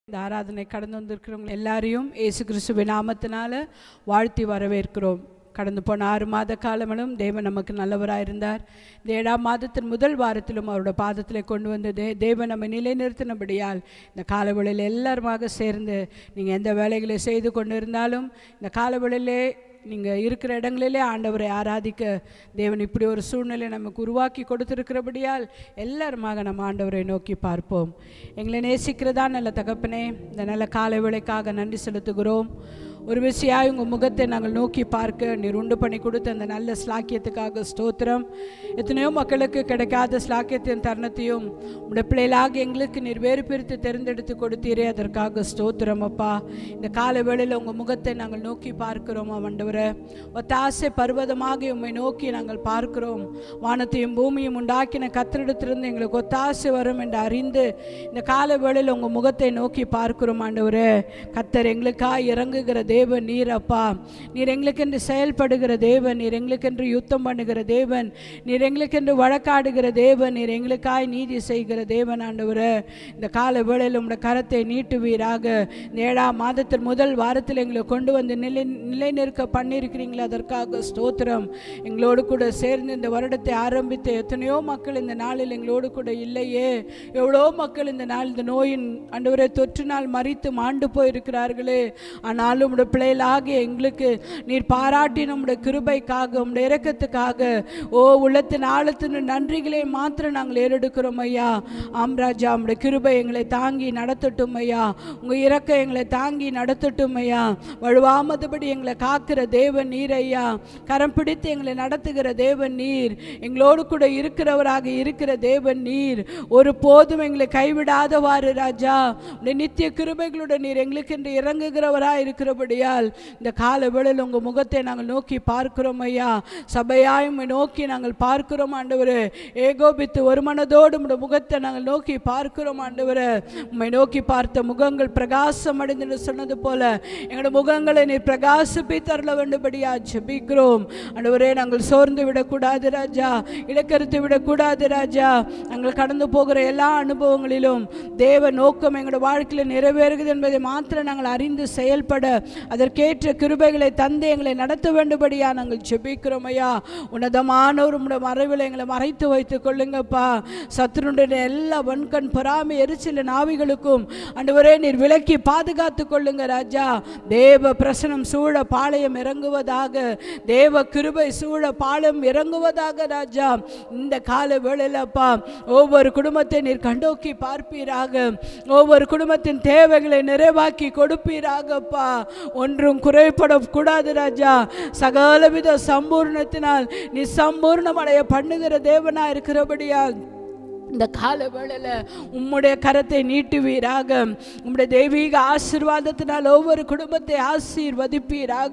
இந்த ஆராதனை கடந்து வந்திருக்கிறவங்க எல்லாரையும் இயேசு கிறிஸ்துவின் நாமத்தினால வாழ்த்தி வரவேற்கிறோம் கடந்து போன ஆறு மாத காலங்களும் தேவன் நமக்கு நல்லவராக இருந்தார் இந்த ஏழாம் மாதத்தின் முதல் வாரத்திலும் அவரோட பாதத்தில் கொண்டு வந்த தே தேவன் நம்ம நிலைநிறுத்தினபடியால் இந்த காலவெளியில் எல்லாருமாக சேர்ந்து நீங்கள் எந்த வேலைகளை செய்து கொண்டு இருந்தாலும் இந்த காலவெளியிலே நீங்கள் இருக்கிற இடங்களிலே ஆண்டவரை ஆராதிக்க தேவன் இப்படி ஒரு சூழ்நிலை நமக்கு உருவாக்கி கொடுத்திருக்கிறபடியால் எல்லாருமாக நம்ம ஆண்டவரை நோக்கி பார்ப்போம் எங்களை நேசிக்கிறதா நல்ல தகப்பனே இந்த நல்ல காலை வேளைக்காக நன்றி செலுத்துகிறோம் ஒரு விஷயாய் உங்கள் முகத்தை நாங்கள் நோக்கி பார்க்க நீர் உண்டு பண்ணி கொடுத்த அந்த நல்ல ஸ்லாக்கியத்துக்காக ஸ்தோத்திரம் எத்தனையோ மக்களுக்கு கிடைக்காத ஸ்லாக்கியத்தின் தருணத்தையும் உடைய பிள்ளைகளாக எங்களுக்கு நீர் வேறு பிரித்து தெரிந்தெடுத்து கொடுத்தீரே அதற்காக ஸ்தோத்திரம் அப்பா இந்த கால வேளையில் உங்கள் முகத்தை நாங்கள் நோக்கி பார்க்கிறோம் ஆண்டவரே ஒத்தாசை பர்வதமாக உம்மை நோக்கி நாங்கள் பார்க்கிறோம் வானத்தையும் பூமியும் உண்டாக்கின கத்திரிடத்திலிருந்து எங்களுக்கு ஒத்தாசை வரும் என்று அறிந்து இந்த கால வேளையில் உங்கள் முகத்தை நோக்கி பார்க்கிறோம் ஆண்டவரே கத்தர் எங்களுக்காய் இறங்குகிற தேவன் நீர் அப்பா நீர் எங்களுக்கென்று செயல்படுகிற தேவன் நீர் எங்களுக்கென்று யுத்தம் பண்ணுகிற தேவன் நீர் எங்களுக்கென்று வழக்காடுகிற தேவன் நீர் எங்களுக்காய் நீதி செய்கிற தேவன் ஆண்டவரே இந்த கால வேளையில் உம்முடைய கரத்தை நீட்டுவீராக இந்த ஏழாம் மாதத்தின் முதல் வாரத்தில் எங்களை கொண்டு வந்து நிலை நிலை நிற்க பண்ணியிருக்கிறீங்களே அதற்காக ஸ்தோத்திரம் எங்களோடு கூட சேர்ந்து இந்த வருடத்தை ஆரம்பித்த எத்தனையோ மக்கள் இந்த நாளில் எங்களோடு கூட இல்லையே எவ்வளோ மக்கள் இந்த நாள் இந்த நோயின் ஆண்டவரே தொற்றினால் மறித்து மாண்டு போயிருக்கிறார்களே ஆனாலும் உடைய பிள்ளைகளாகிய எங்களுக்கு நீர் பாராட்டின உடைய கிருபைக்காக உடைய இரக்கத்துக்காக ஓ உள்ளத்தின் ஆழத்தின் நன்றிகளை மாத்திரம் நாங்கள் ஏறெடுக்கிறோம் ஐயா ஆம்ராஜா உடைய கிருபை எங்களை தாங்கி நடத்தட்டும் ஐயா உங்க இறக்க எங்களை தாங்கி நடத்தட்டும் ஐயா வழுவாமதுபடி எங்களை காக்கிற தேவன் நீர் ஐயா கரம் பிடித்து எங்களை நடத்துகிற தேவன் நீர் எங்களோடு கூட இருக்கிறவராக இருக்கிற தேவன் நீர் ஒரு போதும் எங்களை கைவிடாதவாறு ராஜா உடைய நித்திய கிருபைகளுடன் நீர் எங்களுக்கு என்று இறங்குகிறவராக இருக்கிறபடியால் இந்த கால வேளையில் உங்கள் முகத்தை நாங்கள் நோக்கி பார்க்கிறோம் ஐயா சபையாய் உம்மை நோக்கி நாங்கள் பார்க்கிறோம் ஆண்டவரே ஏகோபித்து ஒரு மனதோடு உம்முடைய முகத்தை நாங்கள் நோக்கி பார்க்கிறோம் ஆண்டவரே உம்மை நோக்கி பார்த்த முகங்கள் பிரகாசம் அடைந்து சொன்னது போல எங்களோட முகங்களை நீர் பிரகாசிப்பித்தருள வேண்டும்படியா ஜெபிக்கிறோம் ஆண்டவரே நாங்கள் சோர்ந்து விடக்கூடாது ராஜா இலக்கருத்து விடக்கூடாது ராஜா நாங்கள் கடந்து போகிற எல்லா அனுபவங்களிலும் தேவ நோக்கம் எங்களோட வாழ்க்கையில் நிறைவேறுகிறது என்பதை மாத்திரம் நாங்கள் அறிந்து செயல்பட அதற்கேற்ற கிருபைகளை தந்து எங்களை நடத்த வேண்டும்படியா நாங்கள் ஜெபிக்கிறோம் ஐயா உன்னதமான ஒரு உம்முடைய மறைவில் எங்களை மறைத்து வைத்துக் கொள்ளுங்கப்பா சத்துருடைய எல்லா வன்கண் பொறாமை எரிச்சல நாவிகளுக்கும் ஆண்டவரே நீர் விலக்கி பாதுகாத்து கொள்ளுங்க ராஜா தேவ பிரசனம் சூழ பாளையம் இறங்குவதாக தேவ கிருபை சூழ பாளையம் இறங்குவதாக ராஜா இந்த கால வேளையிலப்பா ஒவ்வொரு குடும்பத்தை நீர் கண்டோக்கி பார்ப்பீராக ஒவ்வொரு குடும்பத்தின் தேவைகளை நிறைவாக்கி கொடுப்பீராகப்பா ஒன்றும் குறைபடக்கூடாது ராஜா சகலவித சம்பூர்ணத்தினால் நீ சம்பூர்ணமடைய பண்ணுகிற தேவனா இருக்கிறபடியால் இந்த கால வேளையில் உம்முடைய கரத்தை நீட்டுவீராக உம்முடைய தெய்வீக ஆசிர்வாதத்தினால் ஒவ்வொரு குடும்பத்தை ஆசீர்வதிப்பீராக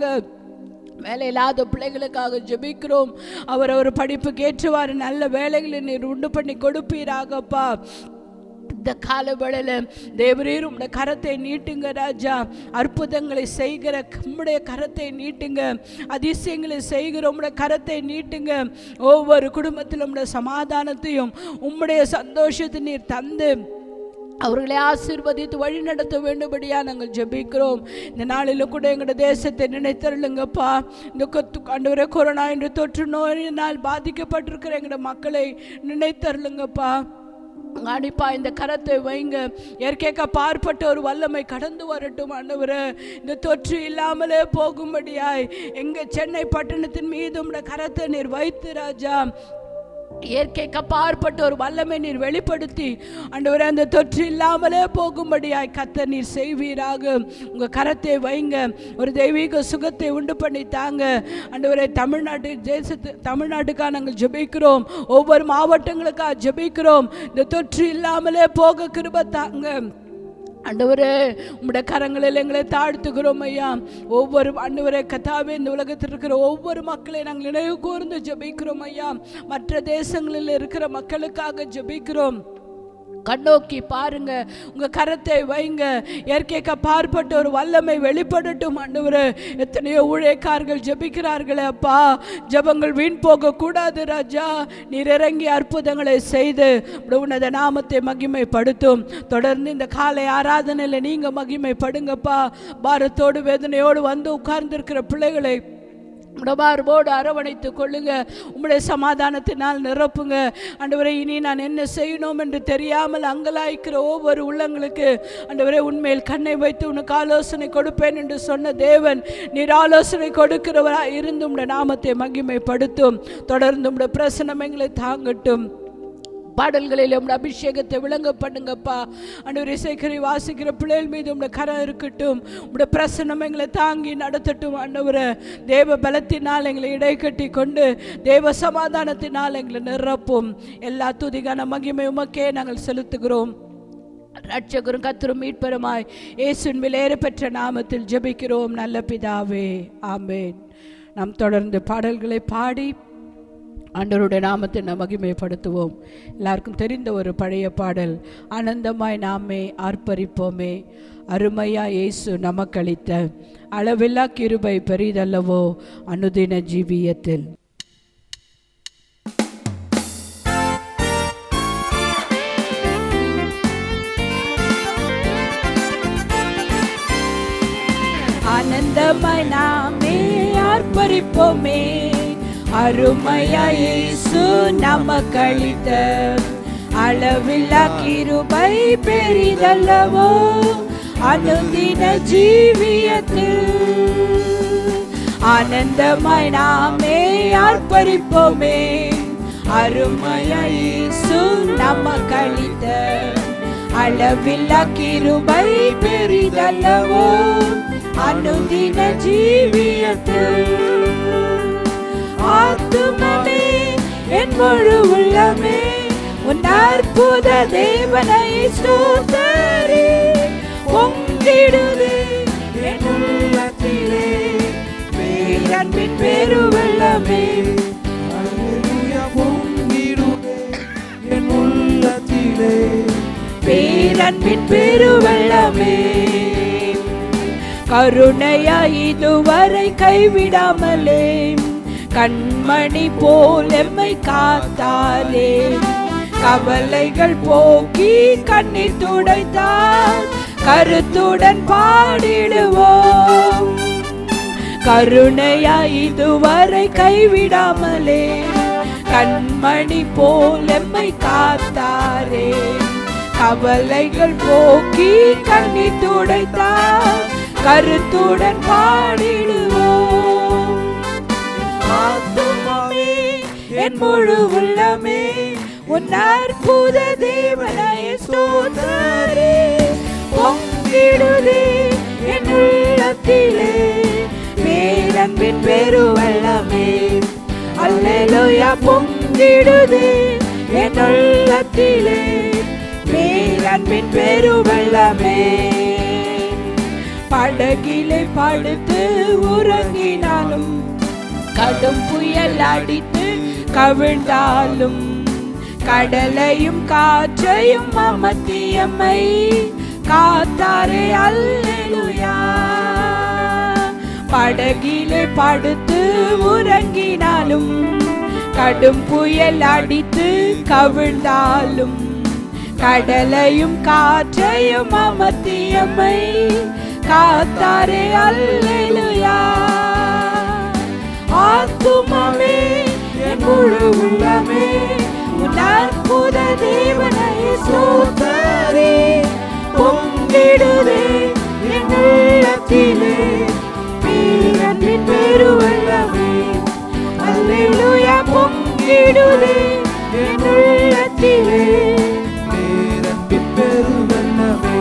வேலை இல்லாத பிள்ளைகளுக்காக ஜெபிக்கிறோம் அவர் அவர் படிப்புக்கு ஏற்றவாறு நல்ல வேலைகளை நீர் உண்டு பண்ணி கொடுப்பீராகப்பா இந்த கால வேளையில் தேவரீர் உம்முடைய கரத்தை நீட்டுங்க ராஜா அற்புதங்களை செய்கிற உம்முடைய கரத்தை நீட்டுங்க அதிசயங்களை செய்கிற உம்முடைய கரத்தை நீட்டுங்க ஒவ்வொரு குடும்பத்திலும் உம்முடைய சமாதானத்தையும் உம்முடைய சந்தோஷத்தை நீர் தந்து அவர்களை ஆசீர்வதித்து வழி நடத்த வேண்டும்படியா நாங்கள் ஜெபிக்கிறோம் இந்த நாளில் கூட எங்களோட தேசத்தை நினைத்தருளுங்கப்பா இந்த கொத்து ஆண்டவரே கொரோனா என்ற தொற்று நோயினால் பாதிக்கப்பட்டிருக்கிற எங்களோட மக்களை நினைத்தருளுங்கப்பா அடிப்பா இந்த கரத்தை வைங்க இயற்கைக்க பார்ப்பட்ட ஒரு வல்லமை கடந்து வரட்டும் ஆண்டவரே இந்த தொற்று இல்லாமலே போகும்படியாய் எங்க சென்னை பட்டணத்தின் மீது உம்முடைய கரத்தை நீர் வைத்து ராஜா இயற்கைக்கு அப்பாற்பட்ட ஒரு வல்லமை நீர் வெளிப்படுத்தி ஆண்டவரே அந்த தொற்று இல்லாமலே போகும்படியாய் கத்த நீர் செய்வீராக உங்க கரத்தை வைங்க ஒரு தெய்வீக சுகத்தை உண்டு பண்ணி தாங்க ஆண்டவரே தமிழ்நாட்டு தேசத்து தமிழ்நாட்டுக்காக நாங்கள் ஜெபிக்கிறோம் ஒவ்வொரு மாவட்டங்களுக்காக ஜெபிக்கிறோம் இந்த தொற்று இல்லாமலே போக கிருப தாங்க ஆண்டவரே உம்முடைய கரங்களில் எங்களை தாழ்த்துகிறோம் ஐயா ஒவ்வொரு ஆண்டவரே கதாவே இந்த உலகத்தில் இருக்கிற ஒவ்வொரு மக்களை நாங்கள் நினைவு கூர்ந்து ஜெபிக்கிறோம் ஐயா மற்ற தேசங்களில் இருக்கிற மக்களுக்காக ஜெபிக்கிறோம் கண்ணோக்கி பாருங்க உங்க கரத்தை வைங்க இயற்கைக்கு பார்ப்பட்ட ஒரு வல்லமை வெளிப்படட்டும் ஆண்டவரே எத்தனையோ ஊழியக்காரர்கள் ஜெபிக்கிறார்களே அப்பா ஜெபங்கள் வீண் போக கூடாது ராஜா நீர் இறங்கி அற்புதங்களை செய்து உம்முடைய உன்னத நாமத்தை மகிமைப்படுத்தும் தொடர்ந்து இந்த காலை ஆராதனையில் நீங்க மகிமைப்படுங்கப்பா பாரத்தோடு வேதனையோடு வந்து உட்கார்ந்திருக்கிற பிள்ளைகளை உடபார்போடு அரவணைத்து கொள்ளுங்க உம்முடைய சமாதானத்தினால் நிரப்புங்க ஆண்டவரே இனி நான் என்ன செய்யணும் என்று தெரியாமல் அங்கலாய்க்கிற ஒவ்வொரு உள்ளங்களுக்கு ஆண்டவரே உண்மையில் கண்ணை வைத்து உனக்கு ஆலோசனை கொடுப்பேன் என்று சொன்ன தேவன் நீர் ஆலோசனை கொடுக்கிறவராய் இருந்து உம்முடைய நாமத்தை மகிமைப்படுத்தும் தொடர்ந்து உம்முடைய பிரசனம் எங்களை தாங்கட்டும் பாடல்களில் உம்முடைய அபிஷேகத்தை விளங்க பண்ணுங்கப்பா ஆண்டவர் இசைக்கறி வாசிக்கிற பிள்ளைகள் மீது உம்முடைய கரம் இருக்கட்டும் உம்முடைய பிரசன்னம் எங்களை தாங்கி நடத்தட்டும் ஆண்டவரை தேவ பலத்தினால் எங்களை இடை கட்டி கொண்டு தேவ சமாதானத்தினால் எங்களை நிரப்பும் எல்லா துதிகான மகிமை உமக்கே நாங்கள் செலுத்துகிறோம் ரட்சகரும் கத்தரும் மீட்பருமாய் இயேசுவின் விலையேற பெற்ற நாமத்தில் ஜெபிக்கிறோம் நல்ல பிதாவே ஆமென் நாம் தொடர்ந்து பாடல்களை பாடி ஆண்டவருடைய நாமத்தை நாம் மகிமைப்படுத்துவோம் எல்லாருக்கும் தெரிந்த ஒரு பழைய பாடல் ஆனந்தமாய் நாமே ஆர்ப்பரிப்போமே அருமையா இயேசு நமக்களித்த அளவில்லா கிருபை பெரிதல்லவோ அனுதின ஜீவியத்தில் ஆனந்தமாய் நாமே ஆர்ப்பரிப்போமே அருமையா இயேசு நமக்களித்த அளவில்லா கிருபை பெரிதல்லவோ அனுதின ஜீவியத்தில் ஆனந்தமாய் நாமே ஆர்ப்பரிப்போமே அருமையா இயேசு நமக்களித்த அளவில்லா கிருபை பெரிதல்லவோ அனுதின ஜீவியத்தில் ஆத்துமமே என் முழு உள்ளமே உன் அற்புத தேவனை சோதரி பொங்கிடுதே என் உள்ளத்திலே பேரன்பின் பெருவெள்ளமே அல்லேலூயா பொங்கிடுதே என் உள்ளத்திலே பேரன்பின் பெருவெள்ளமே கருணையா இதுவரை கைவிடாமலே கண்மணி போல் எம்மை காத்தாரே கவலைகள் போக்கி கண்ணீர் துடைத்தார் கருத்துடன் பாடிடுவோம் கருணையா இதுவரை கைவிடாமலே கண்மணி போல் எம்மை காத்தாரே கவலைகள் போக்கி கண்ணி துடைத்தார் கருத்துடன் பாடிடுவோம் ஆத்துமாவே என் முழு உள்ளமே உன் அற்புத தேவனை ஸ்தோத்தரே பொங்கிடுதே என் உள்ளத்திலே பேரன்பின் பெருவெள்ளமே அல்லேலூயா பொங்கிடுதே என் உள்ளத்திலே பேரன்பின் பெருவெள்ளமே படகிலே படுத்து உறங்கினாலும் கடும் புயல் அடித்து கவிழ்ந்தாலும் கடலையும் காற்றையும் அமர்த்தியம்மை காத்தாரே அல்லேலூயா படகிலே படுத்து உறங்கினாலும் கடும் புயல் அடித்து கவிழ்ந்தாலும் கடலையும் காற்றையும் அமர்த்தியம்மை காத்தாரே அல்லேலூயா ஆத்துமமே என் முழு உள்ளமே உன் அற்புத தேவனை சோதரே பொங்கிடுதே என் உள்ளத்திலே பேரன்பின் பெருவெள்ளமே அல்லேலூயா பொங்கிடுதே என் உள்ளத்திலே பேரன்பின் பெருவெள்ளமே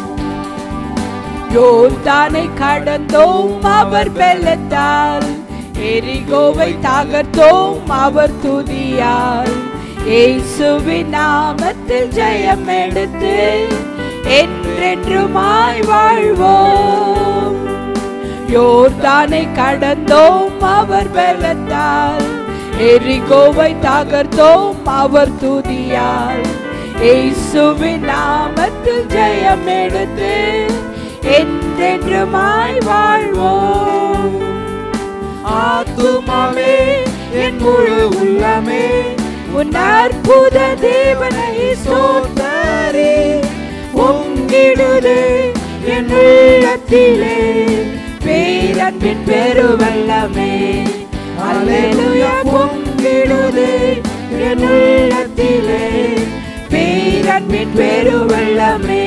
யோர்தானை கடந்தோம் அவர் பெலத்தால் எரிகோவை தகர்த்தோம் அவர் துதியால் இயேசுவின் நாமத்தில் ஜெயம் எடுத்து என்றென்றுமாய் வாழ்வோம் யோர்தானை கடந்தோம் அவர் பெலத்தால் எரிகோவை தகர்த்தோம் அவர் துதியால் இயேசுவின் நாமத்தில் ஜெயம் எடுத்து என்றென்றுமாய் வாழ்வோம் ஆத்துமாவே என் முழு உள்ளமே உன் அற்புத தேவனை சோத்தரே பொங்கிடுதே என் உள்ளத்திலே பேரன்பின் பெருவெல்லமே அல்லேலூயா பொங்கிடுதே என் உள்ளத்திலே பேரன்பின் பெருவெல்லமே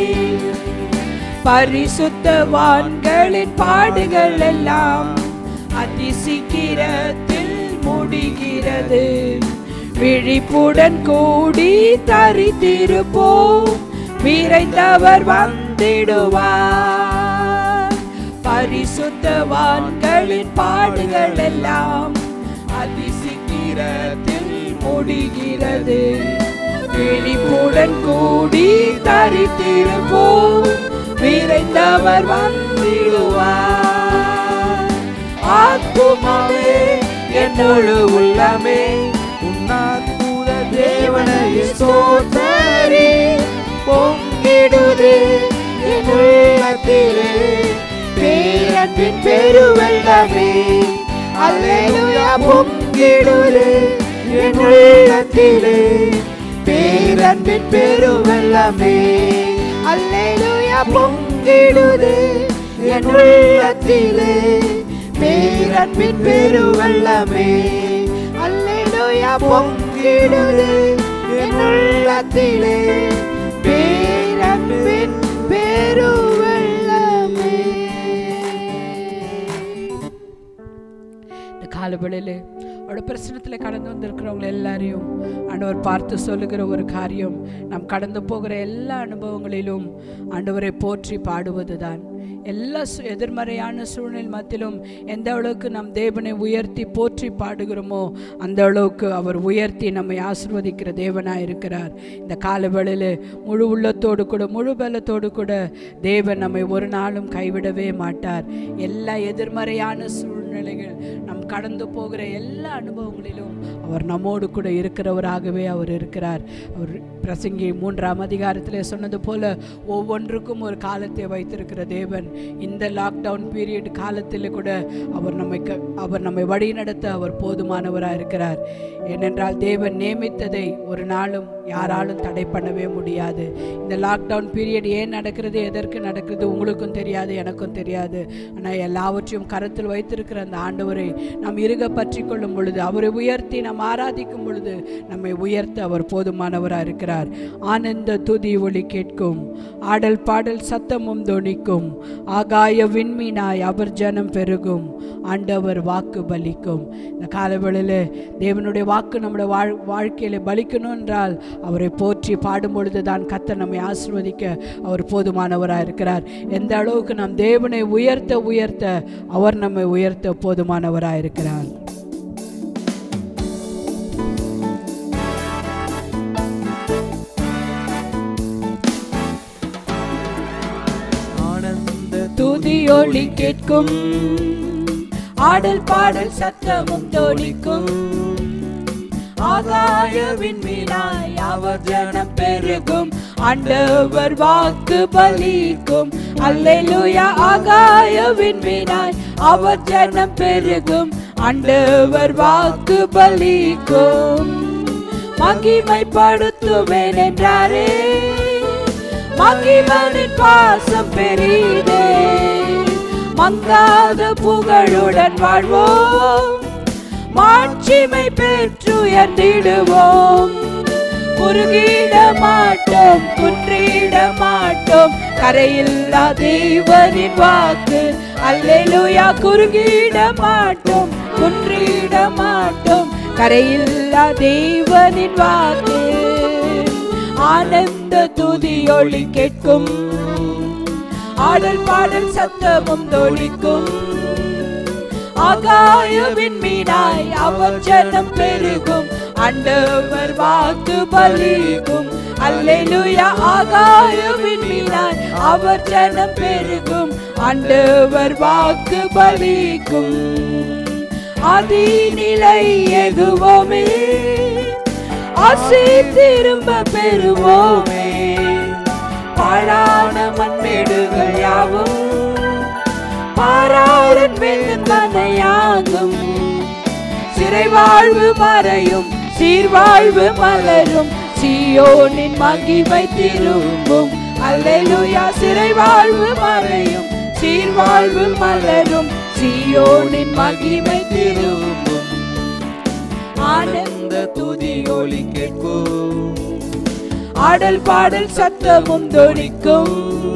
பரிசுத்தவான்களின் பாடுகள் எல்லாம் அதிசீக்கிரத்தில் முடிகிறது விழிப்புடன் கூடி தரித்திருப்போம் விரைந்தவர் வந்திடுவார் பரிசுத்தவான்களின் பாடுகள் எல்லாம் அதிசீக்கிரத்தில் முடிகிறது விழிப்புடன் கூடி தரித்திருப்போம் விரைந்தவர் வந்திடுவார் ஆத்துமாவே என்னொழு உள்ளமே உன்னாத்புத தேவனை சோதரி பொங்கிடுதே என் உள்ளத்திலே பேரன்பின் பெருவெல்லமே அல்லேலூயா பொங்கிடுதே என் உள்ளத்திலே பேரன்பின் பெருவெல்லமே அல்லேலூயா பொங்கிடுதே என் உள்ளத்திலே பேரன்பின் பெருவெல்லமே அல்லேலூயா பொங்கிடுதே என் உள்ளத்திலே பேரன்பின் பெருவெல்லமே இந்த காலவெளியிலே அவரோட பிரச்சனத்தில் கடந்து வந்திருக்கிறவங்க எல்லாரையும் ஆண்டவர் பார்த்து சொல்லுகிற ஒரு காரியம் நாம் கடந்து போகிற எல்லா அனுபவங்களிலும் ஆண்டவரை போற்றி பாடுவதுதான் எல்லா சு- எதிர்மறையான சூழ்நிலை மத்தியிலும் எந்த அளவுக்கு நம் தேவனை உயர்த்தி போற்றி பாடுகிறோமோ அந்த அளவுக்கு அவர் உயர்த்தி நம்மை ஆசிர்வதிக்கிற தேவனாக இருக்கிறார் இந்த காலவேளையில் முழு உள்ளத்தோடு கூட முழு பலத்தோடு கூட தேவன் நம்மை ஒரு நாளும் கைவிடவே மாட்டார் எல்லா எதிர்மறையான சூழ்நிலைகள் நம் கடந்து போகிற எல்லா அனுபவங்களிலும் அவர் நம்மோடு கூட இருக்கிறவராகவே அவர் இருக்கிறார் அவர் பிரசங்கி மூன்றாம் அதிகாரத்தில் சொன்னது போல ஒவ்வொன்றுக்கும் ஒரு காலத்தை வைத்திருக்கிற தேவன் இந்த லாக்டவுன் பீரியட் காலத்தில் கூட அவர் நம்மை க- அவர் நம்மை வழிநடத்த அவர் போதுமானவராக இருக்கிறார் ஏனென்றால் தேவன் நியமித்ததை ஒரு நாளும் யாராலும் தடை பண்ணவே முடியாது இந்த லாக்டவுன் பீரியட் ஏன் நடக்கிறது எதற்கு நடக்கிறது உங்களுக்கும் தெரியாது எனக்கும் தெரியாது ஆனால் எல்லாவற்றையும் கருத்தில் வைத்திருக்கிற அந்த ஆண்டவரை நாம் இருக பற்றி கொள்ளும் பொழுது அவரை உயர்த்தி நாம் ஆராதிக்கும் பொழுது நம்மை உயர்த்த அவர் போதுமானவராக இருக்கிறார் ஆனந்த துதி ஒளி கேட்கும் ஆடல் பாடல் சத்தமும் தொனிக்கும் ஆகாய விண்மீனாய் அவர் ஜனம் பெருகும் ஆண்டவர் வாக்கு பலிக்கும் இந்த காலவேளையில் தேவனுடைய வாக்கு நம்முடைய வாழ் வாழ்க்கையில் பலிக்கணும் என்றால் அவரை போற்றி பாடும் பொழுது தான் கத்த நம்மை ஆசிர்வதிக்க அவர் போதுமானவராக இருக்கிறார் எந்த அளவுக்கு நாம் தேவனை உயர்த்த உயர்த்த அவர் நம்மை உயர்த்த போதுமானவராக இருக்கிறார் ஆனந்த துதி ஒளி கேட்கும் ஆடல் பாடல் சத்தமும் தோணிக்கும் ஆகாய விண்மீனாய் அவர் ஜனம் பெருகும் ஆண்டவர் வாக்கு பலிக்கும் அல்லேலூயா ஆகாய விண்மீனாய் அவர் ஜனம் பெருகும் ஆண்டவர் வாக்கு பலிக்கும் மகிமைப்படுத்துவேன் என்றாரே மகிமனின் பாசம் பெரிதே மங்காத புகழுடன் வாழ்வோம் மாட்சிமை பெற்று உயர்ந்திடுவோம் குறுகிட மாட்டோம் குன்றிட மாட்டோம் கரையில்லா தேவனின் வாக்கு அல்லேலூயா குறுகிட மாட்டோம் குன்றிட மாட்டோம் கரையில்லா தேவனின் வாக்கு ஆனந்த துதி ஒளி கேட்கும் ஆடல் பாடல் சத்தமும் தொழிக்கும் ஆகாயவின் மீனாய் அவர் ஜனம் பெருகும் ஆண்டவர் வாக்கு பலிக்கும் அல்லேலூயா ஆகாயவின் மீனாய் அவர் ஜனம் பெருகும் ஆண்டவர் வாக்கு பலிக்கும் அதிநிலை எதுவுமே ஆசை திரும்ப பெறுவோமே பாழான மண்மேடுகள் யாவும் பாராளன் மனையாகும் சிறை வாழ்வு மறையும் சீர்வாழ்வு மலரும் சியோனின் மகிமை திரும்பும் அல்லேலூயா சிறை வாழ்வு மறையும் சீர்வாழ்வு மலரும் சியோனின் மகிமை திரும்பும் ஆனந்த துதி ஒளி கேட்கும் ஆடல் பாடல் சத்தமும் தொனிக்கும்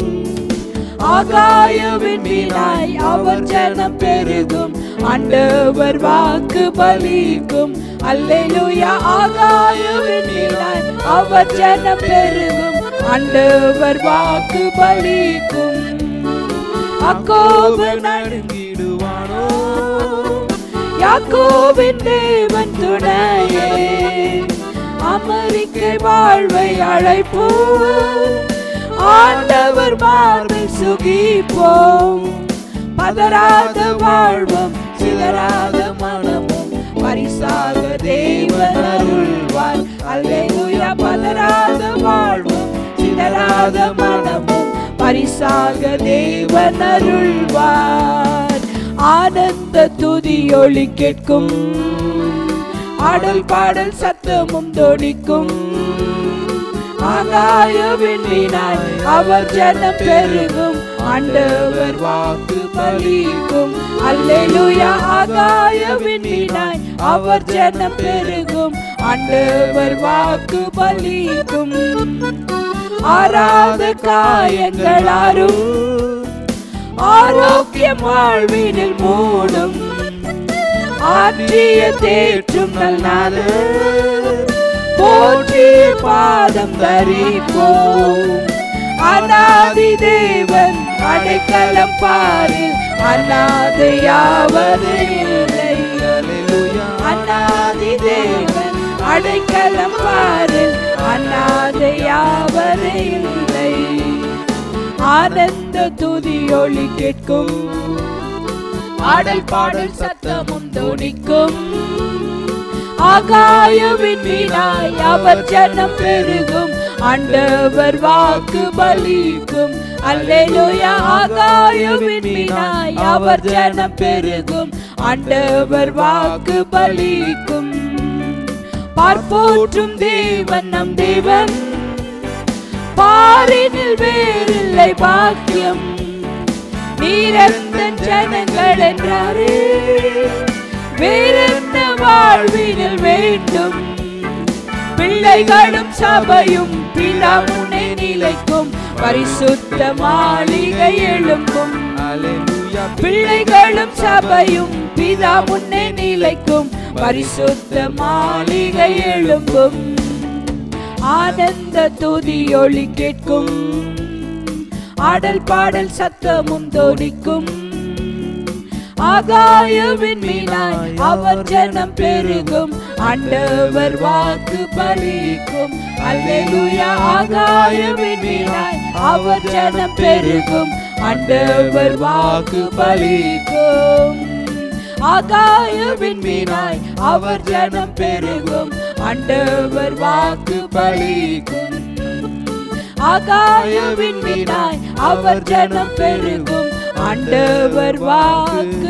ஆகாயவின் வீணாய் அவர் ஜனம் பெருகும் ஆண்டவர் வாக்கு பலிக்கும் அல்லேலூயா ஆகாயவின் வீணாய் அவர் ஜனம் பெருகும் ஆண்டவர் வாக்கு பலிக்கும் அக்கோபு நடுங்கிடுவானோ யாக்கோவின் தேவன் துணையே அமெரிக்கை வாழ்வை அழைப்போம் ஆண்டவர் மார்பில் சுகிப்போம் பதறாத வாழ்வும் சிதறாத மனமும் பரிசாக தேவன் அருள்வார் அல்லேலூயா பதறாத வாழ்வும் சிதறாத மனமும் பரிசாக தேவன் அருள்வார் ஆனந்த துதி ஒளி கேட்கும் ஆடல் பாடல் சத்தமும் தொனிக்கும் ஆகாயவின் வீணாய் அவர் ஜனம் பெருகும் ஆண்டவர் வாக்கு பலிக்கும் அல்லேலூயா ஆகாயவின் வீணாய் அவர் ஜனம் பெருகும் ஆண்டவர் வாக்கு பலிக்கும் ஆறாத காயங்களாரும் ஆரோக்கியம் வாழ்வினில் மூடும் ஆற்றிய தேற்றும் நல்நாள் போற்றிய பாதம் தரிப்போம் அநாதி தேவன் அடைக்கலம் பாரில் அநாதையாவது இல்லை அநாதி தேவன் அடைக்கலம் பாரில் அநாதையாவது இல்லை ஆனந்த துதி ஒளி கேட்கும் ஆடல் பாடல் சத்தமும் தோணிக்கும் ஆகாயவின் வீணாய் அவர் ஜனம் பெருகும் ஆண்டவர் வாக்கு பலிக்கும் அல்லேலூயா ஆகாயவின் வீணாய் அவர் ஜனம் பெருகும் ஆண்டவர் வாக்கு பலிக்கும் பார்ப்போற்றும் தேவன் நம் தேவன் பாரினில் வேறில்லை பாக்கியம் நீரந்தன் ஜனங்கள் என்றாரே வேறென்ன வாழ்வினில் வேண்டும் பிள்ளைகளும் சபையும் பிதா முனை நிலைக்கும் பரிசுத்த மாளிகை எழும்பும் பிள்ளைகளும் சபையும் பிதா முன்னே நிலைக்கும் பரிசுத்த மாளிகை எழும்பும் ஆனந்த துதி ஒளி கேட்கும் ஆடல் பாடல் சத்தமும் தோணிக்கும் ஆகாயவின் மீனாய் அவர் ஜனம் பெருகும் ஆண்டவர் வாக்கு பலிக்கும் அல்லேலூயா ஆகாயவின் மீனாய் அவர் ஜனம் பெருகும் ஆண்டவர் வாக்கு பலிக்கும் ஆகாயவின் மீனாய் அவர் ஜனம் பெருகும் ஆண்டவர் வாக்கு பலிக்கும் ஆகாயவின் மீனாய் அவர் ஜனம் பெருகும் ஆண்டவர் வாக்கு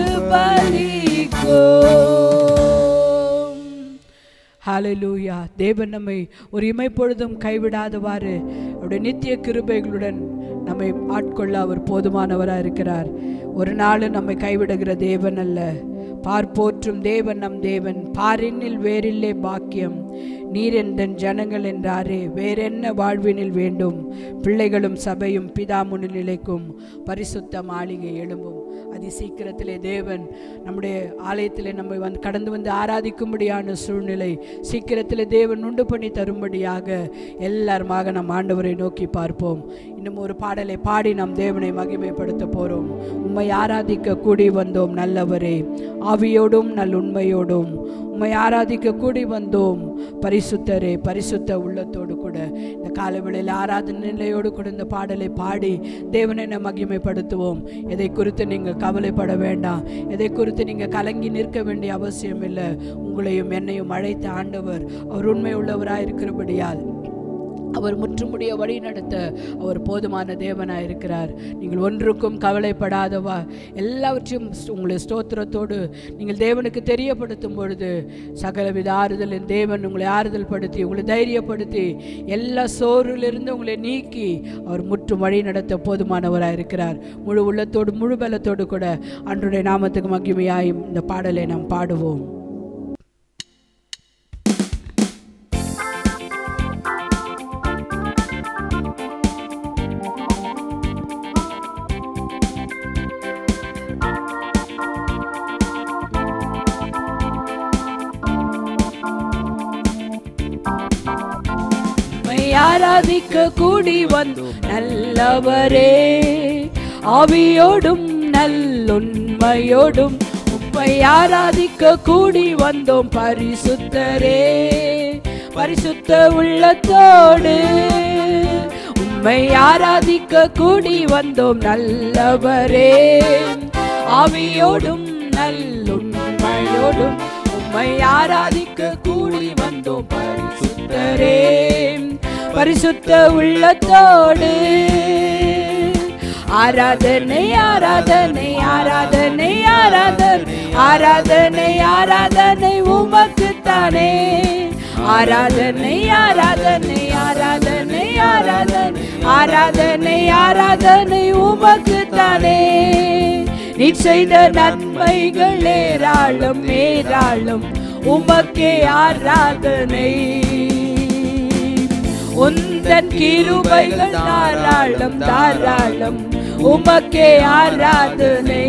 பலிக்கும் ஹalleluya தேவன் நம்மை ஒரு இமைப்பொழுதும் கைவிடாதவாறு அவருடைய நித்திய கிருபைகளுடன் நம்மை ஆட்கொள்ள அவர் போதுமானவராக இருக்கிறார் ஒரு நாள் நம்மை கைவிடுகிற தேவன் அல்ல பார்ப்போற்றும் தேவன் நம் தேவன் பாரினில் வேறில்லே பாக்கியம் நீர் எந்தன் ஜனங்கள் என்றாரே வேறென்ன வாழ்வினில் வேண்டும் பிள்ளைகளும் சபையும் பிதா முன்னிலைக்கும் பரிசுத்த மாளிகை எழும்பும் அதி சீக்கிரத்திலே தேவன் நம்முடைய ஆலயத்திலே நம்மை வந்து கடந்து வந்து ஆராதிக்கும்படியான சூழ்நிலை சீக்கிரத்திலே தேவன் உண்டு பண்ணி தரும்படியாக எல்லாருமாக நம் ஆண்டவரை நோக்கி பார்ப்போம் இன்னும் ஒரு பாடலை பாடி நம் தேவனை மகிமைப்படுத்த போறோம் உம்மை ஆராதிக்க கூடி வந்தோம் நல்லவரே ஆவியோடும் நல் உண்மையோடும் உம்மை ஆராதிக்க கூடி வந்தோம் பரிசுத்தரே பரிசுத்த உள்ளத்தோடு கூட இந்த காலவெளியில் ஆராதனை நிலையோடு கூட இந்த பாடலை பாடி தேவனை நாம் மகிமைப்படுத்துவோம் எதை குறித்து நீங்கள் கவலைப்பட வேண்டாம் எதை குறித்து நீங்கள் கலங்கி நிற்க வேண்டிய அவசியம் இல்லை உங்களையும் என்னையும் அழைத்த ஆண்டவர் அவர் உண்மை உள்ளவராக இருக்கிறபடியால் அவர் முற்றுமுடிய வழி நடத்த அவர் போதுமான தேவனாக இருக்கிறார் நீங்கள் ஒன்றுக்கும் கவலைப்படாதவா எல்லாவற்றையும் ஸ்- உங்களை ஸ்தோத்திரத்தோடு நீங்கள் தேவனுக்கு தெரியப்படுத்தும் பொழுது சகலவித ஆறுதலின் தேவன் உங்களை ஆறுதல் படுத்தி உங்களை தைரியப்படுத்தி எல்லா சோர்விலிருந்து உங்களை நீக்கி அவர் முற்றும் வழி நடத்த போதுமானவராக இருக்கிறார் முழு உள்ளத்தோடு முழு பலத்தோடு கூட அன்றைய நாமத்துக்கு மகிமையாயும் இந்த பாடலை நாம் பாடுவோம் உம்மை ஆராதிக்க கூடி வந்தோம் நல்லவரே ஆவியோடும் நல்லுண்மையோடும் உம்மை ஆராதிக்க கூடி வந்தோம் பரிசுத்தரே பரிசுத்த உள்ளத்தோடு உம்மை ஆராதிக்க கூடி வந்தோம் நல்லவரே ஆவியோடும் நல்லுண்மையோடும் உம்மை ஆராதிக்க கூடி வந்தோம் பரிசுத்தரே பரிசுத்த உள்ளத்தோடு ஆராதனை ஆராதனை ஆராதனை ஆராதனை ஆராதனை ஆராதனை உமக்குத்தானே ஆராதனை ஆராதனை ஆராதனை ஆராதனை ஆராதனை ஆராதனை உமக்குத்தானே நீ செய்த நன்மைகள் ஏராளம் ஏராளம் உமக்கே ஆராதனை உந்தன் கிருபைகள் தாராளம் தாராளம் உமக்கே ஆராதனை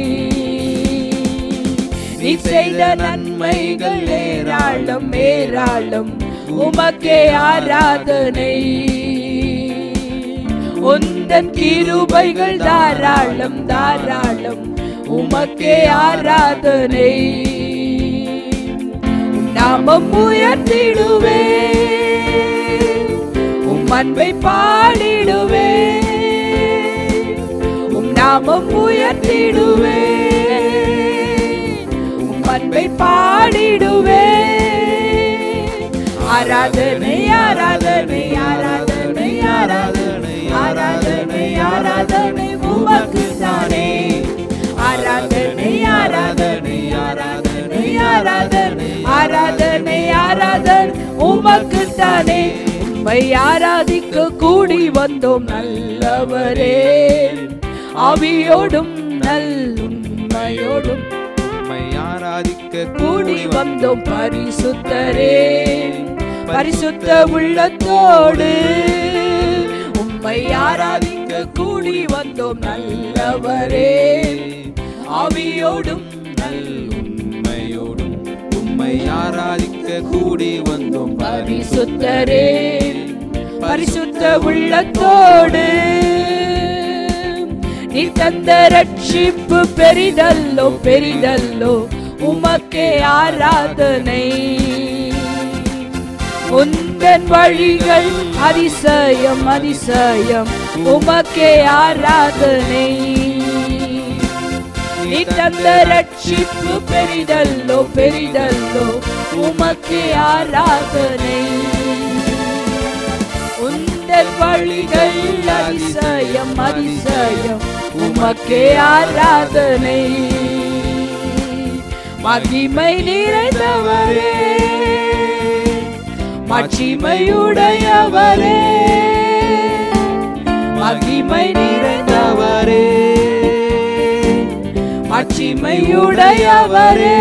நீ செய்த நன்மைகள் ஏராளம் ஏராளம் உமக்கே ஆராதனை உந்தன் கிருபைகள் தாராளம் தாராளம் உமக்கே ஆராதனை உம் நாமம் உயர்த்திடுவே உம் அன்பை பாடிடுவே உம் நாமம் உயர்த்திடுவே உம் அன்பை பாடிடுவே ஆராதனை ஆராதனை ஆராதனை ஆராதனை ஆராதனை ஆராதனை உமக்கு தானே ஆராதனை ஆராதனை ஆராதனை ஆராதனை ஆராதனை ஆராதனை உமக்கு தானே உம்மை ஆராதிக்க கூடி வந்தோம் நல்லவரே ஆவியோடும் நல்லுண்மையோடும் உம்மை ஆராதிக்க கூடி வந்தோம் பரிசுத்தரே பரிசுத்த உள்ளத்தோடு உம்மை ஆராதிக்க கூடி வந்தோம் நல்லவரே ஆவியோடும் உண்மையோடும் உம்மை ஆராதிக்க கூடி வந்தோம் பரிசுத்தரே பரிசுத்த உள்ளத்தோடு நீ தந்த ரட்சிப்பு பெரிதல்லோ பெரிதல்லோ உமக்கே ஆராதனை உந்தன் வழிகள் அதிசயம் அதிசயம் உமக்கே ஆராதனை நீ தந்த ரட்சிப்பு பெரிதல்லோ பெரிதல்லோ உமக்கு ஆராதனை உந்தன் வழிகள் அதிசயம் அதிசயம் உமக்கே ஆராதனை மகிமை நிறைந்தவரே மகிமையுடையவரே மகிமை நிறைந்தவரே மகிமையுடையவரே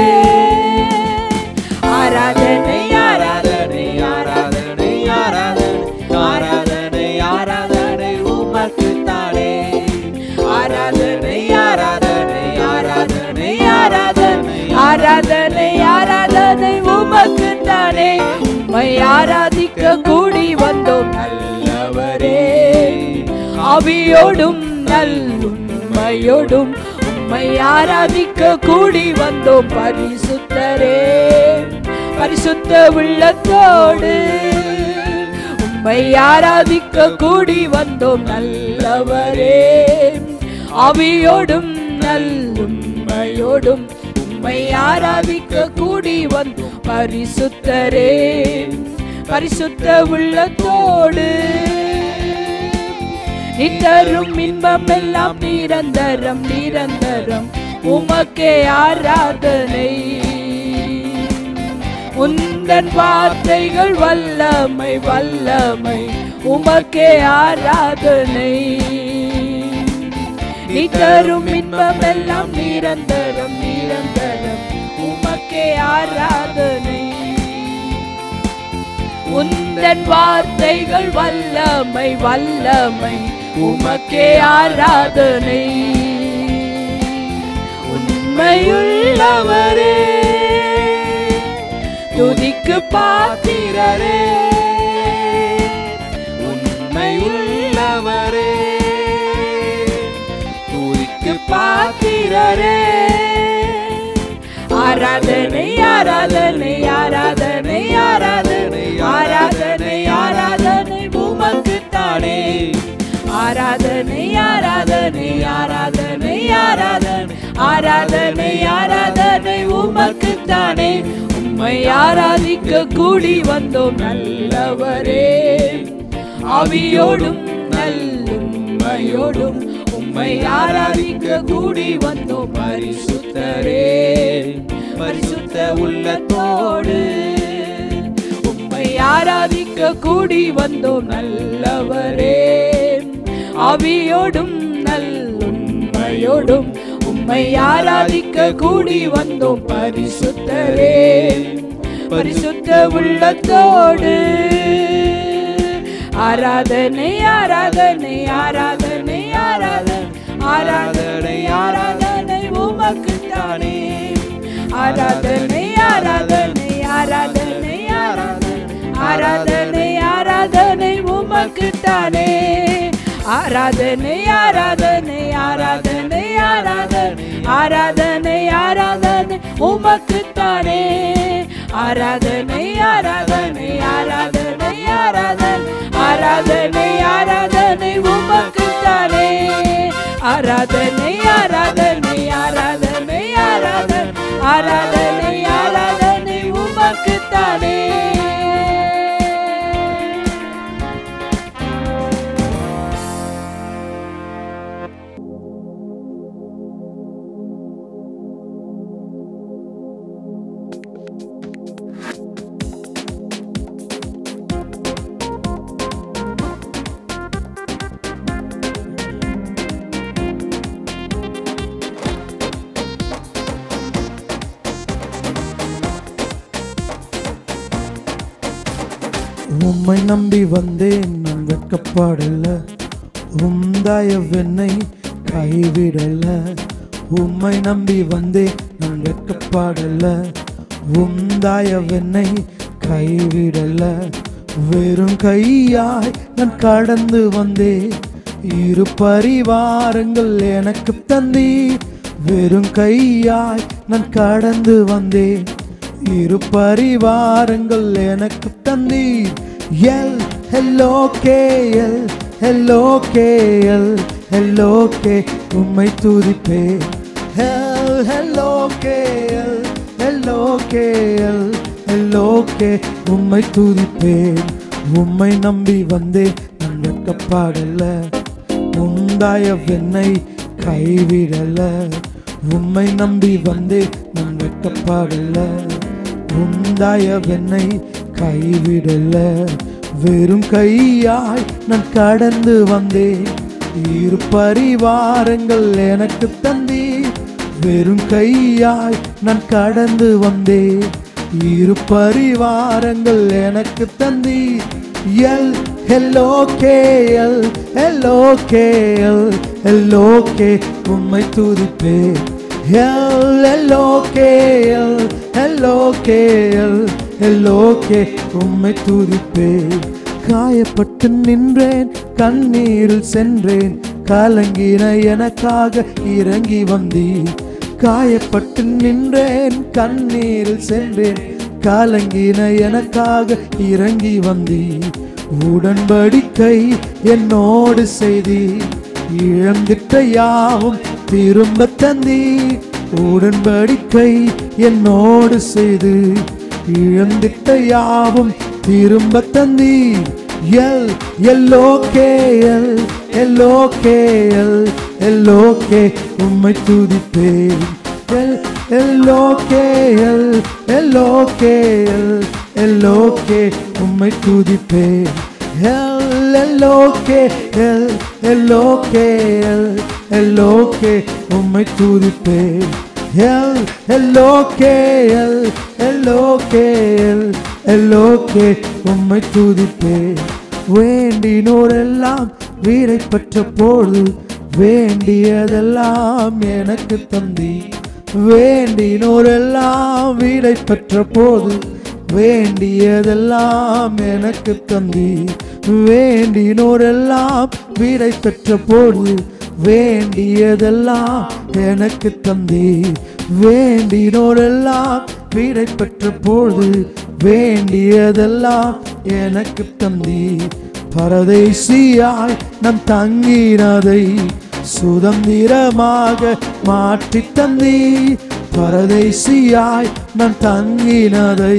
ஆராதனை ஆராதனை ஆராதனை ஆராதனை ஆராதனை ஆராதனை உமக்கு தானே ஆராதனை ஆராதனை ஆராதனை ஆராதனை ஆராதனை ஆராதனை உமக்கு தானே உம்மை ஆராதிக்க கூடி வந்தோம் நல்லவரே ஆவியோடும் நல்லுண்மையோடும் உம்மை ஆராதிக்க கூடி வந்தோம் பரிசுத்தரே பரிசுத்த உள்ளத்தோடு உம்மை ஆராதிக்க கூடி வந்தோம் நல்லவரே அவியோடும் நல்லுண்மையோடும் உம்மை ஆராதிக்க கூடி வந்தோம் பரிசுத்தரே பரிசுத்த உள்ளத்தோடு நித்தரும் இன்பம் எல்லாம் நிரந்தரம் நிரந்தரம் உமக்கே ஆராதனை உந்தன் வார்த்தைகள் வல்லமை வல்லமை உமக்கே ஆராதனை நீ தரும் இன்பம் எல்லாம் நிரந்தரம் நிரந்தரம் உமக்கே ஆராதனை உந்தன் வார்த்தைகள் வல்லமை வல்லமை உமக்கே ஆராதனை உண்மையுள்ளவரே துதிக்கு பாத்திரரே உண்மையுள்ளவரே துதிக்கு பாத்திரரே ஆராதனை ஆராதனை ஆராதனை ஆராதனை ஆராதனை ஆராதனை உமக்கு தானே ஆராதனை ஆராதனை ஆராதனை ஆராதனை ஆராதனை ஆராதனை உமக்கு தானே உம்மை ஆராதிக்க கூடி வந்தோம் நல்லவரே அவியோடும் நல்லுண்மையோடும் உம்மை ஆராதிக்க கூடி வந்தோம் பரிசுத்தரே பரிசுத்த உள்ளத்தோடு உம்மை ஆராதிக்க கூடி வந்தோம் நல்லவரே அவியோடும் நல்லுண்மையோடும் உம்மை ஆராதிக்க கூடி வந்தோம் பரிசுத்தரே பரிசுத்த உள்ளத்தோடு ஆராதனை ஆராதனை ஆராதனை ஆராதனை ஆராதனை ஆராதனை உமக்கு தானே ஆராதனை ஆராதனை ஆராதனை ஆராதனை ஆராதனை ஆராதனை உமக்கு தானே ஆராதனை ஆராதனை ஆராதனை ஆராதனை ஆராதனை ஆராதனை உமக்கு தானே ஆராதனை ஆராதனை ஆராதனை ஆராதனை ஆராதனை ஆராதனை உமக்கு தானே ஆராதனை ஆராதனை ஆராதனை ஆராதனை ஆராதனை ஆராதனை உமக்கு தானே உம்மை நம்பி வந்தேன் நான் வெட்கப்பாடல உம் தயவென்னை கைவிடல உம்மை நம்பி வந்தேன் நான் வெட்கப்பாடல உம் தயவென்னை கைவிடல வெறும் கையாய் நான் கடந்து வந்தேன் இரு பரிவாரங்கள் எனக்கு தந்தீர் வெறும் கையாய் நான் கடந்து வந்தேன் இரு பரிவாரங்கள் எனக்கு தந்தீர் எல் ஹெல்லோ கே எல் ஹெல்லோ கே எல் ஹெல்லோ கே உம்மை துதிப்பே ஹெல் ஹெல்லோ கே எல் ஹெல்லோ கே எல் ஹெல்லோ கே உம்மை துதிப்பேன் உம்மை நம்பி வந்தேன் நான் வெட்கப்பாடல உந்தாய வெண்ணை கைவிடல உம்மை நம்பி வந்தே நான் வெட்கப்பாடல உந்தாய வெண்ணை கைவிடல வெறும் கையாய் நான் கடந்து வந்தேன் இரு பரிவாரங்கள் எனக்கு தந்தீர் வெறும் கையாய் நான் கடந்து வந்தேன் இரு பரிவாரங்கள் எனக்கு தந்தீர் எல் ஹெல்லோ கே எல் ஹெல்லோ கே எல் ஹெல்லோ கே உம்மை துதிப்பே எல் ஹெல்லோ கே எல் ஹெல்லோ கே எல் ஹெல்லோ கே உம்மை துதிப்பே காயப்பட்டு நின்றேன் கண்ணீரில் சென்றேன் கலங்கின எனக்காக இறங்கி வந்தீர் காயப்பட்டு நின்றேன் கண்ணீரில் சென்றேன் கலங்கின எனக்காக இறங்கி வந்தீர் உடன்படிக்கை என்னோடு செய்தி இழந்திட்ட யாவும் திரும்ப தந்தி உடன்படிக்கை என்னோடு செய்து இழந்திட்ட யாவும் திரும்ப தந்தி எல் எல்லோ கே எல் எல்லோ கே எல் எல்லோ கே உம்மை துதிப்பேன் எல் எல்லோ கே எல் எல்லோ கே எல் எல்லோ கே உம்மை துதிப்பேன் எல் எல்லோ கே எல் எல்லோ கே எல் எல்லோ கே உம்மை துதிப்பேன் எல் எல்லோ கே எல் எல்லோ கே எல் எல்லோ கே உம்மை துதிப்பேன் வேண்டினோரெல்லாம் வீரை பெற்ற போது வேண்டியதெல்லாம் எனக்கு தந்தி வேண்டினோரெல்லாம் வீடை பெற்ற போது வேண்டியதெல்லாம் எனக்கு தந்தி வேண்டினோரெல்லாம் வீடை பெற்ற போது வேண்டியதெல்லாம் எனக்கு தந்தி வேண்டினோரெல்லாம் வீடை பெற்ற போது வேண்டியதெல்லாம் எனக்கு தந்தி பரதேசியாய் நம் தங்கினதை சுதந்திரமாக மாற்றி தந்தி பரதேசியாய் நம் தங்கினதை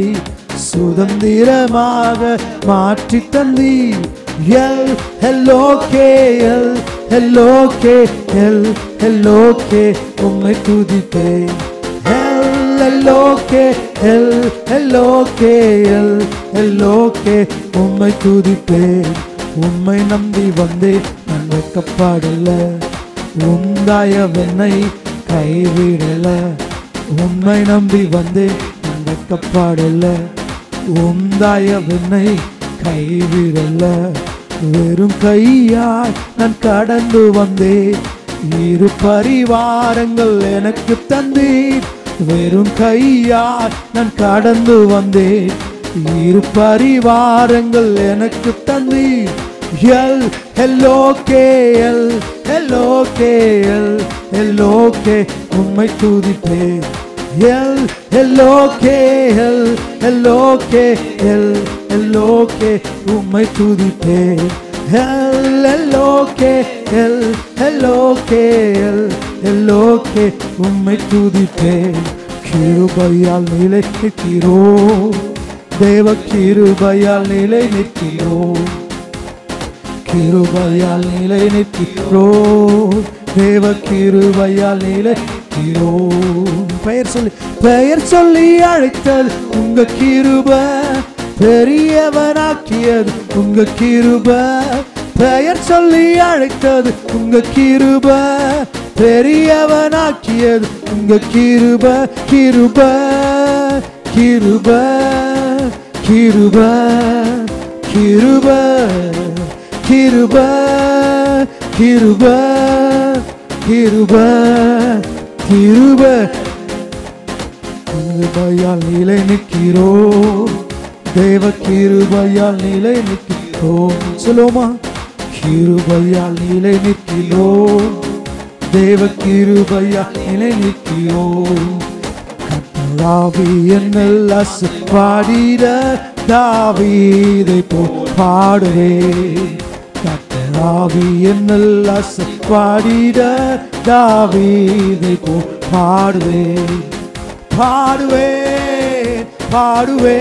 சுதந்திரமாக மாற்றி தந்தி எல் ஹெல்லோ கே எல் ஹெல்லோ கே எல் ஹெல்லோ கே உம்மை துதிப்பேன் எல் ஹெல்லோ கே எல் ஹெல்லோ கே எல் ஹெல்லோ கே உம்மை துதிப்பேன் உம்மை நம்பி வந்தேன் நான் வெட்கப்படல உந்தாயவென்னை கைவிடல உம்மை நம்பி வந்தேன் நான் வெட்கப்படல உந்தாயவென்னை கைவிடல வெறும் கையாய் நான் கடந்து வந்தேன் இரு பரிவாரங்கள் எனக்கு தந்தீர் வெறும் கையால் நான் கடந்து வந்தேன் இரு பரிவாரங்கள் எனக்கு தந்தீர் எல் ஹெல்லோ கே எல் ஹெல்லோ கே எல் ஹெல்லோ கே உம்மை துதிப்பேன் எல் ஹெல்லோ கே எல் ஹெல்லோ கே எல் ஹெல்லோ கே உம்மை துதிப்பேன் எல் ஹெல்லோ கே எல் ஹெல்லோ கே எல் ஹெல்லோ கே உம்மை துதிப்பேன் கிருபையால் நிலை நிற்கிறோ தேவ கிருபையால் நிலை நிற்கிறோ கிருபையால் நிலை நிற்கிறோ தேவ கிருபையால் நிலை நிற்கிறோ பெயர் சொல்லி பெயர் சொல்லி அழைத்தது உங்க கிருப பெரியவனாக்கியது உங்க கிருப பெயர் சொல்லி அழைத்தது உங்க கிருப பெரியவனாக்கியது உங்க கிருப கிருப கிருப கிருப கிருப கிருப கிருப கிருப கிருப கிருபையால் நிலை நிற்கிறோ தேவ கிருபையால் நிலை நிற்கிறோம் சொல்லுவோமா கிருபையால் நிலை நிற்கிறோம் தேவ கிருபையால் நிலை நிற்கிறோம் கத்தராவி என்னல் அசு பாடிட தாவீதை போ பாடுவே கத்தராவி என்னல் அசு பாடிட தாவீதை போ பாடுவே பாடுவே பாடுவே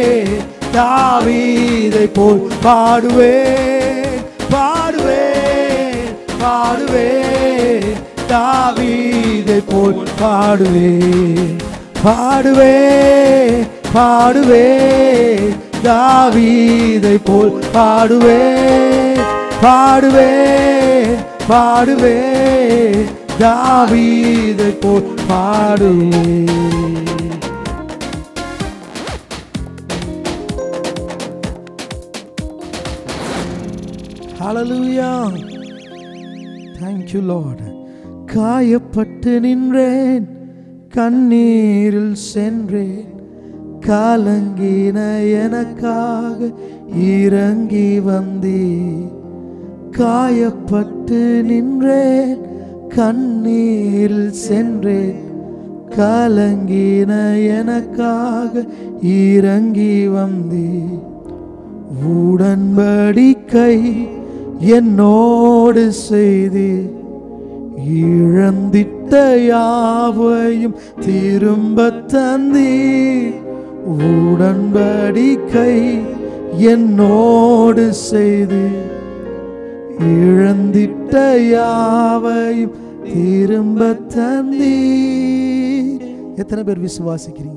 தாவீதை போல் பாடுவே பாடுவே பாடுவே தாவீதை போல் பாடுவே பாடுவே பாடுவே தாவீதை போல் பாடுவே பாடுவே பாடுவே தாவீதை போல் பாடுவே Hallelujah. Thank you, Lord. காயப்பட்டு நின்றேன் கண்ணீரில் சென்றேன் காலங்கின எனக்காக இறங்கி வந்தே காயப்பட்டு நின்றேன் கண்ணீரில் சென்றேன் கலங்கின எனக்காக இறங்கி வந்தே உடன்படிக்கை என்னோடு செய்து இழந்திட்ட யாவையும் திரும்ப தந்தி உடன்படிக்கை என்னோடு செய்து இழந்திட்ட யாவையும் திரும்ப தந்தி எத்தனை பேர் விசுவாசிக்கிறீங்க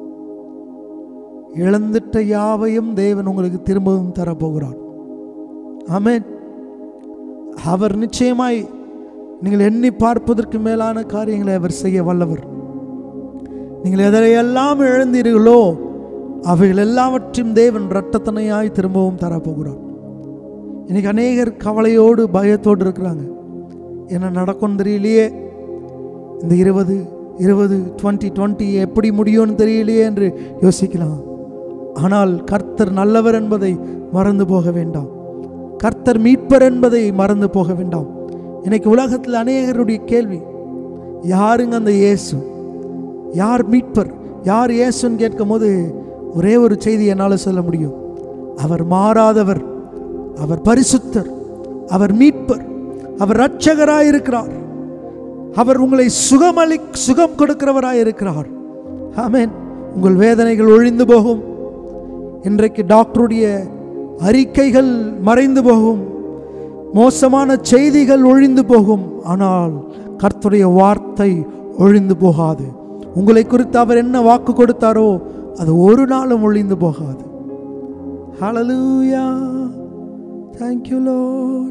இழந்துட்ட யாவையும் தேவன் உங்களுக்கு திரும்பவும் தரப்போகிறார் ஆமென் அவர் நிச்சயமாய் நீங்கள் எண்ணி பார்ப்பதற்கு மேலான காரியங்களை அவர் செய்ய வல்லவர் நீங்கள் எதையெல்லாம் இழந்தீர்களோ அவைகள் எல்லாவற்றையும் தேவன் இரட்டத்தனையாய் திரும்பவும் தரப்போகிறார் இன்னைக்கு அநேகர் கவலையோடு பயத்தோடு இருக்கிறாங்க என்ன நடக்கும்னு தெரியலையே இந்த இருபது இருபது டுவெண்ட்டி டுவெண்ட்டி எப்படி முடியும்னு தெரியலையே என்று யோசிக்கலாம் ஆனால் கர்த்தர் நல்லவர் என்பதை மறந்து போக வேண்டாம் கர்த்தர் மீட்பர் என்பதை மறந்து போக வேண்டாம் இன்னைக்கு உலகத்தில் அநேகருடைய கேள்வி யாருங்க அந்த இயேசு யார் மீட்பர் யார் இயேசுன்னு கேட்கும் போது ஒரே ஒரு செய்தி என்னால் சொல்ல முடியும் அவர் மாறாதவர் அவர் பரிசுத்தர் அவர் மீட்பர் அவர் இரட்சகராய் இருக்கிறார் அவர் உங்களை சுகமளி சுகம் கொடுக்கிறவராய் இருக்கிறார் ஆமென் உங்கள் வேதனைகள் ஒழிந்து போகும் இன்றைக்கு டாக்டருடைய அறிக்கைகள் மறைந்து போகும் மோசமான செய்திகள் ஒழிந்து போகும் ஆனால் கர்த்தருடைய வார்த்தை ஒழிந்து போகாது உங்களை குறித்து அவர் என்ன வாக்கு கொடுத்தாரோ அது ஒரு நாளும் ஒழிந்து போகாது ஹalleluya thank you lord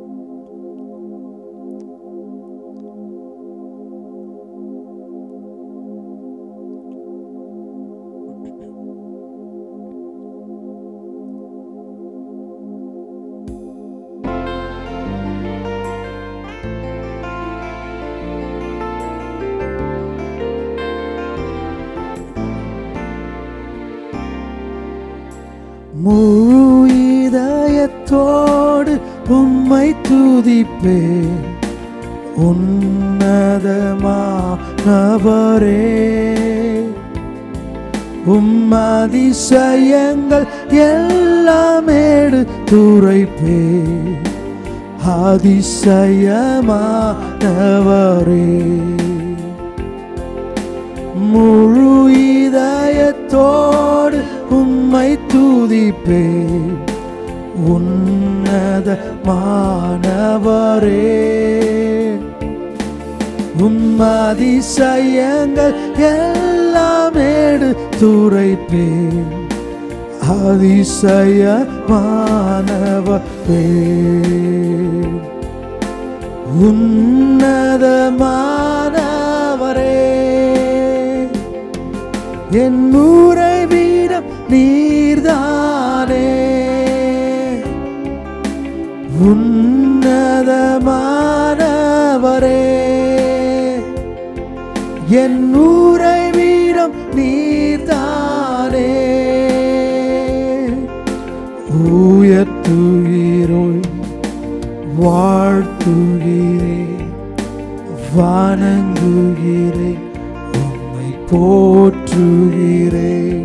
முழு இதயத்தோடு உம்மை துதிப்பேன் உன்னதமானவரே உம் அதிசயங்கள் எல்லாம் எடுத்துரைப்பே அதிசயமானவரே முழு இதயத்தோடு உம்மை துதிப்பேன் உன்னத மாணவரே உம் அதிசயங்கள் எல்லாம் எடுத்துரைப்பேன் அதிசய மாணவரே உன்னதமானவரே என் ஊரை வீரம் நீர்தானே உன்னதமானவரே என் ஊரை வீரம் நீர்தானே உயர்த்துகிறோய் வாழ்த்துகிறேன் வணங்குகிறேன் உம்மை போற்றுகிறேன்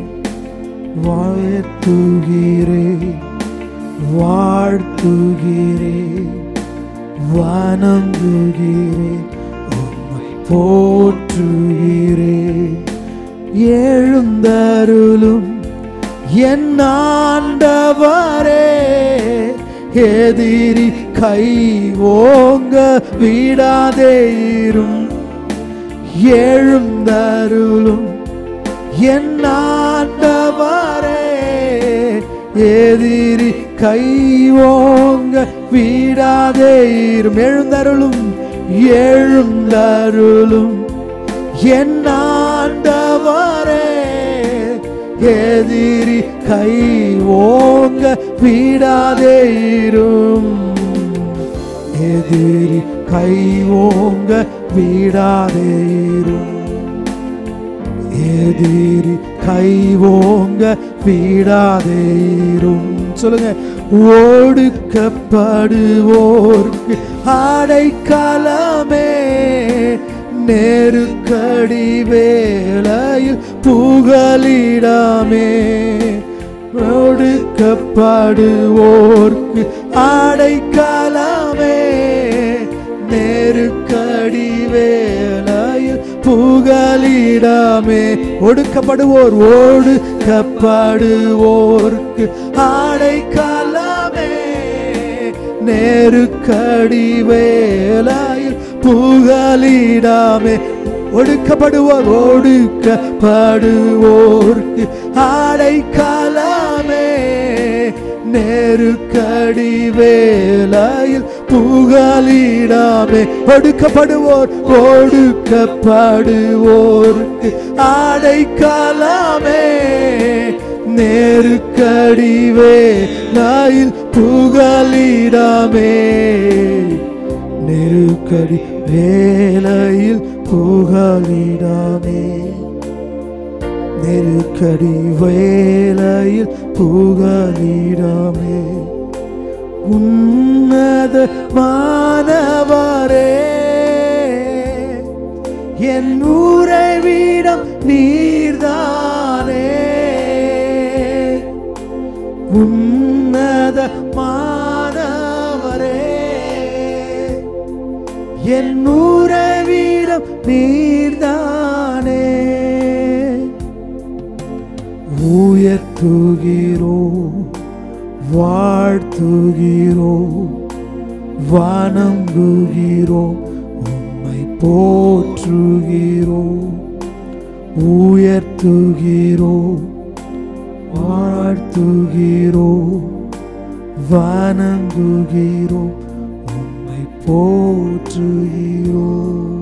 வாழ்த்துகிறேன் வாழ்த்துகிறேன் வணங்குகிறேன் உம்மை போற்றுகிறேன் எழுந்தருளும் என் ஆண்டவரே எதிரி கை ஓங்க விடாதேரும் எழுந்தருளும் என் ஆண்டவரே எதிரி கை ஓங்க விடாதேரும் எழுந்தருளும் எழுந்தருளும் என் ஆண்டவரே எதிரி கை ஓங்க விடாதேரும் எதிரி கை ஓங்க விடாதேரும் எதிரி கை ஓங்க விடாதேரும் சொல்லுங்க ஓடுக்கப்படுவோர்க்கு அடைக்கலமே நெருக்கடி வேளையில் புகலிடமே ஒடுக்க ஒடுக்கப்படுவோர்க்கு அடைக்கலமே நெருக்கடி வேலையில் புகலிடமே ஒடுக்கப்படுவோர் ஒடுக்கப்படுவோர்க்கு அடைக்கலமே நெருக்கடி வேலையில் புகலிடாமே ஒடுக்கப்படுவோர் ஒடுக்கப்படுவோர்க்கு அடைக்கலமே நெருக்கடி வேலையில் புகலிடாமே ஒடுக்கப்படுவோர் ஒடுக்கப்படுவோர்க்கு அடைக்கலமே நெருக்கடி வேலையில் புகலிடாமே நெருக்கடி வேலையில் புகலிடாமே நெருக்கடி வேலையில் புகலிடாமே உன்னத மாணவரே என் உறைவிடம் நீர்தானே உன்னத மாணவரே என் உறவிடம் நீர்தானே உயர்த்துகிறோ வாழ்த்துகிறோ வணங்குகிறோ உம்மை போற்றுகிறோ உயர்த்துகிறோ வாழ்த்துகிறோ வணங்குகிறோ உம்மை போற்றுகிறோ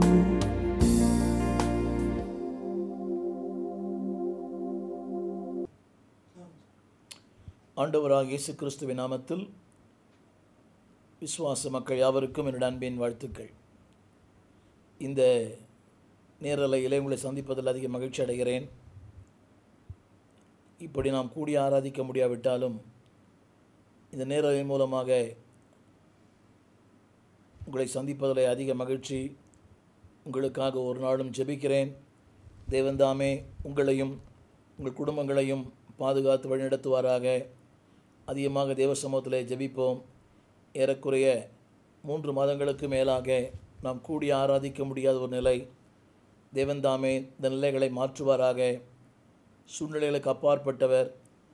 ஆண்டவராக இயேசு கிறிஸ்துவின் நாமத்தில் விசுவாச மக்கள் யாவருக்கும் என்னுடைய அன்பின் வாழ்த்துக்கள் இந்த நேரலையிலே உங்களை சந்திப்பதில் அதிக மகிழ்ச்சி அடைகிறேன் இப்படி நாம் கூடி ஆராதிக்க முடியாவிட்டாலும் இந்த நேரலை மூலமாக உங்களை சந்திப்பதில் அதிக மகிழ்ச்சி உங்களுக்காக ஒரு நாளும் ஜெபிக்கிறேன் தேவன்தாமே உங்களையும் உங்கள் குடும்பங்களையும் பாதுகாத்து வழிநடத்துவாராக அதிகமாக தேவ சமூகத்திலே ஜெபிப்போம் ஏறக்குறைய மூன்று மாதங்களுக்கு மேலாக நாம் கூடி ஆராதிக்க முடியாத ஒரு நிலை தேவன்தாமே இந்த நிலைகளை மாற்றுவாராக சூழ்நிலைகளுக்கு அப்பாற்பட்டவர்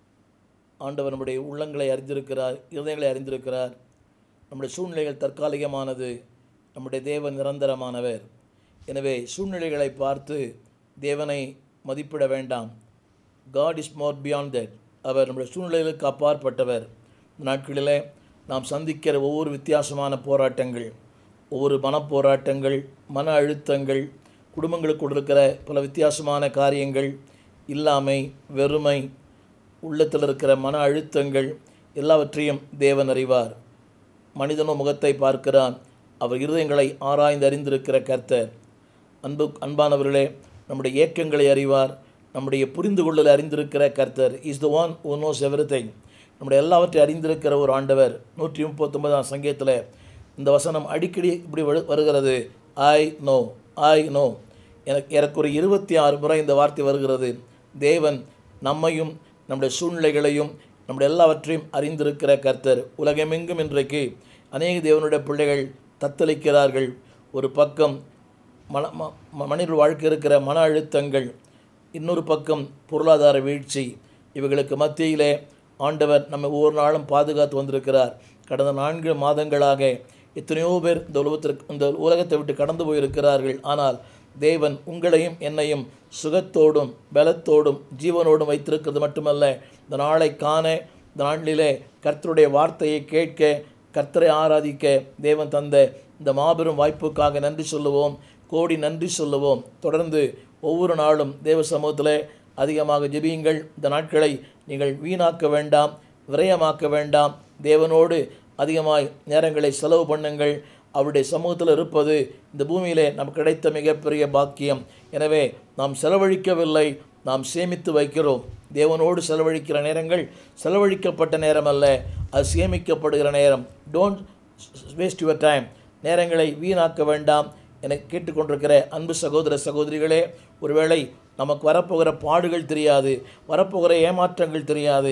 ஆண்டவர் நம்முடைய உள்ளங்களை அறிந்திருக்கிறார் இருதயங்களை அறிந்திருக்கிறார் நம்முடைய சூழ்நிலைகள் தற்காலிகமானது நம்முடைய தேவன் நிரந்தரமானவர் எனவே சூழ்நிலைகளை பார்த்து தேவனை மதிப்பிட வேண்டாம் God is more beyond that அவர் நம்முடைய சூழ்நிலைகளுக்கு அப்பாற்பட்டவர் இந்த நாட்களிலே நாம் சந்திக்கிற ஒவ்வொரு வித்தியாசமான போராட்டங்கள் ஒவ்வொரு மனப்போராட்டங்கள் மன அழுத்தங்கள் குடும்பங்களுக்குள் இருக்கிற பல வித்தியாசமான காரியங்கள் இல்லாமை வெறுமை உள்ளத்தில் இருக்கிற மன அழுத்தங்கள் எல்லாவற்றையும் தேவன் அறிவார் மனிதனோ முகத்தை பார்க்கிறான் அவர் இருதயங்களை ஆராய்ந்து அறிந்திருக்கிற கர்த்தர் அன்பு அன்பானவர்களே நம்முடைய ஏக்கங்களை அறிவார் நம்முடைய புரிந்து கொள்ளலை அறிந்திருக்கிற கர்த்தர் is the one who knows everything நம்முடைய எல்லாவற்றையும் அறிந்திருக்கிற ஒரு ஆண்டவர் நூற்றி முப்பத்தொன்பதாம் சங்கீதத்தில் இந்த வசனம் அடிக்கடி இப்படி வரு- வருகிறது ஐ நோ ஐ நோ எனக்கு எனக்கு ஒரு இருபத்தி ஆறு முறை இந்த வார்த்தை வருகிறது தேவன் நம்மையும் நம்முடைய சூழ்நிலைகளையும் நம்முடைய எல்லாவற்றையும் அறிந்திருக்கிற கர்த்தர் உலகமெங்கும் இன்றைக்கு அநேக தேவனுடைய பிள்ளைகள் தத்தளிக்கிறார்கள் ஒரு பக்கம் மன ம- ம- மனித வாழ்க்கை இருக்கிற மன அழுத்தங்கள் இன்னொரு பக்கம் பொருளாதார வீழ்ச்சி இவைகளுக்கு மத்தியிலே ஆண்டவர் நம்மை ஒவ்வொரு நாளும் பாதுகாத்து வந்திருக்கிறார் கடந்த நான்கு மாதங்களாக எத்தனையோ பேர் இந்த உலகத்திற்கு இந்த உலகத்தை விட்டு கடந்து போயிருக்கிறார்கள் ஆனால் தேவன் உங்களையும் என்னையும் சுகத்தோடும் பலத்தோடும் ஜீவனோடும் வைத்திருக்கிறது மட்டுமல்ல இந்த நாளை காண இந்த நாளிலே கர்த்தருடைய வார்த்தையை கேட்க கர்த்தரை ஆராதிக்க தேவன் தந்த இந்த மாபெரும் வாய்ப்புக்காக நன்றி சொல்லுவோம் கோடி நன்றி சொல்லுவோம் தொடர்ந்து ஒவ்வொரு நாளும் தேவ சமூகத்தில் அதிகமாக ஜெபியுங்கள் இந்த நாட்களை நீங்கள் வீணாக்க வேண்டாம் விரயமாக்க வேண்டாம் தேவனோடு அதிகமாய் நேரங்களை செலவு பண்ணுங்கள் அவருடைய சமூகத்தில் இருப்பது இந்த பூமியிலே நமக்கு கிடைத்த மிகப்பெரிய பாக்கியம் எனவே நாம் செலவழிக்கவில்லை நாம் சேமித்து வைக்கிறோம் தேவனோடு செலவழிக்கிற நேரங்கள் செலவழிக்கப்பட்ட நேரம் அல்ல அது சேமிக்கப்படுகிற நேரம் டோன்ட் வேஸ்ட் யுவர் டைம் நேரங்களை வீணாக்க வேண்டாம் என கேட்டுக்கொண்டிருக்கிற அன்பு சகோதர சகோதரிகளே ஒருவேளை நமக்கு வரப்போகிற பாடுகள் தெரியாது வரப்போகிற ஏமாற்றங்கள் தெரியாது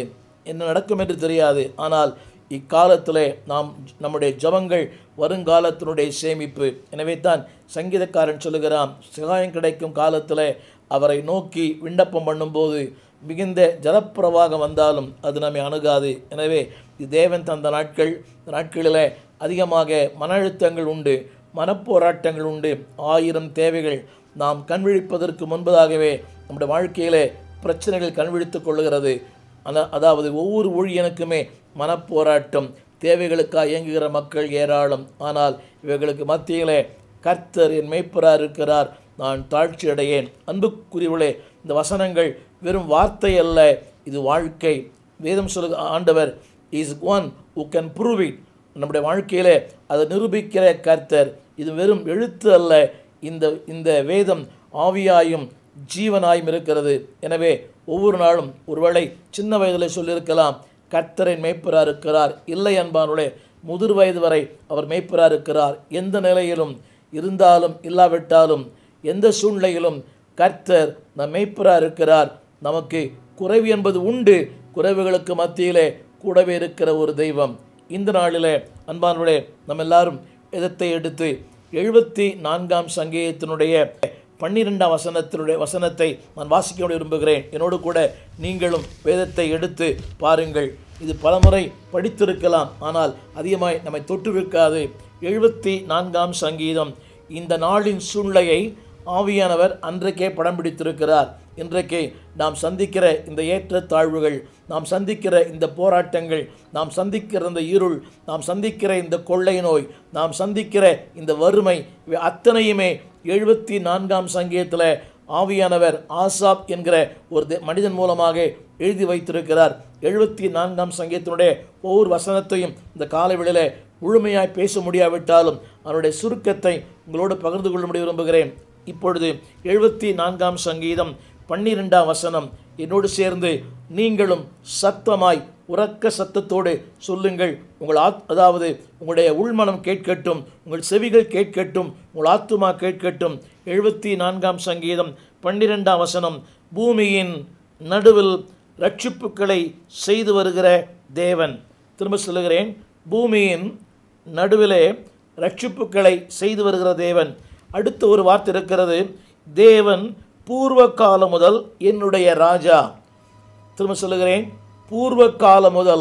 என்ன நடக்கும் என்று தெரியாது ஆனால் இக்காலத்திலே நாம் நம்முடைய ஜபங்கள் வருங்காலத்தினுடைய சேமிப்பு எனவே தான் சங்கீதக்காரன் சொல்லுகிறான் சகாயம் கிடைக்கும் காலத்திலே அவரை நோக்கி விண்ணப்பம் பண்ணும்போது மிகுந்த ஜலப்பிரவாகம் வந்தாலும் அது நம்மை அணுகாது எனவே இது தேவன் தந்த நாட்கள் இந்த நாட்களிலே அதிகமாக மன அழுத்தங்கள் உண்டு மனப்போராட்டங்கள் உண்டு ஆயிரம் தேவைகள் நாம் கண்விழிப்பதற்கு முன்பதாகவே நம்முடைய வாழ்க்கையிலே பிரச்சனைகள் கண்விழித்துக் கொள்ளுகிறது அத- அதாவது ஒவ்வொரு ஊழியனுக்குமே மனப்போராட்டம் தேவைகளுக்காக இயங்குகிற மக்கள் ஏராளம் ஆனால் இவைகளுக்கு மத்தியிலே கர்த்தர் என் மேய்ப்பராக இருக்கிறார் நான் தாழ்ச்சி அடையேன் அன்புக்குரியவளே இந்த வசனங்கள் வெறும் வார்த்தை அல்ல இது வாழ்க்கை வேதம் சொல்லு ஆண்டவர் is one who can prove it நம்முடைய வாழ்க்கையிலே அதை நிரூபிக்கிற கர்த்தர் இது வெறும் எழுத்து அல்ல இந்த இந்த வேதம் ஆவியாயும் ஜீவனாயும் இருக்கிறது எனவே ஒவ்வொரு நாளும் ஒருவேளை சின்ன வயதில் சொல்லியிருக்கலாம் கர்த்தரின் மேய்ப்பராக இருக்கிறார் இல்லை அன்பானுடைய முதிர் வயது வரை அவர் மேய்ப்பராக இருக்கிறார் எந்த நிலையிலும் இருந்தாலும் இல்லாவிட்டாலும் எந்த சூழ்நிலையிலும் கர்த்தர் நம் மேய்ப்பராக இருக்கிறார் நமக்கு குறைவு என்பது உண்டு குறைவுகளுக்கு மத்தியிலே கூடவே இருக்கிற ஒரு தெய்வம் இந்த நாளிலே அன்பானுடைய நம்ம எல்லாரும் இதத்தை எடுத்து எழுபத்தி நான்காம் சங்கீதத்தினுடைய பன்னிரெண்டாம் வசனத்தினுடைய வசனத்தை நான் வாசிக்க விரும்புகிறேன் என்னோடு கூட நீங்களும் வேதத்தை எடுத்து பாருங்கள் இது பலமுறை படித்திருக்கலாம் ஆனால் அதிகமாய் நம்மை தொற்றிருக்காது எழுபத்தி நான்காம் சங்கீதம் இந்த நாளின் சூழ்நிலையை ஆவியானவர் அன்றைக்கே படம் பிடித்திருக்கிறார் இன்றைக்கு நாம் சந்திக்கிற இந்த ஏற்றத்தாழ்வுகள் நாம் சந்திக்கிற இந்த போராட்டங்கள் நாம் சந்திக்கிற இந்த இருள் நாம் சந்திக்கிற இந்த கொள்ளை நோய் நாம் சந்திக்கிற இந்த வறுமை இவை அத்தனையுமே எழுபத்தி நான்காம் சங்கீதத்தில் ஆவியானவர் ஆசாப் என்கிற ஒரு தே- மனிதன் மூலமாக எழுதி வைத்திருக்கிறார் எழுபத்தி நான்காம் சங்கீதத்தினுடைய ஒவ்வொரு வசனத்தையும் இந்த காலவெளியில் முழுமையாய் பேச முடியாவிட்டாலும் அதனுடைய சுருக்கத்தை உங்களோடு பகிர்ந்து கொள்ளும்படி விரும்புகிறேன் இப்பொழுது எழுபத்தி நான்காம் சங்கீதம் பன்னிரெண்டாம் வசனம் என்னோடு சேர்ந்து நீங்களும் சத்தமாய் உறக்க சத்தத்தோடு சொல்லுங்கள் உங்கள் ஆத் அதாவது உங்களுடைய உள்மனம் கேட்கட்டும் உங்கள் செவிகள் கேட்கட்டும் உங்கள் ஆத்துமா கேட்கட்டும் எழுபத்தி நான்காம் சங்கீதம் பன்னிரெண்டாம் வசனம் பூமியின் நடுவில் ரட்சிப்புகளை செய்து வருகிற தேவன் திரும்ப சொல்லுகிறேன் பூமியின் நடுவிலே ரட்சிப்புகளை செய்து வருகிற தேவன் அடுத்த ஒரு வார்த்தை இருக்கிறது தேவன் பூர்வ காலம் முதல் என்னுடைய ராஜா திரும்ப சொல்லுகிறேன் பூர்வ காலம் முதல்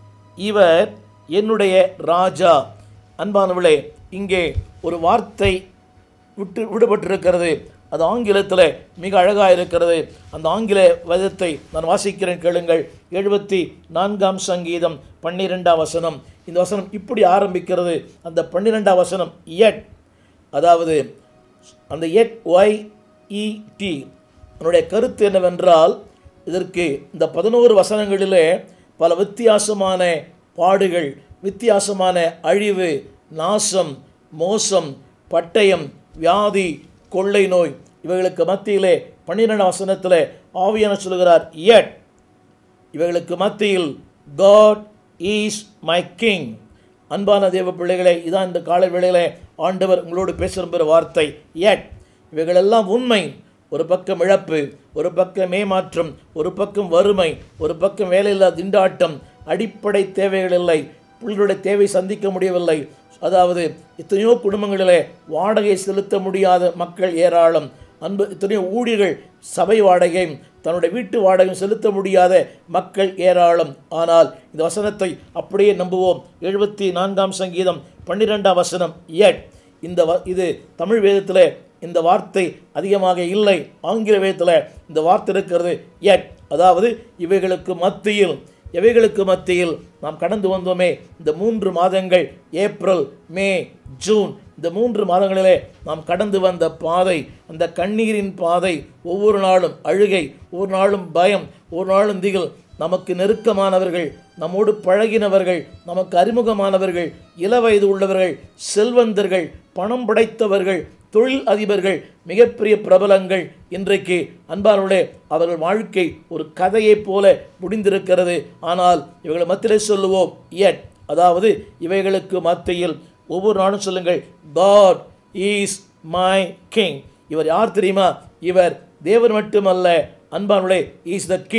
இவர் என்னுடைய ராஜா அன்பானவளே இங்கே ஒரு வார்த்தை விட்டு விடுபட்டிருக்கிறது அது ஆங்கிலத்தில் மிக அழகாக இருக்கிறது அந்த ஆங்கில வதத்தை நான் வாசிக்கிறேன் கேளுங்கள் எழுபத்தி நான்காம் சங்கீதம் பன்னிரெண்டாம் வசனம் இந்த வசனம் இப்படி ஆரம்பிக்கிறது அந்த பன்னிரெண்டாம் வசனம் எட் அதாவது அந்த எட் ஒய் இடி அதனுடைய கருத்து என்னவென்றால் இதற்கு இந்த பதினோரு வசனங்களிலே பல வித்தியாசமான பாடுகள் வித்தியாசமான அழிவு நாசம் மோசம் பட்டயம் வியாதி கொள்ளை நோய் இவைகளுக்கு மத்தியிலே பன்னிரெண்டாம் வசனத்திலே ஆவியான சொல்கிறார் எட் இவைகளுக்கு மத்தியில் காட் இஸ் மை கிங் அன்பான தேவ பிள்ளைகளே இதான் இந்த காலை வேளையிலே ஆண்டவர் உங்களோடு பேச விரும்புகிற வார்த்தை எட் இவைகளெல்லாம் உண்மை ஒரு பக்கம் இழப்பு ஒரு பக்கம் ஏமாற்றம் ஒரு பக்கம் வறுமை ஒரு பக்கம் வேலையில்லா திண்டாட்டம் அடிப்படை தேவைகள் இல்லை பிள்ளைகளுடைய தேவை சந்திக்க முடியவில்லை அதாவது எத்தனையோ குடும்பங்களிலே வாடகை செலுத்த முடியாத மக்கள் ஏராளம் அன்பு எத்தனையோ ஊழியர்கள் சபை வாடகையும் தன்னுடைய வீட்டு வாடகையும் செலுத்த முடியாத மக்கள் ஏராளம் ஆனால் இந்த வசனத்தை அப்படியே நம்புவோம் எழுபத்தி நான்காம் சங்கீதம் பன்னிரெண்டாம் வசனம் எட் இந்த வ இது தமிழ் வேதத்தில் இந்த வார்த்தை அதிகமாக இல்லை ஆங்கில வேதத்தில் இந்த வார்த்தை இருக்கிறது எட் அதாவது இவைகளுக்கு மத்தியில் எவைகளுக்கு மத்தியில் நாம் கடந்து வந்தோமே இந்த மூன்று மாதங்கள் ஏப்ரல் மே ஜூன் இந்த மூன்று மாதங்களிலே நாம் கடந்து வந்த பாதை அந்த கண்ணீரின் பாதை ஒவ்வொரு நாளும் அழுகை ஒவ்வொரு நாளும் பயம் ஒவ்வொரு நாளும் திகில் நமக்கு நெருக்கமானவர்கள் நம்மோடு பழகினவர்கள் நமக்கு அறிமுகமானவர்கள் இளவயது உள்ளவர்கள் செல்வந்தர்கள் பணம் படைத்தவர்கள் தொழில் அதிபர்கள் மிகப்பெரிய பிரபலங்கள் இன்றைக்கு அன்பானவர்களே அவர்கள் வாழ்க்கை ஒரு கதையைப் போல முடிந்திருக்கிறது ஆனால் இவர்களை மத்தியிலே சொல்லுவோம் எட் அதாவது இவைகளுக்கு மத்தியில் ஒவ்வொரு நாளும் சொல்லுங்கள் காட் இஸ் மை கிங் இவர் யார் தெரியுமா இவர் தேவன் மட்டுமல்ல அன்பானுடைய இஸ் த கிங்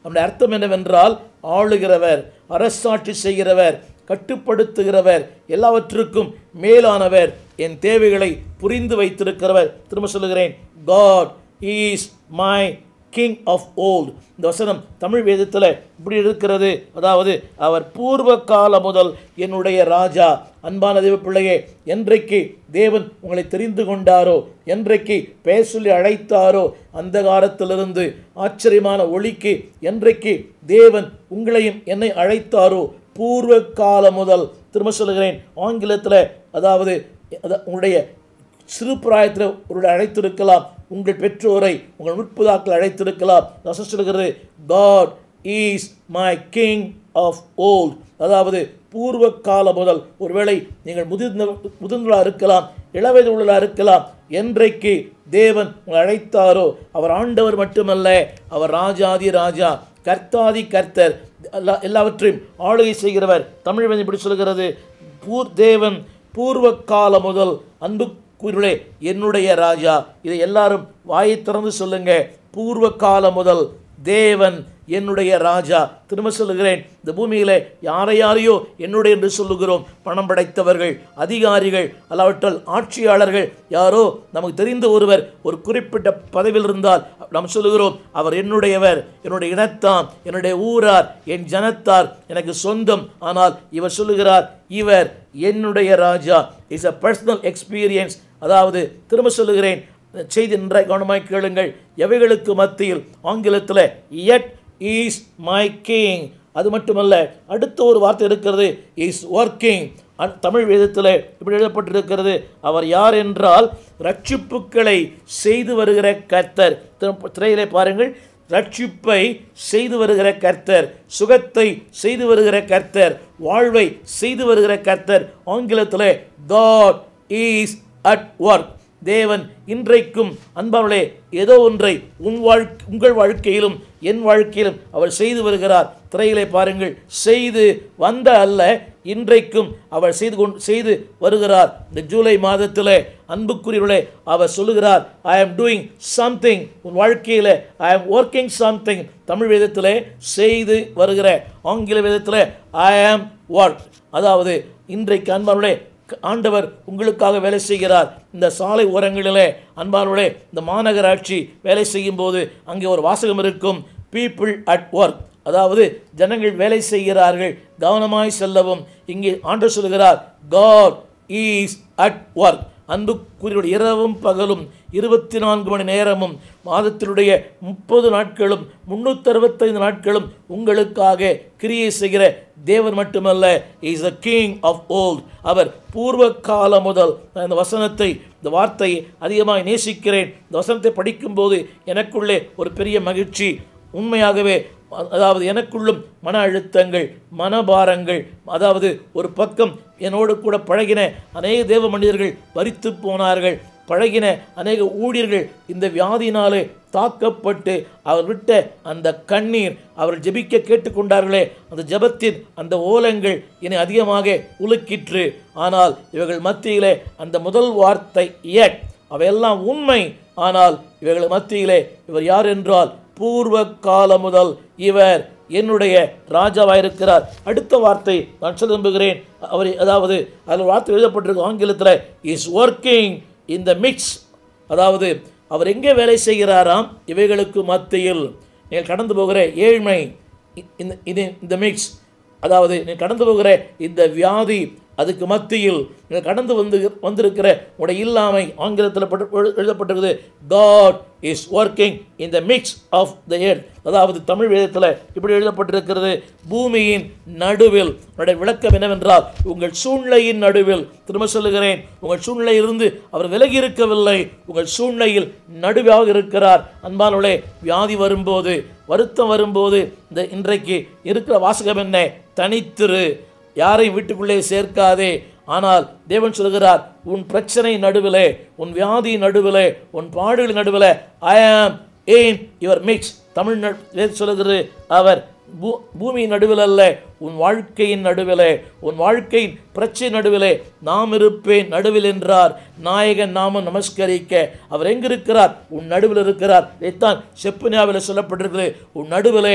நம்முடைய அர்த்தம் என்னவென்றால் ஆளுகிறவர் அரசாட்சி செய்கிறவர் கட்டுப்படுத்துகிறவர் எல்லாவற்றுக்கும் மேலானவர் என் தேவைகளை புரிந்து வைத்திருக்கிறவர் திரும்ப சொல்லுகிறேன் God is my king of old இந்த வசனம் தமிழ் வேதத்தில் இப்படி இருக்கிறது அதாவது அவர் பூர்வ காலம் முதல் என்னுடைய ராஜா அன்பான தேவ பிள்ளையே என்றைக்கு தேவன் உங்களை தெரிந்து கொண்டாரோ என்றைக்கு பெயர் சொல்லி அழைத்தாரோ அந்த காலத்திலிருந்து ஆச்சரியமான ஒளிக்கு என்றைக்கு தேவன் உங்களையும் என்னை அழைத்தாரோ பூர்வ காலம் முதல் திரும்ப சொல்லுகிறேன் ஆங்கிலத்தில் அதாவது அத- உங்களுடைய சிறு பிராயத்தில் ஒரு அழைத்திருக்கலாம் உங்கள் பெற்றோரை உங்கள் முற்புதாக்கள் அழைத்திருக்கலாம் ரசம் சொல்கிறது God is my king of old அதாவது பூர்வ காலம் முதல் ஒருவேளை நீங்கள் முதிர்ந்த முதிர்ந்தவர்களாக இருக்கலாம் இளவயது உள்ளவர்களாக இருக்கலாம் என்றைக்கு தேவன் உங்களை அழைத்தாரோ அவர் ஆண்டவர் மட்டுமல்ல அவர் ராஜாதி ராஜா கர்த்தாதி கர்த்தர் எல்லா எல்லாவற்றையும் ஆளுகை செய்கிறவர் தமிழ் வேதம் இப்படி சொல்கிறது பூர் தேவன் பூர்வ காலம் முதல் அன்புக்குரியவர்களே என்னுடைய ராஜா இதை எல்லாரும் வாயை திறந்து சொல்லுங்க பூர்வ காலம் முதல் தேவன் என்னுடைய ராஜா திரும்ப சொல்லுகிறேன் இந்த பூமியிலே யாரை யாரையோ என்னுடைய என்று சொல்லுகிறோம் பணம் படைத்தவர்கள் அதிகாரிகள் அல்லாவற்றால் ஆட்சியாளர்கள் யாரோ நமக்கு தெரிந்த ஒருவர் ஒரு குறிப்பிட்ட பதவியில் இருந்தால் நாம் சொல்லுகிறோம் அவர் என்னுடையவர் என்னுடைய இனத்தான் என்னுடைய ஊரார் என் ஜனத்தார் எனக்கு சொந்தம் ஆனால் இவர் சொல்லுகிறார் இவர் என்னுடைய ராஜா இஸ் அ பர்சனல் எக்ஸ்பீரியன்ஸ் அதாவது திரும்ப சொல்லுகிறேன் செய்தி நன்றாய் கவனமாய் கேளுங்கள் எவைகளுக்கு மத்தியில் ஆங்கிலத்தில் yet இஸ் மை கிங் அது மட்டுமல்ல அடுத்த ஒரு வார்த்தை இருக்கிறது இஸ் ஒர்க்கிங் தமிழ் வேதத்தில் இப்படி எழுதப்பட்டிருக்கிறது அவர் யார் என்றால் ரட்சிப்புக்களை செய்து வருகிற கர்த்தர் திரு- திரையிலே பாருங்கள் ரட்சிப்பை செய்து வருகிற கர்த்தர் சுகத்தை செய்து வருகிற கர்த்தர் வாழ்வை செய்து வருகிற கர்த்தர் ஆங்கிலத்தில் காட் இஸ் அட் ஒர்க் தேவன் இன்றைக்கும் அன்பாளே ஏதோ ஒன்றை உன் வாழ்க்கை உங்கள் வாழ்க்கையிலும் என் வாழ்க்கையிலும் அவர் செய்து வருகிறார் திரையிலே பாருங்கள் செய்து வந்த அல்ல இன்றைக்கும் அவர் செய்து கொண்டு செய்து வருகிறார் இந்த ஜூலை மாதத்தில் அன்புக்குரியவர்களே அவர் சொல்லுகிறார் ஐ ஆம் டூயிங் சம்திங் உன் வாழ்க்கையில் ஐ ஆம் ஒர்க்கிங் சம்திங் தமிழ் வேதத்தில் செய்து வருகிற ஆங்கில வேதத்தில் ஐ ஆம் ஒர்க் அதாவது இன்றைக்கு அன்பானுடைய ஆண்டவர் உங்களுக்காக வேலை செய்கிறார் இந்த சாலை ஓரங்களிலே அன்பானவர்களே இந்த மாநகராட்சி வேலை செய்யும் போது அங்கே ஒரு வாசகம் இருக்கும் பீப்புள் அட் ஒர்க் அதாவது ஜனங்கள் வேலை செய்கிறார்கள் கவனமாய் செல்லவும் இங்கே ஆண்டவர் சொல்கிறார் காட் இஸ் அட் ஒர்க் அன்புக்குரிய இரவும் பகலும் இருபத்தி நான்கு மணி நேரமும் மாதத்தினுடைய முப்பது நாட்களும் முன்னூற்றறுபத்தைந்து நாட்களும் உங்களுக்காக கிரியை செய்கிற தேவன் மட்டுமல்ல is a king of old அவர் பூர்வ காலம் முதல் நான் இந்த வசனத்தை இந்த வார்த்தையை அதிகமாக நேசிக்கிறேன் இந்த வசனத்தை படிக்கும்போது எனக்குள்ளே ஒரு பெரிய மகிழ்ச்சி உண்மையாகவே அதாவது எனக்குள்ளும் மன அழுத்தங்கள் மனபாரங்கள் அதாவது ஒரு பக்கம் என்னோடு கூட பழகின அநேக தேவ மனிதர்கள் வரித்து போனார்கள் பழகின அநேக ஊழியர்கள் இந்த வியாதியினாலே தாக்கப்பட்டு அவர் விட்ட அந்த கண்ணீர் அவர் ஜெபிக்க கேட்டுக்கொண்டார்களே அந்த ஜெபத்தின் அந்த ஓலங்கள் என்னை அதிகமாக உலுக்கிற்று ஆனால் இவர்கள் மத்தியிலே அந்த முதல் வார்த்தை எட் அவையெல்லாம் உண்மை ஆனால் இவர்கள் மத்தியிலே இவர் யார் என்றால் பூர்வ காலம் முதல் இவர் என்னுடைய ராஜாவாயிருக்கிறார் அடுத்த வார்த்தை நான் சொல்ல விரும்புகிறேன் அவர் அதாவது அதில் வார்த்தை எழுதப்பட்டிருக்கு ஆங்கிலத்தில் is working in the mix அதாவது அவர் எங்கே வேலை செய்கிறாராம் இவைகளுக்கு மத்தியில் நீங்கள் கடந்து போகிற ஏழ்மை இ- இந்த இது இந்த மிக்ஸ் அதாவது நீ கடந்து போகிற இந்த வியாதி அதுக்கு மத்தியில் நீங்கள் கடந்து வந்து வந்திருக்கிற உடைய இல்லாமை ஆங்கிலத்தில் பட்டு- எழு- எழுதப்பட்டிருக்குது God is working in the mix of the earth அதாவது தமிழ் வேதத்தில் இப்படி எழுதப்பட்டிருக்கிறது பூமியின் நடுவில் உடைய விளக்கம் என்னவென்றால் உங்கள் சூழ்நிலையின் நடுவில் திரும்ப சொல்லுகிறேன் உங்கள் சூழ்நிலையிலிருந்து அவர் விலகி இருக்கவில்லை உங்கள் சூழ்நிலையில் நடுவாக இருக்கிறார் அன்பானவளே வியாதி வரும்போது வருத்தம் வரும்போது இந்த இன்றைக்கு இருக்கிற வாசகம் என்ன தனித்திரு யாரையும் வீட்டுக்குள்ளே சேர்க்காதே ஆனால் தேவன் சொல்கிறார் உன் பிரச்சனை நடுவிலே உன் வியாதி நடுவிலே உன் பாடுகள் நடுவிலே ஐ ஆம் ஏன் யுவர் மிக்ஸ் தமிழ் ந- வேதம் சொல்லுகிறது அவர் பூ பூமியின் நடுவில் அல்ல உன் வாழ்க்கையின் நடுவிலே உன் வாழ்க்கையின் பிரச்சனை நடுவிலே நாம் இருப்பேன் நடுவில் என்றார் நாயகன் நாம நமஸ்கரிக்க அவர் எங்கிருக்கிறார் உன் நடுவில் இருக்கிறார் இதைத்தான் செப்பனியாவில் சொல்லப்பட்டிருக்கிறது உன் நடுவிலே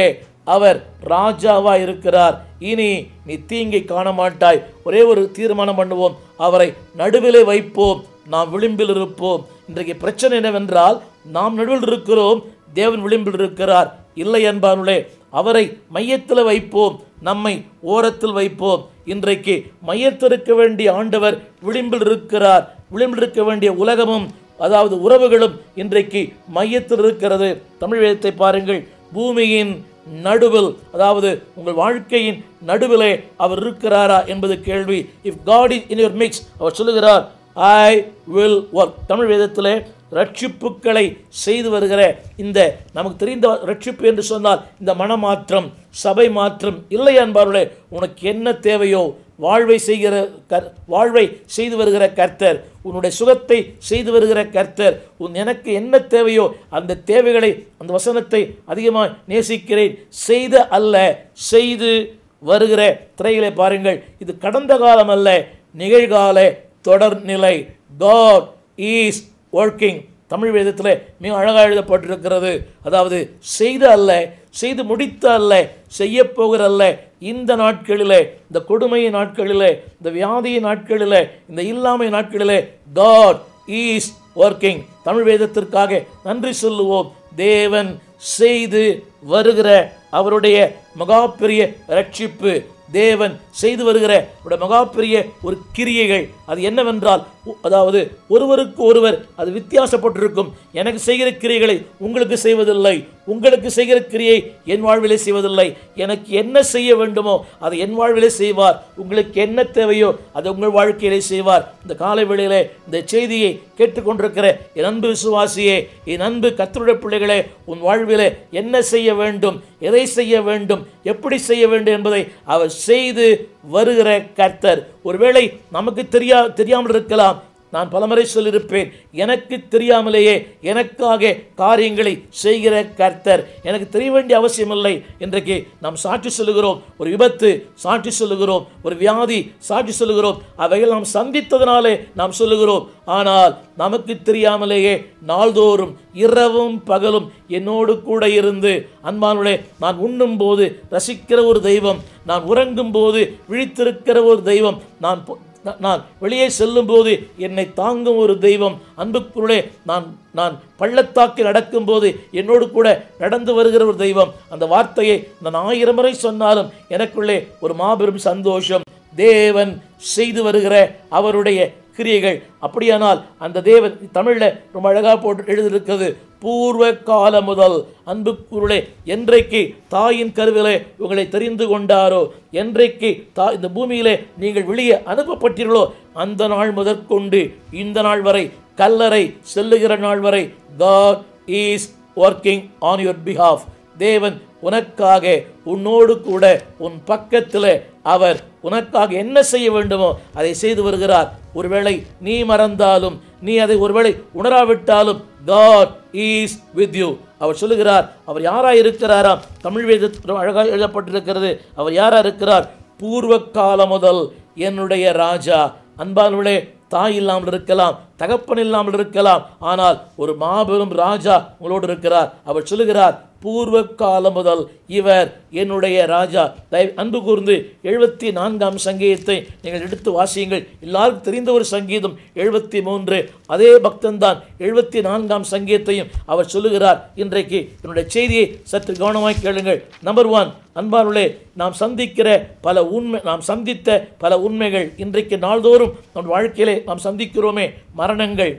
அவர் ராஜாவா இருக்கிறார் இனி நீ தீங்கை காண மாட்டாய் ஒரே ஒரு தீர்மானம் பண்ணுவோம் அவரை நடுவிலே வைப்போம் நாம் விளிம்பில் இருப்போம் இன்றைக்கு பிரச்சனை என்னவென்றால் நாம் நடுவில் இருக்கிறோம் தேவன் விளிம்பில் இருக்கிறார் இல்லை என்பார்களே அவரை மையத்தில் வைப்போம் நம்மை ஓரத்தில் வைப்போம் இன்றைக்கு மையத்தில் இருக்க வேண்டிய ஆண்டவர் விளிம்பில் இருக்கிறார் விளிம்பில் இருக்க வேண்டிய உலகமும் அதாவது உறவுகளும் இன்றைக்கு மையத்தில் இருக்கிறது தமிழ் வேதத்தை பாருங்கள் பூமியின் நடுவில் அதாவது உங்கள் வாழ்க்கையின் நடுவிலே அவர் இருக்கிறாரா என்பது கேள்வி if God is in your mix அவர் சொல்லுகிறார் ஐ வில் ஒர்க் தமிழ் வேதத்திலே ரட்சிப்புகளை செய்து வருகிற இந்த நமக்கு தெரிந்த ரட்சிப்பு என்று சொன்னால் இந்த மனமாற்றம் சபை மாற்றம் இல்லை என்பார்களே உனக்கு என்ன தேவையோ வாழ்வை செய்கிற கர் வாழ்வை செய்து வருகிற கர்த்தர் உன்னுடைய சுகத்தை செய்து வருகிற கர்த்தர் உன் எனக்கு என்ன தேவையோ அந்த தேவைகளை அந்த வசனத்தை அதிகமாக நேசிக்கிறேன் செய்த அல்ல செய்து வருகிற திரையிலே பாருங்கள் இது கடந்த காலம் அல்ல நிகழ்கால தொடர்நிலை காட் இஸ் ஒர்க்கிங் தமிழ் வேதத்தில் மிக அழகாக எழுதப்பட்டிருக்கிறது அதாவது செய்த அல்ல செய்து முடித்த அல்ல செய்ய போகிற அல்ல இந்த நாட்களிலே இந்த கொடுமையின் நாட்களிலே இந்த வியாதியின் நாட்களிலே இந்த இல்லாமை நாட்களிலே காட் இஸ் ஒர்க்கிங் தமிழ் வேதத்திற்காக நன்றி சொல்லுவோம் தேவன் செய்து வருகிற அவருடைய மகா பெரிய ரட்சிப்பு தேவன் செய்து வருகிற அவருடைய மகா பெரிய ஒரு கிரியைகள் அது என்னவென்றால் உ- அதாவது ஒருவருக்கு ஒருவர் அது வித்தியாசப்பட்டிருக்கும் எனக்கு செய்கிற கிரியைகளை உங்களுக்கு செய்வதில்லை உங்களுக்கு செய்கிற கிரியை என் வாழ்விலே செய்வதில்லை எனக்கு என்ன செய்ய வேண்டுமோ அதை என் வாழ்விலே செய்வார் உங்களுக்கு என்ன தேவையோ அதை உங்கள் வாழ்க்கையிலே செய்வார் இந்த காலை வேளையிலே இந்த செய்தியை கேட்டுக்கொண்டிருக்கிற என் அன்பு விசுவாசியே என் அன்பு கத்தருடைய பிள்ளைகளே உன் வாழ்விலே என்ன செய்ய வேண்டும் எதை செய்ய வேண்டும் எப்படி செய்ய வேண்டும் என்பதை அவர் செய்து வருகிற கர்த்தர் ஒருவேளை நமக்கு தெரியா தெரியாமல் இருக்கலாம் நான் பலமுறை சொல்லியிருப்பேன் எனக்கு தெரியாமலேயே எனக்காக காரியங்களை செய்கிற கர்த்தர் எனக்கு தெரிய வேண்டிய அவசியமில்லை இன்றைக்கு நாம் சாட்சி சொல்லுகிறோம் ஒரு விபத்து சாட்சி சொல்லுகிறோம் ஒரு வியாதி சாட்சி சொல்லுகிறோம் அவைகள் நாம் சந்தித்ததனாலே நாம் சொல்லுகிறோம் ஆனால் நமக்கு தெரியாமலேயே நாள்தோறும் இரவும் பகலும் என்னோடு கூட இருந்து அன்பானுடைய நான் உண்ணும் போது ரசிக்கிற ஒரு தெய்வம் நான் உறங்கும் போது விழித்திருக்கிற ஒரு தெய்வம் நான் பொ- நா- நான் வெளியே செல்லும்போது என்னை தாங்கும் ஒரு தெய்வம் அன்புக்குள்ளே நான் நான் பள்ளத்தாக்கில் நடக்கும்போது என்னோடு கூட நடந்து வருகிற ஒரு தெய்வம் அந்த வார்த்தையை நான் ஆயிரம் முறை சொன்னாலும் எனக்குள்ளே ஒரு மாபெரும் சந்தோஷம் தேவன் செய்து வருகிற அவருடைய கிரியைகள் அப்படியானால் அந்த தேவன் தமிழில் ரொம்ப அழகாக போட்டு எழுதியிருக்கிறது பூர்வ காலம் முதல் அன்புக்குருளே என்றைக்கு தாயின் கருவிலே உங்களை தெரிந்து கொண்டாரோ என்றைக்கு தா இந்த பூமியிலே நீங்கள் வெளியே அனுப்பப்பட்டீர்களோ அந்த நாள் முதற்கொண்டு இந்த நாள் வரை கல்லறை செல்லுகிற நாள் வரை God is working on your behalf தேவன் உனக்காக உன்னோடு கூட உன் பக்கத்தில் அவர் உனக்காக என்ன செய்ய வேண்டுமோ அதை செய்து வருகிறார் ஒருவேளை நீ மறந்தாலும் நீ அதை ஒருவேளை உணராவிட்டாலும் காட் இஸ் வித் யூ அவர் சொல்லுகிறார் அவர் யாரா இருக்கிறாராம் தமிழ் வேதத்தில் அழகாக எழுதப்பட்டிருக்கிறது அவர் யாரா இருக்கிறார் பூர்வ காலம் முதல் என்னுடைய ராஜா அன்பானவர்களே தாய் இல்லாமல் இருக்கலாம் தகப்பன் இல்லாமல் இருக்கலாம் ஆனால் ஒரு மாபெரும் ராஜா உங்களோடு இருக்கிறார் அவர் சொல்லுகிறார் பூர்வ காலம் முதல் இவர் என்னுடைய ராஜா தயவு அன்பு கூர்ந்து எழுபத்தி நான்காம் சங்கீதத்தை நீங்கள் எடுத்து வாசியுங்கள் எல்லாருக்கும் தெரிந்த ஒரு சங்கீதம் எழுபத்தி மூன்று அதே பக்தன்தான் எழுபத்தி நான்காம் சங்கீதத்தையும் அவர் சொல்லுகிறார் இன்றைக்கு என்னுடைய செய்தியை சற்று கவனமாய் கேளுங்கள் நம்பர் ஒன் அன்பானுள்ளே நாம் சந்திக்கிற பல உண்மை நாம் சந்தித்த பல உண்மைகள் இன்றைக்கு நாள்தோறும் நம் வாழ்க்கையிலே நாம் சந்திக்கிறோமே மரணங்கள்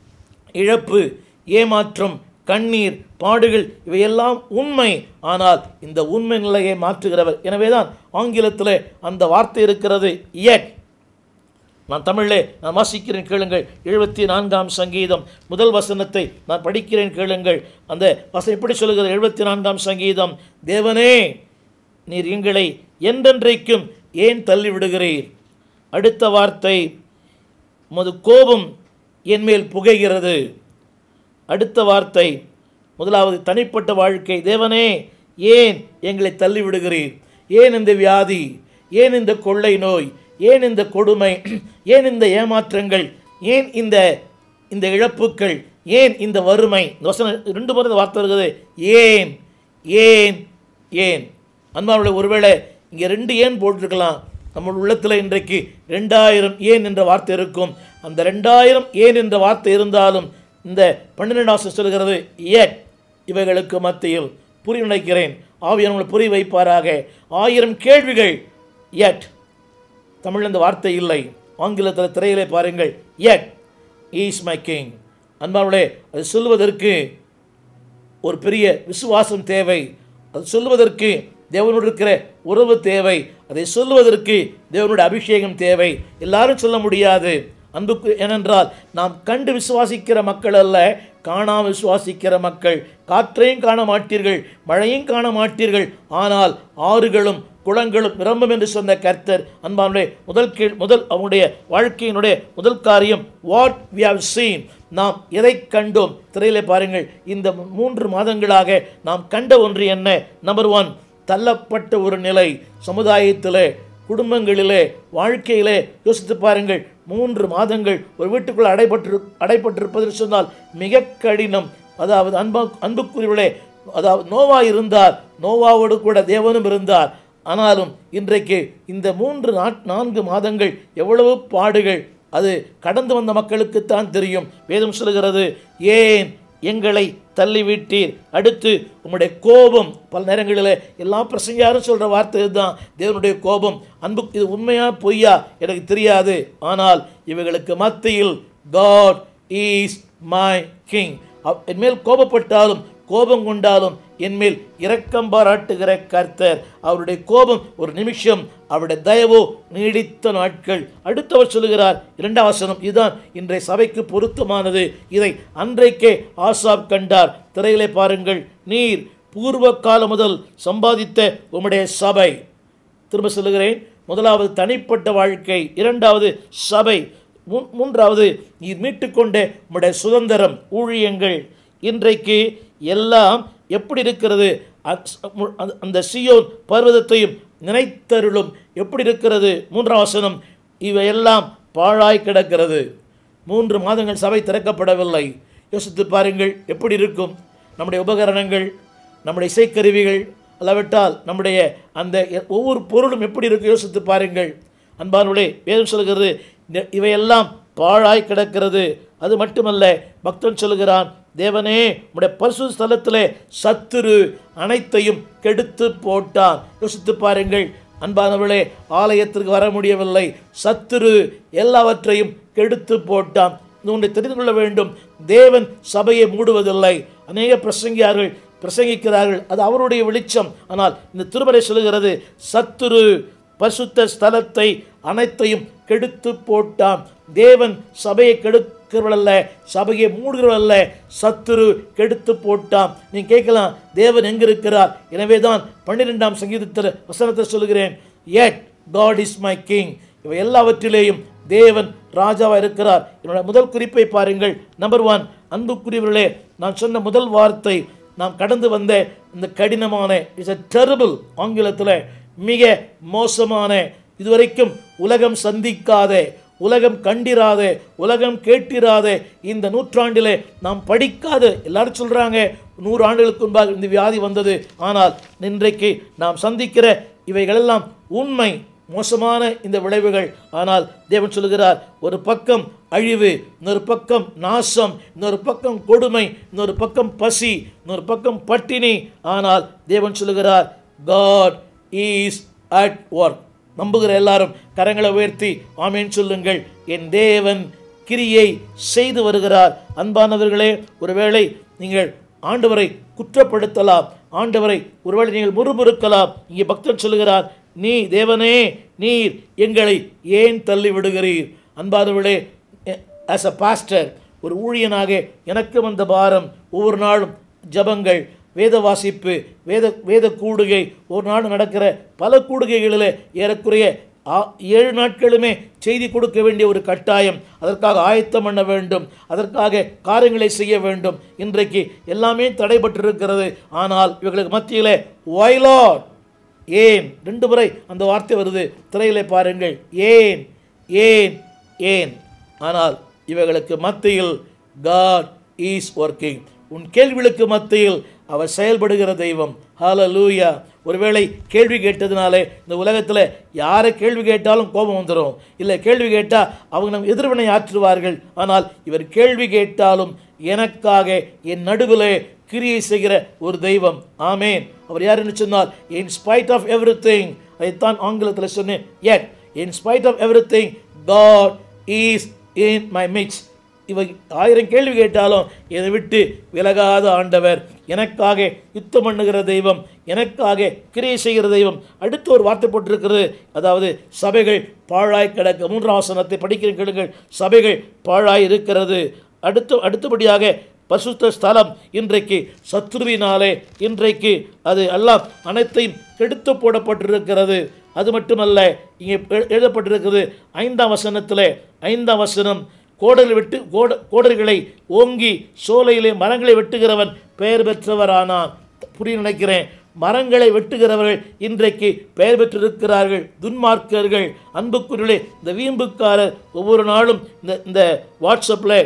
இழப்பு ஏமாற்றம் கண்ணீர் பாடுகள் இவையெல்லாம் உண்மை ஆனால் இந்த உண்மை நிலையை மாற்றுகிறவர் எனவேதான் ஆங்கிலத்தில் அந்த வார்த்தை இருக்கிறது yet நான் தமிழிலே நான் வாசிக்கிறேன் கேளுங்கள் எழுபத்தி நான்காம் சங்கீதம் முதல் வசனத்தை நான் படிக்கிறேன் கேளுங்கள் அந்த வசனம் எப்படி சொல்லுகிறது எழுபத்தி நான்காம் சங்கீதம் தேவனே நீர் எங்களை என்றென்றைக்கும் ஏன் தள்ளிவிடுகிறீர் அடுத்த வார்த்தை உமது கோபம் என்மேல் புகைகிறது அடுத்த வார்த்தை முதலாவது தனிப்பட்ட வாழ்க்கை தேவனே ஏன் எங்களை தள்ளிவிடுகிறீர் ஏன் இந்த வியாதி ஏன் இந்த கொள்ளை நோய் ஏன் இந்த கொடுமை ஏன் இந்த ஏமாற்றங்கள் ஏன் இந்த இந்த இழப்புக்கள் ஏன் இந்த வறுமை இந்த வசனம் ரெண்டு முறை இந்த வார்த்தை இருக்குது ஏன் ஏன் ஏன் அன்பானுடைய ஒருவேளை இங்கே ரெண்டு ஏன் போட்டிருக்கலாம் நம்ம உள்ளத்தில் இன்றைக்கு ரெண்டாயிரம் ஏன் என்ற வார்த்தை இருக்கும் அந்த ரெண்டாயிரம் ஏன் என்ற வார்த்தை இருந்தாலும் இந்த பன்னிரெண்டாம் சொல்கிறது ஏட் இவைகளுக்கு மத்தியில் புரி நினைக்கிறேன் ஆவியானவங்களை புரி வைப்பாராக ஆயிரம் கேள்விகள் எட் தமிழில் இந்த வார்த்தை இல்லை ஆங்கிலத்தில் திரையிலே பாருங்கள் எட் ஈஸ் மை கிங் அன்பானுடைய அது சொல்வதற்கு ஒரு பெரிய விசுவாசம் தேவை அது சொல்வதற்கு தேவனோடு இருக்கிற உறவு தேவை அதை சொல்வதற்கு தேவனுடைய அபிஷேகம் தேவை எல்லாரும் சொல்ல முடியாது அன்புக்கு ஏனென்றால் நாம் கண்டு விசுவாசிக்கிற மக்கள் அல்ல காணாமல் விசுவாசிக்கிற மக்கள் காற்றையும் காண மாட்டீர்கள் மழையும் காண மாட்டீர்கள் ஆனால் ஆறுகளும் குளங்களும் நிரம்பும் என்று சொன்ன கர்த்தர் அன்பானுடைய முதல் கீழ் முதல் அவனுடைய வாழ்க்கையினுடைய முதல் காரியம் வாட் வி ஹவ் சீன் நாம் எதை கண்டோம் திரையிலே பாருங்கள் இந்த மூன்று மாதங்களாக நாம் கண்ட ஒன்று என்ன நம்பர் ஒன் தள்ளப்பட்ட ஒரு நிலை சமுதாயத்திலே குடும்பங்களிலே வாழ்க்கையிலே யோசித்து பாருங்கள் மூன்று மாதங்கள் ஒரு வீட்டுக்குள் அடைபட்டு அடைபட்டிருப்பது சொன்னால் மிக கடினம் அதாவது அன்பு அன்புக்குரியவர்களே அதாவது நோவா இருந்தார் நோவாவோடு கூட தேவனும் இருந்தார் ஆனாலும் இன்றைக்கு இந்த மூன்று நாட் நான்கு மாதங்கள் எவ்வளவு பாடுகள் அது கடந்து வந்த மக்களுக்குத்தான் தெரியும் வேதம் சொல்கிறது ஏன் எங்களை தள்ளிவிட்டீர் அடுத்து உம்முடைய கோபம் பல நேரங்களில் எல்லா பிரசங்காரும் சொல்கிற வார்த்தை இதுதான் தேவனுடைய கோபம் அன்பு இது உண்மையா பொய்யா எனக்கு தெரியாது ஆனால் இவைகளுக்கு மத்தியில் காட் இஸ் மை கிங் என்மேல் கோபப்பட்டாலும் கோபம் கொண்டாலும் என்மேல் இரக்கம் பாராட்டுகிற கர்த்தர் அவருடைய கோபம் ஒரு நிமிஷம் அவருடைய தயவோ நீடித்த நாட்கள் அடுத்தவர் சொல்லுகிறார் இரண்டாம் வசனம் இதுதான் இன்றைய சபைக்கு பொருத்தமானது இதை அன்றைக்கே ஆசாப் கண்டார் திரையிலே பாருங்கள் நீர் பூர்வ காலம் முதல் சம்பாதித்த உம்முடைய சபை திரும்ப சொல்லுகிறேன் முதலாவது தனிப்பட்ட வாழ்க்கை இரண்டாவது சபை மூ- மூன்றாவது நீர் மீட்டுக்கொண்ட உம்முடைய சுதந்திரம் ஊழியங்கள் இன்றைக்கு எல்லாம் எப்படி இருக்கிறது அ- மு- அந்த- அந்த சியோன் பர்வதத்தையும் நினைத்தருளும் எப்படி இருக்கிறது மூன்றாம் வசனம் இவையெல்லாம் பாழாய் கிடக்கிறது மூன்று மாதங்கள் சபை திறக்கப்படவில்லை யோசித்து பாருங்கள் எப்படி இருக்கும் நம்முடைய உபகரணங்கள் நம்முடைய இசைக்கருவிகள் அல்லாவிட்டால் நம்முடைய அந்த எ- ஒவ்வொரு பொருளும் எப்படி இருக்கு யோசித்து பாருங்கள் அன்பானுடைய வேதம் சொல்கிறது இந்த- இவையெல்லாம் பாழாய் கிடக்கிறது அது மட்டுமல்ல பக்தன் சொல்கிறான் தேவனே உடைய பரிசு ஸ்தலத்திலே சத்துரு அனைத்தையும் கெடுத்து போட்டான் யோசித்து பாருங்கள் அன்பானவர்களே ஆலயத்திற்கு வர முடியவில்லை சத்துரு எல்லாவற்றையும் கெடுத்து போட்டான் இது ஒன்றை தெரிந்து கொள்ள வேண்டும் தேவன் சபையை மூடுவதில்லை அநேக பிரசங்கியார்கள் பிரசங்கிக்கிறார்கள் அது அவருடைய வெளிச்சம் ஆனால் இந்த திருமறை சொல்லுகிறது சத்துரு பரிசுத்த ஸ்தலத்தை அனைத்தையும் கெடுத்து போட்டான் தேவன் சபையை கெடுக்கிறவளல்ல சபையை மூடுகிறவளல்ல சத்துரு கெடுத்து போட்டான் நீ கேட்கலாம் தேவன் எங்க இருக்கிறார் எனவே தான் பன்னிரெண்டாம் சங்கீதத்தில் வசனத்தை சொல்லுகிறேன் yet God is my king இவை எல்லாவற்றிலேயும் தேவன் ராஜாவாக இருக்கிறார் என்னோட முதல் குறிப்பை பாருங்கள் நம்பர் ஒன் அன்புக்குரியவர்களே நான் சொன்ன முதல் வார்த்தை நாம் கடந்து வந்த இந்த கடினமான இட்ஸ் a terrible ஆங்கிலத்தில் மிக மோசமான இதுவரைக்கும் உலகம் சந்திக்காத உலகம் கண்டிராத உலகம் கேட்டிராத இந்த நூற்றாண்டிலே நாம் படிக்காத எல்லாரும் சொல்றாங்க நூறு ஆண்டுகளுக்கு முன்பாக இந்த வியாதி வந்தது ஆனால் இன்றைக்கு நாம் சந்திக்கிற இவைகளெல்லாம் உண்மை மோசமான இந்த விளைவுகள் ஆனால் தேவன் சொல்லுகிறார் ஒரு பக்கம் அழிவு இன்னொரு பக்கம் நாசம் இன்னொரு பக்கம் கொடுமை இன்னொரு பக்கம் பசி இன்னொரு பக்கம் பட்டினி ஆனால் தேவன் சொல்லுகிறார் காட் இஸ் அட் ஒர்க் நம்புகிற எல்லாரும் கரங்களை உயர்த்தி ஆமேன் சொல்லுங்கள் என் தேவன் கிரியை செய்து வருகிறார் அன்பானவர்களே ஒருவேளை நீங்கள் ஆண்டவரை குற்றப்படுத்தலாம் ஆண்டவரை ஒருவேளை நீங்கள் முறுமுறுக்கலாம் இங்கே பக்தன் சொல்லுகிறார் நீ தேவனே நீர் எங்களை ஏன் தள்ளி விடுகிறீர் அன்பானவர்களே ஆஸ் அ பாஸ்டர் ஒரு ஊழியனாக எனக்கு வந்த பாரம் ஒவ்வொரு நாளும் ஜபங்கள் வேத வாசிப்பு வேத வேத கூடுகை ஒரு நாள் நடக்கிற பல கூடுகைகளில் ஏறக்குறைய ஆ- ஏழு நாட்களுமே செய்தி கொடுக்க வேண்டிய ஒரு கட்டாயம் அதற்காக ஆயத்தம் பண்ண வேண்டும் அதற்காக காரியங்களை செய்ய வேண்டும் இன்றைக்கு எல்லாமே தடைபட்டிருக்கிறது ஆனால் இவர்களுக்கு மத்தியிலே ஒய்லாட் ஏன் ரெண்டு முறை அந்த வார்த்தை வருது திரையிலே பாருங்கள் ஏன் ஏன் ஏன் ஆனால் இவைகளுக்கு மத்தியில் காட் இஸ் ஒர்க்கிங் உன் கேள்விகளுக்கு மத்தியில் அவர் செயல்படுகிற தெய்வம் ஹalleluya ஒருவேளை கேள்வி கேட்டதுனாலே இந்த உலகத்தில் யாரை கேள்வி கேட்டாலும் கோபம் வந்துடும் இல்லை கேள்வி கேட்டால் அவங்க நம் எதிர்வினை ஆற்றுவார்கள் ஆனால் இவர் கேள்வி கேட்டாலும் எனக்காக என் நடுவிலே கிரியை செய்கிற ஒரு தெய்வம் ஆமேன் அவர் யாருன்னு சொன்னால் in spite of everything அதைத்தான் ஆங்கிலத்தில் சொன்னேன் yet in spite of everything God is in my mix இவ ஆயிரம் கேள்வி கேட்டாலும் இதை விட்டு விலகாத ஆண்டவர் எனக்காக யுத்தம் பண்ணுகிற தெய்வம் எனக்காக கிரியை செய்கிற தெய்வம் அடுத்து ஒரு வார்த்தை போட்டிருக்கிறது அதாவது சபைகள் பாழாய் கிடக்க மூன்றாம் வசனத்தை படிக்கிற கேளுங்கள் சபைகள் பாழாய் இருக்கிறது அடுத்து அடுத்தபடியாக பரிசுத்த ஸ்தலம் இன்றைக்கு சத்ருவினாலே இன்றைக்கு அது எல்லாம் அனைத்தையும் கெடுத்து போடப்பட்டிருக்கிறது அது மட்டுமல்ல இங்கே எழு- எழுதப்பட்டிருக்கிறது ஐந்தாம் வசனத்திலே ஐந்தாம் வசனம் கோடல் வெட்டு கோட கோடல்களை ஓங்கி சோலையிலே மரங்களை வெட்டுகிறவன் பெயர் பெற்றவரானான் புரிய நினைக்கிறேன் மரங்களை வெட்டுகிறவர்கள் இன்றைக்கு பெயர் பெற்றிருக்கிறார்கள் துன்மார்க்கர்கள் அன்புக்குரியலே இந்த வீம்புக்காரர் ஒவ்வொரு நாளும் இந்த இந்த வாட்ஸ்அப்பில்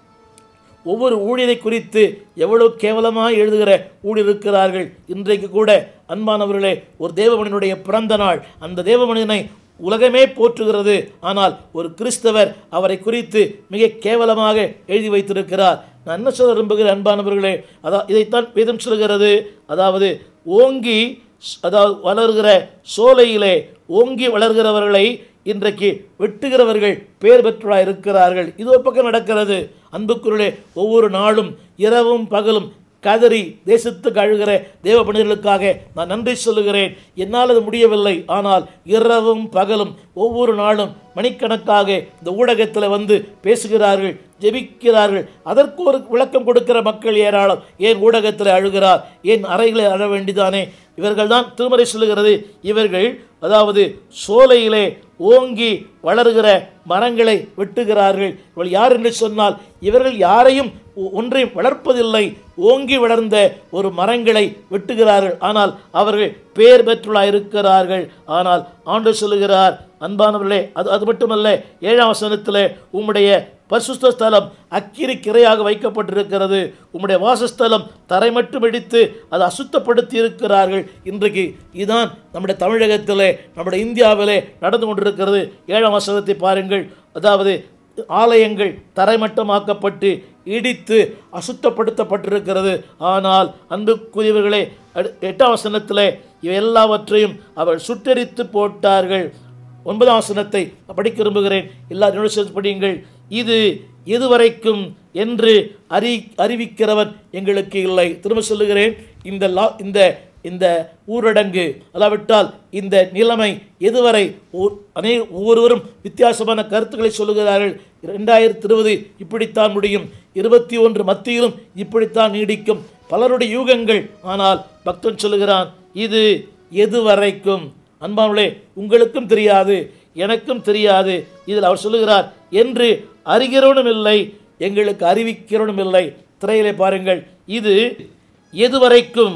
ஒவ்வொரு ஊழியரை குறித்து எவ்வளவு கேவலமாக எழுதுகிற ஊழியர் இருக்கிறார்கள் இன்றைக்கு கூட அன்பானவர்களே ஒரு தேவமனிதனுடைய பிறந்த நாள் அந்த தேவமனிதனை உலகமே போற்றுகிறது ஆனால் ஒரு கிறிஸ்தவர் அவரை குறித்து மிக கேவலமாக எழுதி வைத்திருக்கிறார் நான் என்ன சொல்ல விரும்புகிறேன் அன்பானவர்களே அதா இதைத்தான் வேதம் சொல்கிறது அதாவது ஓங்கி ஸ்- அதாவது வளர்கிற சோலையிலே ஓங்கி வளர்கிறவர்களை இன்றைக்கு வெட்டுகிறவர்கள் பேர் பெற்றவர்களாக இருக்கிறார்கள் இது ஒரு பக்கம் நடக்கிறது அன்புக்குருளே ஒவ்வொரு நாளும் இரவும் பகலும் கதறி தேசத்துக்கு அழுகிற தேவ மனிதர்களுக்காக நான் நன்றி சொல்லுகிறேன் என்னால் அது முடியவில்லை ஆனால் இரவும் பகலும் ஒவ்வொரு நாளும் மணிக்கணக்காக இந்த ஊடகத்தில் வந்து பேசுகிறார்கள் ஜெபிக்கிறார்கள் அதற்கு ஒரு விளக்கம் கொடுக்கிற மக்கள் ஏராளம் ஏன் ஊடகத்தில் அழுகிறார் ஏன் அறைகளை அழ வேண்டிதானே இவர்கள் தான் திருமறை சொல்லுகிறது இவர்கள் அதாவது சோலையிலே ஓங்கி வளருகிற மரங்களை வெட்டுகிறார்கள் இவள் யார் என்று சொன்னால் இவர்கள் யாரையும் ஒ- ஒன்றையும் வளர்ப்பதில்லை ஓங்கி வளர்ந்த ஒரு மரங்களை வெட்டுகிறார்கள் ஆனால் அவர்கள் பேர் பெற்றுள்ளாக இருக்கிறார்கள் ஆனால் ஆண்டு சொல்லுகிறார் அன்பானவர்களே அது அது மட்டுமல்ல ஏழாம் வசனத்திலே உம்முடைய பரிசுத்த ஸ்தலம் அக்கிரி கிரையாக வைக்கப்பட்டிருக்கிறது உம்முடைய வாசஸ்தலம் தரை மட்டும் இடித்து அதை அசுத்தப்படுத்தி இருக்கிறார்கள் இன்றைக்கு இதுதான் நம்முடைய தமிழகத்திலே நம்முடைய இந்தியாவிலே நடந்து கொண்டிருக்கிறது ஏழாம் வசனத்தை பாருங்கள் அதாவது ஆலயங்கள் தரைமட்டமாக்கப்பட்டு இடித்து அசுத்தப்படுத்தப்பட்டிருக்கிறது ஆனால் அன்புக்குரியவர்களே அடு- எட்டாம் வசனத்திலே இவை எல்லாவற்றையும் அவர் சுட்டெரித்து போட்டார்கள் ஒன்பதாம் வசனத்தை நான் படிக்க விரும்புகிறேன் எல்லா நிமிஷம் படியுங்கள் இது எதுவரைக்கும் என்று அறி அறிவிக்கிறவன் எங்களுக்கு இல்லை திரும்ப சொல்லுகிறேன் இந்த லா இந்த இந்த ஊரடங்கு அல்லாவிட்டால் இந்த நிலைமை எதுவரை ஒ- அநே ஒவ்வொருவரும் வித்தியாசமான கருத்துக்களை சொல்லுகிறார்கள் ரெண்டாயிரத்தி இருபது இப்படித்தான் முடியும் இருபத்தி ஒன்று மத்தியிலும் இப்படித்தான் நீடிக்கும் பலருடைய யூகங்கள் ஆனால் பக்தன் சொல்லுகிறான் இது எதுவரைக்கும் அன்பானவர்களே உங்களுக்கும் தெரியாது எனக்கும் தெரியாது இதில் அவர் சொல்லுகிறார் என்று அறிகிறவனும் இல்லை எங்களுக்கு அறிவிக்கிறவனும் இல்லை திரையிலே பாருங்கள் இது எதுவரைக்கும்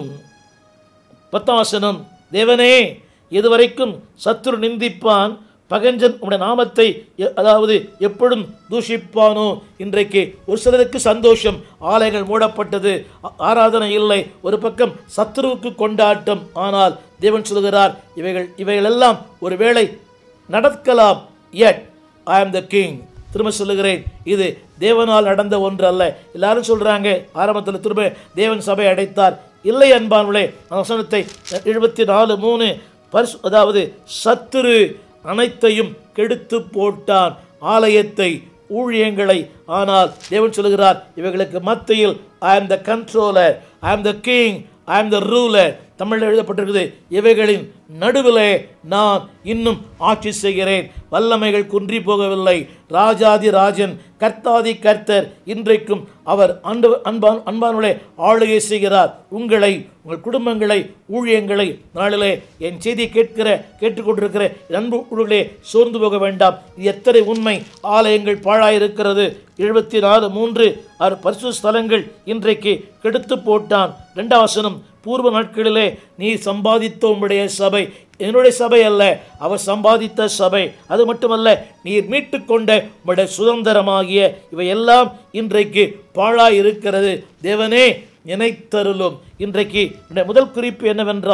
பத்தாம் வசனம் தேவனே எதுவரைக்கும் சத்துரு நிந்திப்பான் பகஞ்சன் உடைய நாமத்தை எ- அதாவது எப்பொழுதும் தூஷிப்பானோ இன்றைக்கு ஒரு சிலருக்கு சந்தோஷம் ஆலயங்கள் மூடப்பட்டது ஆ- ஆராதனை இல்லை ஒரு பக்கம் சத்துருவுக்கு கொண்டாட்டம் ஆனால் தேவன் சொல்கிறார் இவைகள் இவைகளெல்லாம் ஒருவேளை நடக்கலாம் yet ஐ ஆம் த கிங் திரும்ப சொல்லுகிறேன் இது தேவனால் நடந்த ஒன்று அல்ல எல்லாரும் சொல்றாங்க ஆரம்பத்தில் திரும்ப தேவன் சபை அடைத்தார் இல்லை அன்பானுளே அந்த வசனத்தை எழுபத்தி நாலு மூணு பரிசு அதாவது சத்துரு அனைத்தையும் கெடுத்து போட்டான் ஆலயத்தை ஊழியங்களை ஆனால் தேவன் சொல்லுகிறார் இவைகளுக்கு மத்தியில் ஐ ஆம் த கண்ட்ரோலர் ஐ ஆம் த கிங் ஐ ஆம் த ரூலர் தமிழில் எழுதப்பட்டிருக்குது இவைகளின் நடுவிலே நான் இன்னும் ஆட்சி செய்கிறேன் வல்லமைகள் குன்றி போகவில்லை ராஜாதி ராஜன் கர்த்தாதி கர்த்தர் இன்றைக்கும் அவர் அன்பு அன்பான் அன்பானுடைய ஆளுகை செய்கிறார் உங்களை உங்கள் குடும்பங்களை ஊழியங்களை நாளிலே என் செய்தியை கேட்கிற கேட்டுக்கொண்டிருக்கிற என் அன்பு உடலே சோர்ந்து போக வேண்டாம் இது எத்தனை உண்மை ஆலயங்கள் பாழாயிருக்கிறது எழுபத்தி நாலு மூன்று ஆறு பரிசு ஸ்தலங்கள் இன்றைக்கு கெடுத்து போட்டான் ரெண்டாம் வசனம் பூர்வ நாட்களிலே நீ சம்பாதித்த உம்முடைய சபை என்னுடைய சபை அல்ல அவர் சம்பாதித்த சபை அது மட்டுமல்ல நீர் மீட்டுக்கொண்ட உம்முடைய சுதந்திரமாகிய இவையெல்லாம் இன்றைக்கு பாழாய் இருக்கிறது தேவனே நினைத்தருளும் இன்றைக்கு என்னுடைய முதல் குறிப்பு என்னவென்றால்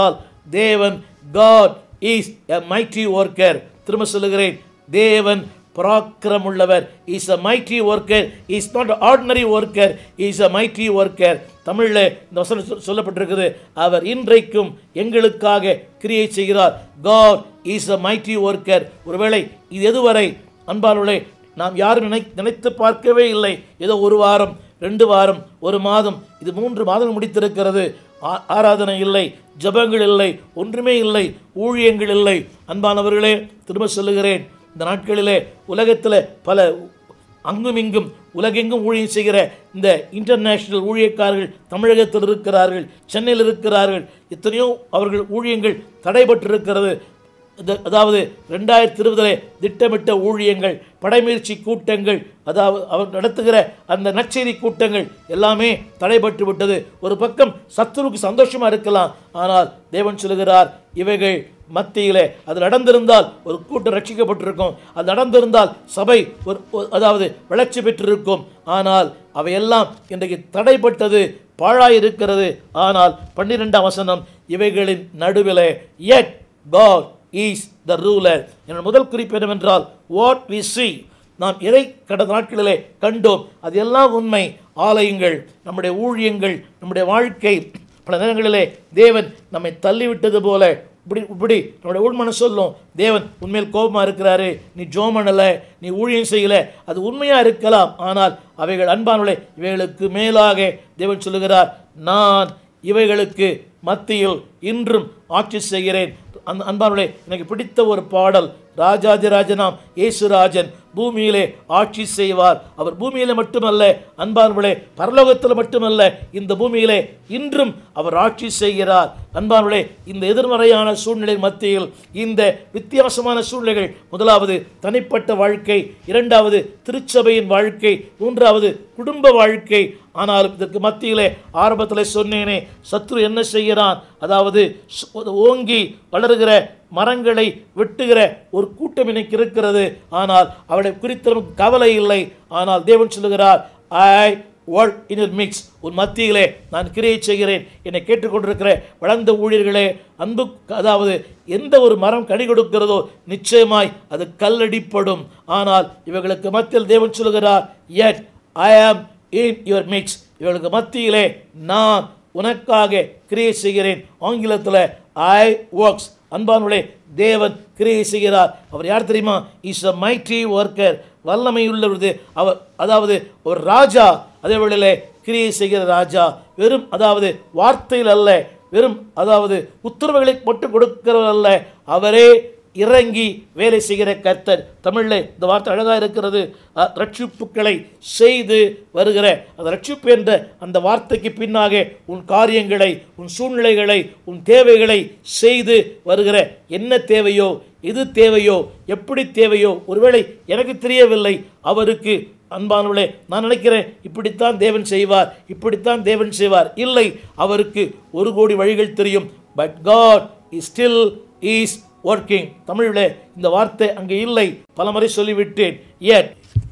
தேவன் God is a mighty worker திரும்ப சொல்லுகிறேன் தேவன் பராக்கிரமுள்ளவர் is a mighty worker is not ordinary worker is a mighty worker தமிழில் இந்த வசனம் சொல்- சொல்லப்பட்டிருக்குது அவர் இன்றைக்கும் எங்களுக்காக கிரியை செய்கிறார் God is a mighty worker ஒருவேளை இது எதுவரை அன்பானுள்ளே நாம் யாரும் நினை நினைத்து பார்க்கவே இல்லை ஏதோ ஒரு வாரம் ரெண்டு வாரம் ஒரு மாதம் இது மூன்று மாதம் முடித்திருக்கிறது ஆ- ஆராதனை இல்லை ஜெபங்கள் இல்லை ஒன்றுமே இல்லை ஊழியங்கள் இல்லை அன்பானவர்களே திரும்ப சொல்லுகிறேன் இந்த நாட்களிலே உலகத்தில் பல அங்கும் இங்கும் உலகெங்கும் ஊழியம் செய்கிற இந்த இன்டர்நேஷனல் ஊழியக்காரர்கள் தமிழகத்தில் இருக்கிறார்கள் சென்னையில் இருக்கிறார்கள் எத்தனையோ அவர்கள் ஊழியங்கள் தடைபட்டிருக்கிறது இந்த- அதாவது ரெண்டாயிரத்தி இருபதிலே திட்டமிட்ட ஊழியங்கள் படைமுயற்சி கூட்டங்கள் அதாவது அவர் நடத்துகிற அந்த நற்செய்தி கூட்டங்கள் எல்லாமே தடைபட்டு விட்டது ஒரு பக்கம் சத்துருவுக்கு சந்தோஷமா இருக்கலாம் ஆனால் தேவன் சொல்லுகிறார் இவைகள் மத்தியிலே அது நடந்திருந்தால் ஒரு கூட்டம் ரட்சிக்கப்பட்டிருக்கும் அது நடந்திருந்தால் சபை ஒரு ஒரு- அதாவது வளர்ச்சி பெற்றிருக்கும் ஆனால் அவையெல்லாம் இன்றைக்கு தடைப்பட்டது பாழாயிருக்கிறது ஆனால் பன்னிரெண்டாம் வசனம் இவைகளின் நடுவிலே yet God is the ruler என்னோட முதல் குறிப்பு என்னவென்றால் வாட் வி see நாம் எதை கடந்த நாட்களிலே கண்டோம் அது எல்லாம் உண்மை ஆலயங்கள் நம்முடைய ஊழியங்கள் நம்முடைய வாழ்க்கை பல நேரங்களிலே தேவன் நம்மை தள்ளிவிட்டது போல இப்படி இப்படி நம்முடைய உள்மன சொல்லும் தேவன் உண்மையில் கோபமாக இருக்கிறாரு நீ ஜோம் பண்ணல நீ ஊழியம் செய்யல அது உண்மையாக இருக்கலாம் ஆனால் அவைகள் அன்பானுடைய இவைகளுக்கு மேலாக தேவன் சொல்லுகிறார் நான் இவைகளுக்கு மத்தியில் இன்றும் ஆட்சி செய்கிறேன் அந்த அன்பானுடைய எனக்கு பிடித்த ஒரு பாடல் ராஜாதிராஜனாம் இயேசுராஜன் பூமியிலே ஆட்சி செய்வார் அவர் பூமியிலே மட்டுமல்ல அன்பானுடைய பரலோகத்தில் மட்டுமல்ல இந்த பூமியிலே இன்றும் அவர் ஆட்சி செய்கிறார் அன்பானுடைய இந்த எதிர்மறையான சூழ்நிலை மத்தியில் இந்த வித்தியாசமான சூழ்நிலைகள் முதலாவது தனிப்பட்ட வாழ்க்கை இரண்டாவது திருச்சபையின் வாழ்க்கை மூன்றாவது குடும்ப வாழ்க்கை ஆனால் இதற்கு மத்தியிலே ஆரம்பத்தில் சொன்னேனே சத்ரு என்ன செய்கிறான் அதாவது சு- ஓங்கி வளருகிற மரங்களை வெட்டுகிற ஒரு கூட்டம் இன்னைக்கு இருக்கிறது ஆனால் அவளை குறித்து நமக்கு கவலை இல்லை ஆனால் தேவன் சொல்லுகிறார் ஐ ஒர்க் இன் மிக்ஸ் உன் மத்தியிலே நான் கிரியை செய்கிறேன் என்னை கேட்டுக்கொண்டிருக்கிற வளர்ந்த ஊழியர்களே அன்பு அதாவது எந்த ஒரு மரம் கனி கொடுக்கிறதோ நிச்சயமாய் அது கல்லடிப்படும் ஆனால் இவர்களுக்கு மத்தியில் தேவன் சொல்லுகிறார் yet ஐ ஆம் இன் யுவர் மிக்ஸ் இவர்களுக்கு மத்தியிலே நான் உனக்காக கிரியை செய்கிறேன் ஆங்கிலத்தில் ஐ ஒர்க்ஸ் அன்பானுடைய தேவன் கிரியை செய்கிறார் அவர் யார் தெரியுமா இஸ் அ மைட்டி ஒர்க்கர் வல்லமை உள்ளது அவர் அதாவது ஒரு ராஜா அதே வேளையிலே கிரியை செய்கிற ராஜா வெறும் அதாவது வார்த்தையில் அல்ல வெறும் அதாவது உத்தரவுகளை மட்டும் கொடுக்கிறவர் அல்ல அவரே இறங்கி வேலை செய்கிற கர்த்தர் தமிழில் இந்த வார்த்தை அழகாக இருக்கிறது அஹ், ரட்சிப்புகளை செய்து வருகிற அந்த ரட்சிப்பு என்ற அந்த வார்த்தைக்கு பின்னாக உன் காரியங்களை உன் சூழ்நிலைகளை உன் தேவைகளை செய்து வருகிற என்ன தேவையோ எது தேவையோ எப்படி தேவையோ ஒருவேளை எனக்கு தெரியவில்லை அவருக்கு அன்பானவர்களே நான் நினைக்கிறேன் இப்படித்தான் தேவன் செய்வார் இப்படித்தான் தேவன் செய்வார் இல்லை அவருக்கு ஒரு கோடி வழிகள் தெரியும் but God is still is working தமிழில் இந்த வார்த்தை அங்கே இல்லை பலமுறை சொல்லிவிட்டேன் yet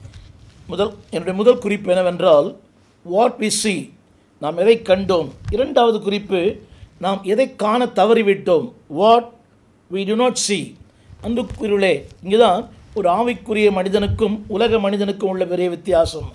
முதல் என்னுடைய முதல் குறிப்பு என்னவென்றால் வாட் வி see நாம் எதை கண்டோம் இரண்டாவது குறிப்பு நாம் எதை காண தவறிவிட்டோம் what we do not see அன்புக்குரியவர்களே இங்கே தான் ஒரு ஆவிக்குரிய மனிதனுக்கும் உலக மனிதனுக்கும் உள்ள பெரிய வித்தியாசம்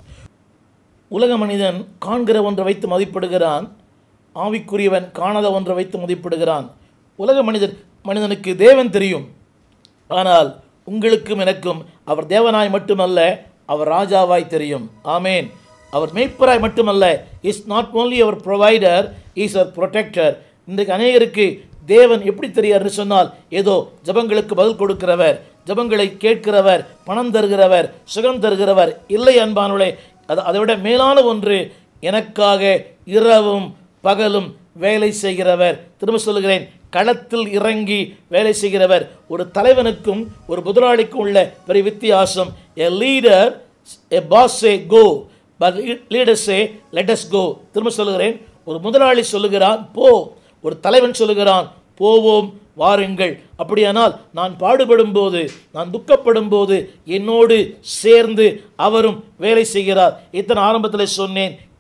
உலக மனிதன் காண்கிற ஒன்றை வைத்து மதிப்பிடுகிறான் ஆவிக்குரியவன் காணாத ஒன்றை வைத்து மதிப்பிடுகிறான் உலக மனிதன் மனிதனுக்கு தேவன் தெரியும் ஆனால் உங்களுக்கும் எனக்கும் அவர் தேவனாய் மட்டுமல்ல அவர் ராஜாவாய் தெரியும் ஆமேன் அவர் மேய்ப்பராய் மட்டுமல்ல இஸ் நாட் only அவர் ப்ரொவைடர் இஸ் அவர் ப்ரொடெக்டர் இன்றைக்கு அநேகருக்கு தேவன் எப்படி தெரியாருன்னு சொன்னால் ஏதோ ஜபங்களுக்கு பதில் கொடுக்கிறவர் ஜபங்களை கேட்கிறவர் பணம் தருகிறவர் சுகம் தருகிறவர் இல்லை அன்பானுளே அது அதை விட மேலான ஒன்று எனக்காக இரவும் பகலும் வேலை செய்கிறவர் திரும்ப சொல்லுகிறேன் களத்தில் இறங்கி வேலை செய்கிறவர் ஒரு தலைவனுக்கும் ஒரு முதலாளிக்கும் உள்ள பெரிய வித்தியாசம் a leader a boss a go but leaders a let's go திரும்ப சொல்லுகிறேன் ஒரு முதலாளி சொல்லுகிறான் போ ஒரு தலைவன் சொல்லுகிறான் போவோம் வாருங்கள் அப்படியானால் நான் பாடுபடும் போது நான் துக்கப்படும் போது என்னோடு சேர்ந்து அவரும் வேலை செய்கிறார் இத்தனை ஆரம்பத்தில் சொன்னேன்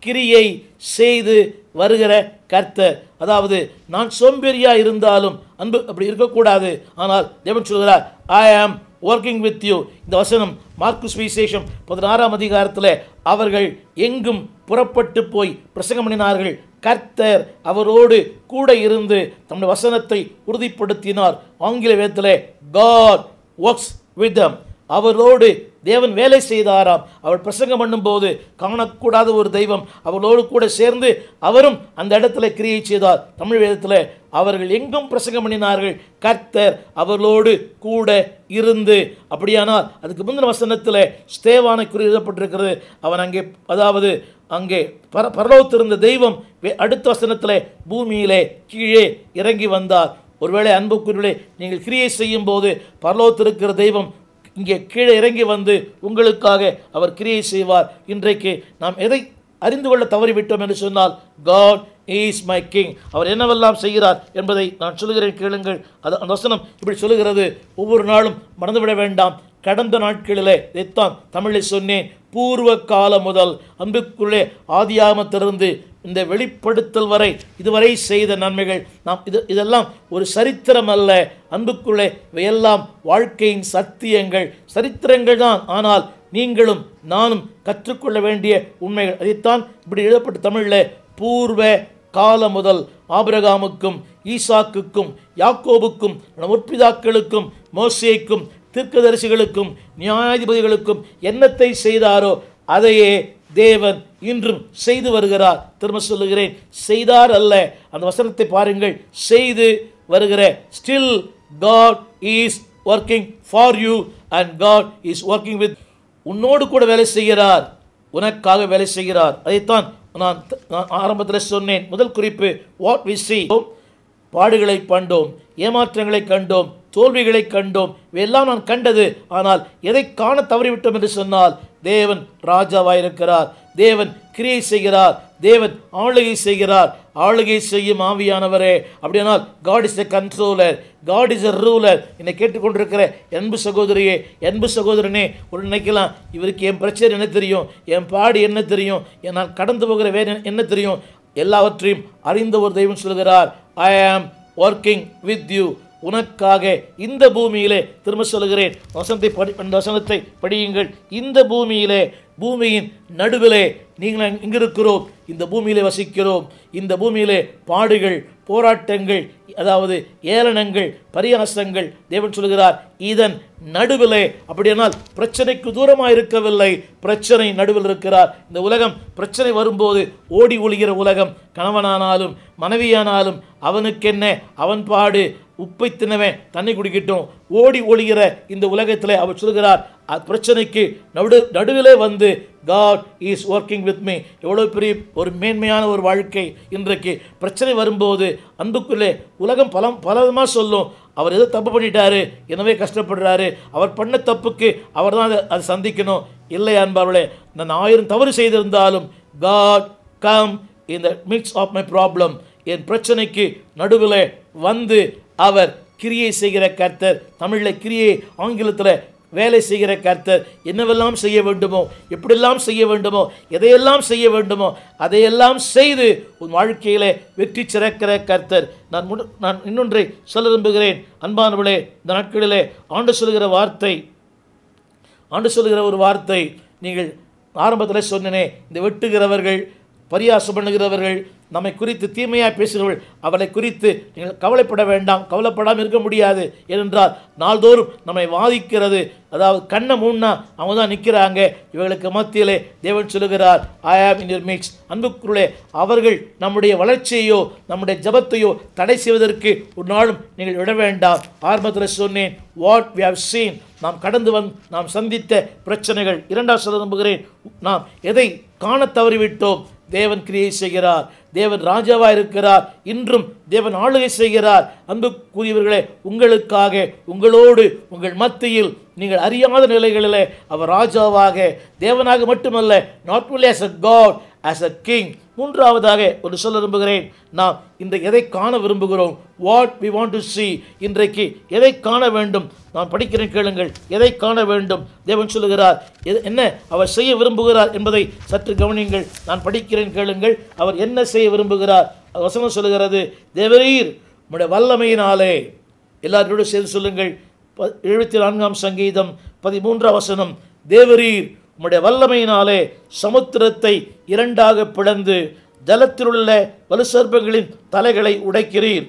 கிரியை செய்து வருகிற கர்த்தர் அதாவது நான் சோம்பேறியா இருந்தாலும் அன்பு அப்படி இருக்கக்கூடாது ஆனால் தேவன் சொல்கிறார் ஐ ஆம் ஒர்க்கிங் வித் யூ இந்த வசனம் மார்க்குஸ் விசேஷம் பதினாறாம் அதிகாரத்தில் அவர்கள் எங்கும் புறப்பட்டு போய் பிரசங்கம் பண்ணினார்கள் கர்த்தர் அவரோடு கூட இருந்து தம்முடைய வசனத்தை உறுதிப்படுத்தினார் ஆங்கில வேதத்திலே காட் ஒர்க்ஸ் வித் them அவரோடு தேவன் வேலை செய்தாராம் அவர் பிரசங்கம் பண்ணும்போது காணக்கூடாத ஒரு தெய்வம் அவர்களோடு கூட சேர்ந்து அவரும் அந்த இடத்துல கிரியை செய்தார் தமிழ் வேதத்தில் அவர்கள் எங்கும் பிரசங்கம் பண்ணினார்கள் கர்த்தர் அவர்களோடு கூட இருந்து அப்படியானால் அதுக்கு முந்தின வசனத்தில் ஸ்தேவானை குறிப்பிடப்பட்டிருக்கிறது அவன் அங்கே அதாவது அங்கே பர பரலோகத்திருந்த தெய்வம் வே- அடுத்த வசனத்தில் பூமியிலே கீழே இறங்கி வந்தார் ஒருவேளை அன்புக்குரியவர்களே நீங்கள் கிரியை செய்யும் போது பரலோகத்திருக்கிற தெய்வம் இங்கே கீழே இறங்கி வந்து உங்களுக்காக அவர் கிரியை செய்வார் இன்றைக்கு நாம் எதை அறிந்து கொள்ள தவறிவிட்டோம் என்று சொன்னால் காட் இஸ் மை கிங் அவர் என்னவெல்லாம் செய்கிறார் என்பதை நான் சொல்லுகிறேன் கேளுங்கள் அது அந்த வசனம் இப்படி சொல்லுகிறது ஒவ்வொரு நாளும் மறந்துவிட வேண்டாம் கடந்த நாட்களிலே இதைத்தான் தமிழில் சொன்னேன் பூர்வ காலம் முதல் அன்புக்குள்ளே ஆதியாமத்திலிருந்து இந்த வெளிப்படுத்தல் வரை இதுவரை செய்த நன்மைகள் நாம் இது இதெல்லாம் ஒரு சரித்திரம் அல்ல அன்புக்குள்ளே இவையெல்லாம் வாழ்க்கையின் சத்தியங்கள் சரித்திரங்கள் தான் ஆனால் நீங்களும் நானும் கற்றுக்கொள்ள வேண்டிய உண்மைகள் அதைத்தான் இப்படி எழுதப்பட்ட தமிழில் பூர்வ காலம் முதல் ஆபிரகாமுக்கும் ஈசாக்குக்கும் யாக்கோபுக்கும் முற்பிதாக்களுக்கும் மோசேக்கும் தீர்க்கதரிசிகளுக்கும் நியாயாதிபதிகளுக்கும் என்னத்தை செய்தாரோ அதையே தேவன் இன்றும் செய்து வருகிறார் திரும்ப சொல்லுகிறேன் செய்தார் அல்ல அந்த வசனத்தை பாருங்கள் செய்து வருகிற still God is working for you and God is working with உன்னோடு கூட வேலை செய்கிறார் உனக்காக வேலை செய்கிறார் அதைத்தான் நான் நான் ஆரம்பத்தில் சொன்னேன் முதல் குறிப்பு வாட் வி see பாடுகளை கண்டோம் ஏமாற்றங்களை கண்டோம் தோல்விகளை கண்டோம் இவையெல்லாம் நான் கண்டது ஆனால் எதை காண தவறிவிட்டோம் என்று சொன்னால் தேவன் ராஜாவாயிருக்கிறார் தேவன் கிரியை செய்கிறார் தேவன் ஆளுகை செய்கிறார் ஆளுகை செய்யும் ஆவியானவரே அப்படியானால் God is a controller God is a ruler என்னை கேட்டுக்கொண்டிருக்கிற அன்பு சகோதரியே அன்பு சகோதரனே ஒரு நினைக்கலாம் இவருக்கு என் பிரச்சனை என்ன தெரியும் என் பாடு என்ன தெரியும் என் நான் கடந்து போகிற வேறு என்ன தெரியும் எல்லாவற்றையும் அறிந்த ஒரு தெய்வம் சொல்கிறார் ஐ ஆம் ஒர்க்கிங் வித் யூ உனக்காக இந்த பூமியிலே திரும்ப சொல்லுகிறேன் வசனத்தை படி அந்த வசனத்தை படியுங்கள் இந்த பூமியிலே பூமியின் நடுவிலே நீங்கள் இங்கு இருக்கிறோம் இந்த பூமியிலே வசிக்கிறோம் இந்த பூமியிலே பாடுகள் போராட்டங்கள் அதாவது ஏளனங்கள் பரியாசங்கள் தேவன் சொல்கிறார் இதன் நடுவிலே அப்படியானால் பிரச்சனைக்கு தூரமாக இருக்கவில்லை பிரச்சனை நடுவில் இருக்கிறார் இந்த உலகம் பிரச்சனை வரும்போது ஓடி ஒளிகிற உலகம் கணவனானாலும் மனைவியானாலும் அவனுக்கென்ன அவன் பாடு உப்பை தின்னவன் தண்ணி குடிக்கட்டும் ஓடி ஒளிகிற இந்த உலகத்தில் அவர் சொல்கிறார் அ- பிரச்சனைக்கு நடு நடுவிலே வந்து God is working with me எவ்வளோ பெரிய ஒரு மேன்மையான ஒரு வாழ்க்கை இன்றைக்கு பிரச்சனை வரும்போது அன்புக்குள்ளே உலகம் பல பலவிதமாக சொல்லும் அவர் ஏதோ தப்பு பண்ணிட்டாரு எனவே கஷ்டப்படுறாரு அவர் பண்ண தப்புக்கு அவர் தான் அதை அதை சந்திக்கணும் இல்லை அன்பார்களே நான் ஆயிரம் தவறு செய்திருந்தாலும் God come in the midst of my problem என் பிரச்சனைக்கு நடுவில் வந்து அவர் கிரியை செய்கிற கர்த்தர் தமிழில் கிரியை ஆங்கிலத்தில் வேலை செய்கிற கர்த்தர் என்னவெல்லாம் செய்ய வேண்டுமோ எப்படியெல்லாம் செய்ய வேண்டுமோ எதையெல்லாம் செய்ய வேண்டுமோ அதையெல்லாம் செய்து உன் வாழ்க்கையிலே வெற்றி சிறக்கிற கர்த்தர் நான் முடி நான் இன்னொன்றை சொல்ல விரும்புகிறேன் அன்பானவளே இந்த நாட்களிலே ஆண்டு சொல்கிற வார்த்தை ஆண்டு சொல்லுகிற ஒரு வார்த்தை நீங்கள் ஆரம்பத்தில் சொன்னனே இந்த வெட்டுகிறவர்கள் பரியாசம் பண்ணுகிறவர்கள் நம்மை குறித்து தீமையாக பேசுகிறவர்கள் அவளை குறித்து நீங்கள் கவலைப்பட வேண்டாம் கவலைப்படாமல் இருக்க முடியாது ஏனென்றால் நாள்தோறும் நம்மை வாதிக்கிறது அதாவது கண்ணை மூணா அவங்க தான் நிற்கிறாங்க இவர்களுக்கு மத்தியிலே தேவன் சொல்லுகிறார் ஐ ஆம் இன் யர் மிக்ஸ் அன்புக்குள்ளே அவர்கள் நம்முடைய வளர்ச்சியையோ நம்முடைய ஜபத்தையோ தடை செய்வதற்கு ஒரு நாளும் நீங்கள் விட வேண்டாம் ஆரம்பத்தில் சொன்னேன் வாட் we have seen நாம் கடந்து வந் நாம் சந்தித்த பிரச்சனைகள் இரண்டாவது சொல்ல நம்புகிறேன் நாம் எதை காண தவறிவிட்டோம் தேவன் கிரியை செய்கிறார் தேவன் ராஜாவா இருக்கிறார் இன்றும் தேவன் ஆளுகை செய்கிறார் அன்புக்குரியவர்களே உங்களுக்காக உங்களோடு உங்கள் மத்தியில் நீங்கள் அறியாத நிலைகளிலே அவர் ராஜாவாக தேவனாக மட்டுமல்ல not only as a God as a king மூன்றாவதாக ஒரு சொல்ல விரும்புகிறேன் நாம் இந்த எதை காண விரும்புகிறோம் what we want to see இன்றைக்கு எதை காண வேண்டும் நான் படிக்கிறேன் கேளுங்கள் எதை காண வேண்டும் தேவன் சொல்லுகிறார் எது என்ன அவர் செய்ய விரும்புகிறார் என்பதை சற்று கவனியுங்கள் நான் படிக்கிறேன் கேளுங்கள் அவர் என்ன செய்ய விரும்புகிறார் வசனம் சொல்லுகிறது தேவரீர் உம்முடைய வல்லமையினாலே எல்லாரோடு சேர்ந்து சொல்லுங்கள் ப- எழுபத்தி நான்காம் சங்கீதம் பதிமூன்றாம் வசனம் தேவரீர் உம்முடைய வல்லமையினாலே சமுத்திரத்தை இரண்டாக பிளந்து ஜலத்திலுள்ள வலுசர்ப்பங்களின் தலைகளை உடைக்கிறீர்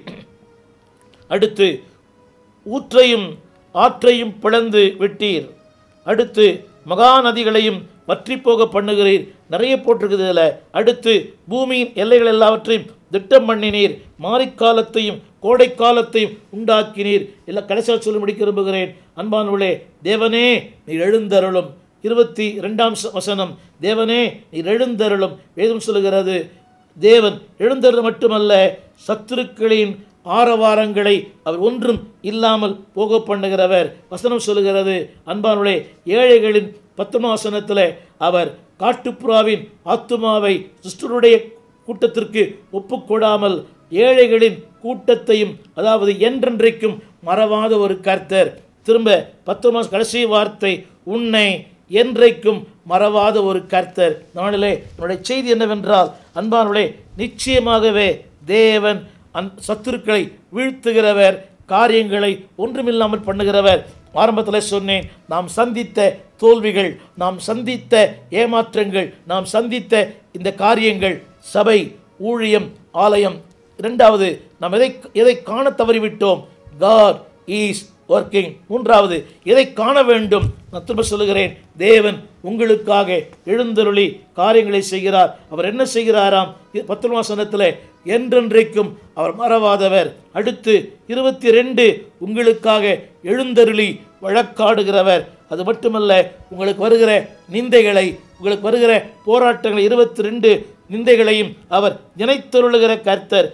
அடுத்து ஊற்றையும் ஆற்றையும் பிளந்து விட்டீர் அடுத்து மகா நதிகளையும் வற்றி போக பண்ணுகிறீர் நிறைய போட்டிருக்குது இதில் அடுத்து பூமியின் எல்லைகள் எல்லாவற்றையும் திட்டம் பண்ணினீர் மாரிக்காலத்தையும் கோடைக்காலத்தையும் உண்டாக்கினீர் எல்லாம் கடைசியாக சொல்லி முடிக்க விரும்புகிறேன் அன்பானவளே தேவனே நீர் எழுந்தருளும் இருபத்தி ரெண்டாம் ச- வசனம் தேவனே நீர் எழுந்தருளும் வேதம் சொல்லுகிறது தேவன் எழுந்தருள் மட்டுமல்ல சத்துருக்களின் ஆரவாரங்களை அவர் ஒன்றும் இல்லாமல் போக பண்ணுகிறவர் வசனம் சொல்லுகிறது அன்பானுடைய ஏழைகளின் பத்தொன்பதாம் வசனத்தில் அவர் காட்டுப்புறாவின் ஆத்துமாவை துஷ்டருடைய கூட்டத்திற்கு ஒப்புக்கொடாமல் ஏழைகளின் கூட்டத்தையும் அதாவது என்றென்றைக்கும் மறவாத ஒரு கர்த்தர் திரும்ப பத்தொன்பது கடைசி வார்த்தை உன்னை என்றைக்கும் மறவாத ஒரு கர்த்தர் நாளிலே என்னுடைய செய்தி என்னவென்றால் அன்பானவர்களே நிச்சயமாகவே தேவன் அந் சத்துருக்களை வீழ்த்துகிறவர் காரியங்களை ஒன்றுமில்லாமல் பண்ணுகிறவர் ஆரம்பத்தில் சொன்னேன் நாம் சந்தித்த தோல்விகள் நாம் சந்தித்த ஏமாற்றங்கள் நாம் சந்தித்த இந்த காரியங்கள் சபை ஊழியம் ஆலயம் இரண்டாவது நாம் எதை எதை காண தவறிவிட்டோம் காட் இஸ் ஒர்க்கிங் மூன்றாவது எதை காண வேண்டும் நான் திரும்ப சொல்லுகிறேன் தேவன் உங்களுக்காக எழுந்தருளி காரியங்களை செய்கிறார் அவர் என்ன செய்கிறாராம் இ- பத்தொன்பதாம் வசனத்தில் என்றென்றைக்கும் அவர் மறவாதவர் அடுத்து இருபத்தி ரெண்டு உங்களுக்காக எழுந்தருளி வழக்காடுகிறவர் அது மட்டுமல்ல உங்களுக்கு வருகிற நிந்தைகளை உங்களுக்கு வருகிற போராட்டங்களை இருபத்தி ரெண்டு நிந்தைகளையும் அவர் நினைத்தருளுகிற கர்த்தர்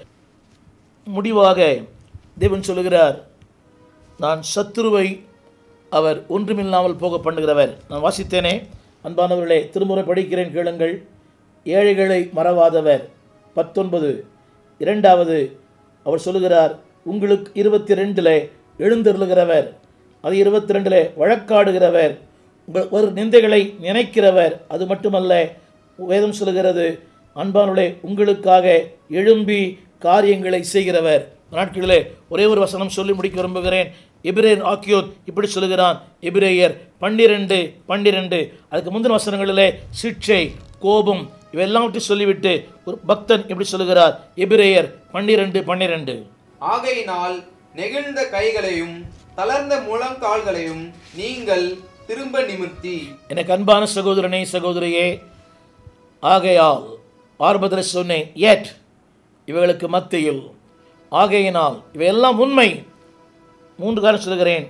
முடிவாக தேவன் சொல்லுகிறார் நான் சத்துருவை அவர் ஒன்றுமில்லாமல் போக பண்ணுகிறவர் நான் வாசித்தேனே அன்பானவர்களே திருமுறை படிக்கிறேன் கேளுங்கள் ஏழைகளை மறவாதவர் பத்தொன்பது இரண்டாவது அவர் சொல்லுகிறார் உங்களுக்கு இருபத்தி ரெண்டில் எழுந்தருளுகிறவர் அது இருபத்தி ரெண்டில் வழக்காடுகிறவர் உங்கள் ஒரு நிந்தைகளை நினைக்கிறவர் அது மட்டுமல்ல வேதம் சொல்லுகிறது அன்பானுடைய உங்களுக்காக எழும்பி காரியங்களை செய்கிறவர் நாட்களிலே ஒரே ஒரு வசனம் சொல்லி முடிக்க விரும்புகிறேன் எபிரேயர் ஆக்கியோர் இப்படி சொல்லுகிறான் எபிரேயர் பன்னிரெண்டு பன்னிரெண்டு அதுக்கு முந்தின வசனங்களிலே சிக்ஷை கோபம் இவையெல்லாவற்றையும் சொல்லிவிட்டு ஒரு பக்தன் இப்படி சொல்லுகிறார் எபிரேயர் பன்னிரெண்டு பன்னிரெண்டு ஆகையினால் நெகிழ்ந்த கைகளையும் தளர்ந்த முழங்கால்களையும் நீங்கள் திரும்ப நிமிர்த்தி எனக்கு அன்பான சகோதரனே சகோதரியே ஆகையால் ஆரம்பத்தில் சொன்னேன் ஏட் இவைகளுக்கு மத்தியில் ஆகையினால் இவையெல்லாம் உண்மை மூன்று காரணம் சொல்கிறேன்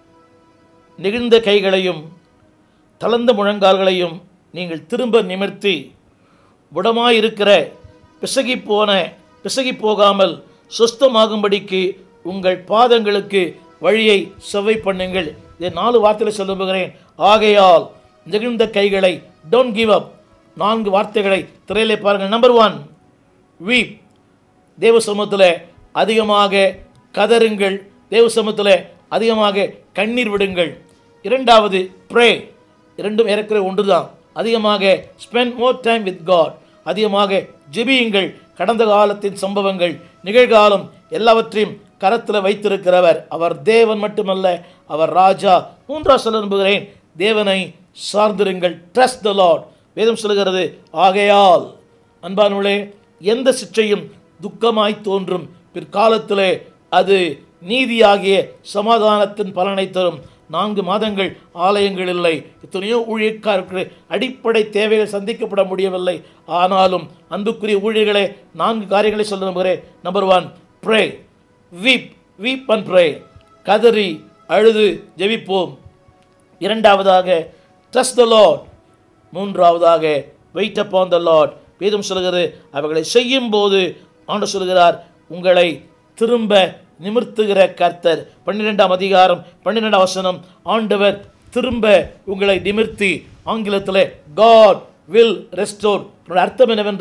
நெகிழ்ந்த கைகளையும் தளர்ந்த முழங்கால்களையும் நீங்கள் திரும்ப நிமிர்த்தி புடமாயிருக்கிற பிசகி போன பிசகி போகாமல் சுஸ்தமாகும்படிக்கு உங்கள் பாதங்களுக்கு வழியை செவ்வை பண்ணுங்கள் இதை நாலு வார்த்தையில் சொல்ல விரும்புகிறேன் ஆகையால் நெகிழ்ந்த கைகளை டோன்ட் கிவ் அப் நான்கு வார்த்தைகளை திரையிலே பாருங்கள் நம்பர் ஒன் வீப் தேவ சமூகத்தில் அதிகமாக கதறுங்கள் தேவ சமூகத்தில் அதிகமாக கண்ணீர் விடுங்கள் இரண்டாவது ப்ரே இரண்டும் ஏறக்குறை ஒன்றுதான் அதிகமாக spend more time with God அதிகமாக ஜெபியுங்கள் கடந்த காலத்தின் சம்பவங்கள் நிகழ்காலம் எல்லாவற்றையும் கரத்தில் வைத்திருக்கிறவர் அவர் தேவன் மட்டுமல்ல அவர் ராஜா மூன்றாவது சொல்ல விரும்புகிறேன் தேவனை சார்ந்திருங்கள் ட்ரஸ்ட் த லார்ட் வேதம் சொல்லுகிறது ஆகையால் அன்பானுளே எந்த சிற்றையும் துக்கமாய் தோன்றும் பிற்காலத்திலே அது நீதியாகிய சமாதானத்தின் பலனை தரும் நான்கு மாதங்கள் ஆலயங்கள் இல்லை எத்தனையோ ஊழியக்காரர்கள் அடிப்படை தேவைகள் சந்திக்கப்பட முடியவில்லை ஆனாலும் அன்புக்குரிய ஊழியர்களே நான்கு காரியங்களை சொல்ல நம்புகிறேன் number one pray weep weep and pray கதறி அழுது ஜெபிப்போம் இரண்டாவதாக ட்ரஸ்ட் த லார்ட் மூன்றாவதாக வெயிட் upon the லார்ட் வேதம் சொல்கிறது அவைகளை செய்யும் போது ஆண்டு சொல்கிறார் உங்களை திரும்ப நிமிர்த்துகிற கர்த்தர் பன்னிரெண்டாம் அதிகாரம் பன்னிரெண்டாம் வசனம் ஆண்டவர் திரும்ப உங்களை நிமிர்த்தி ஆங்கிலத்தில் காட் வில் ரெஸ்டோர் அர்த்தம் என்னவென்றால்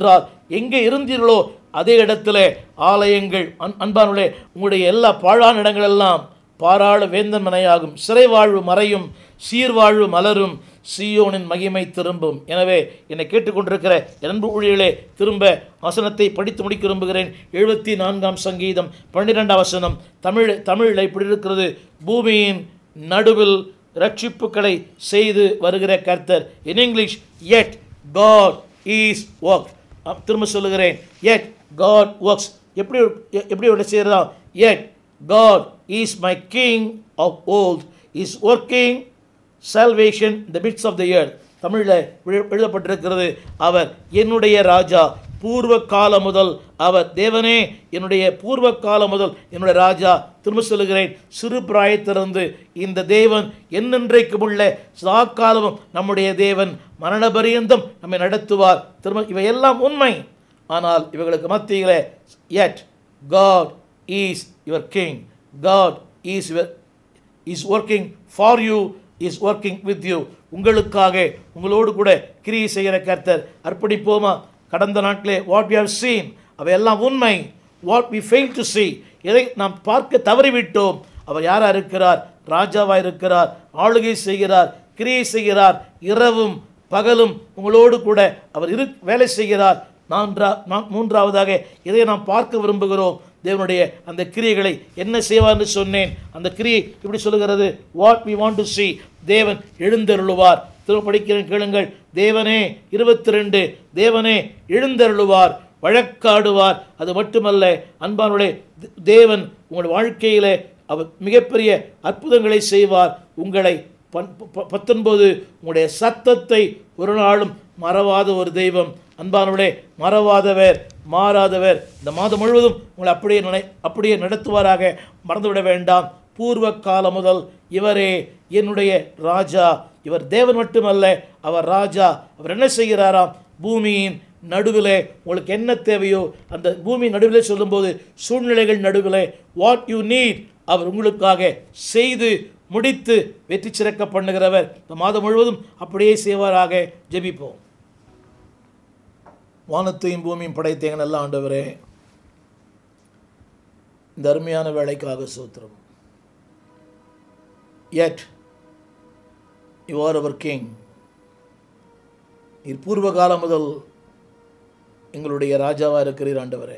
எங்கே இருந்தீர்களோ அதே இடத்துல ஆலயங்கள் அன் அன்பானுடைய உங்களுடைய எல்லா பாழான இடங்கள் எல்லாம் பாராள வேந்தன் மனையாகும் சிறை வாழ்வு மறையும் சீர்வாழ்வு மலரும் சீயோனின் மகிமை திரும்பும் எனவே என்னை கேட்டுக்கொண்டிருக்கிற என் அன்பு ஊழியர்களே திரும்ப வசனத்தை படித்து முடிக்க விரும்புகிறேன் எழுபத்தி நான்காம் சங்கீதம் பன்னிரெண்டாம் வசனம் தமிழ் தமிழில் இப்படி இருக்கிறது பூமியின் நடுவில் ரட்சிப்புகளை செய்து வருகிற கர்த்தர் in English yet God is work திரும்ப சொல்லுகிறேன் எட் காட் ஒர்க்ஸ் எப்படி எப்படி ஒன்று செய்கிறதா yet God is my king of old is working salvation the midst of the earth தமிழில் எழுதப்பட்டிருக்கிறது அவர் என்னுடைய ராஜா பூர்வ காலம் முதல் அவர் தேவனே என்னுடைய பூர்வ காலம் முதல் என்னுடைய ராஜா திரும்ப சொல்லுகிறேன் சிறு பிராயத்திலிருந்து இந்த தேவன் என்னென்றைக்கும் உள்ள சாக்காலமும் நம்முடைய தேவன் மரண பரியந்தம் நம்மை நடத்துவார் திரும்ப இவையெல்லாம் உண்மை ஆனால் இவைகளுக்கு மத்தியிலே yet God is your king God is your is working for you is working with you உங்களுக்காக உங்களோடு கூட கிரியை செய்கிற கர்த்தர் அர்ப்பணிப்போமா கடந்த நாட்களே வாட் வி ஹவ் சீன் அவையெல்லாம் உண்மை what we fail to see எதை நாம் பார்க்க தவறிவிட்டோம் அவர் யாரா இருக்கிறார் ராஜாவா இருக்கிறார் ஆளுகை செய்கிறார் கிரியை செய்கிறார் இரவும் பகலும் உங்களோடு கூட அவர் இரு வேலை செய்கிறார் நான்றா நான் மூன்றாவதாக இதை நாம் பார்க்க விரும்புகிறோம் தேவனுடைய அந்த கிரியைகளை என்ன செய்வார்னு சொன்னேன் அந்த கிரியை இப்படி சொல்லுகிறது what we want to see தேவன் எழுந்தருளுவார் திரும்ப படிக்கிறேன் கேளுங்கள் தேவனே இருபத்தி ரெண்டு தேவனே எழுந்தருளுவார் வழக்காடுவார் அது மட்டுமல்ல அன்பானுடைய தேவன் உங்கள் வாழ்க்கையிலே அவர் மிகப்பெரிய அற்புதங்களை செய்வார் உங்களை பன்- ப- பத்தொன்பது உங்களுடைய சத்தத்தை ஒரு நாளும் மறவாத ஒரு தெய்வம் அன்பானவர்களே மறவாதவர் மாறாதவர் இந்த மாதம் முழுவதும் உங்களை அப்படியே நினை அப்படியே நடத்துவாராக மறந்துவிட வேண்டாம் பூர்வ காலம் முதல் இவரே என்னுடைய ராஜா இவர் தேவன் மட்டுமல்ல அவர் ராஜா அவர் என்ன செய்கிறாராம் பூமியின் நடுவிலே உங்களுக்கு என்ன தேவையோ அந்த பூமி நடுவிலே சொல்லும்போது சூழ்நிலைகள் நடுவிலே வாட் யூ நீட் அவர் உங்களுக்காக செய்து முடித்து வெற்றி சிறக்க பண்ணுகிறவர் இந்த மாதம் முழுவதும் அப்படியே செய்வாராக ஜெபிப்போம் வானத்தையும் பூமியும் படைத்தேங்க நல்ல ஆண்டவரே இந்த அருமையான வேலைக்காக சூத்திரம் yet யூ ஆர் அவர் கிங் நீர் பூர்வ காலம் முதல் எங்களுடைய ராஜாவா இருக்கிறீர் ஆண்டவரே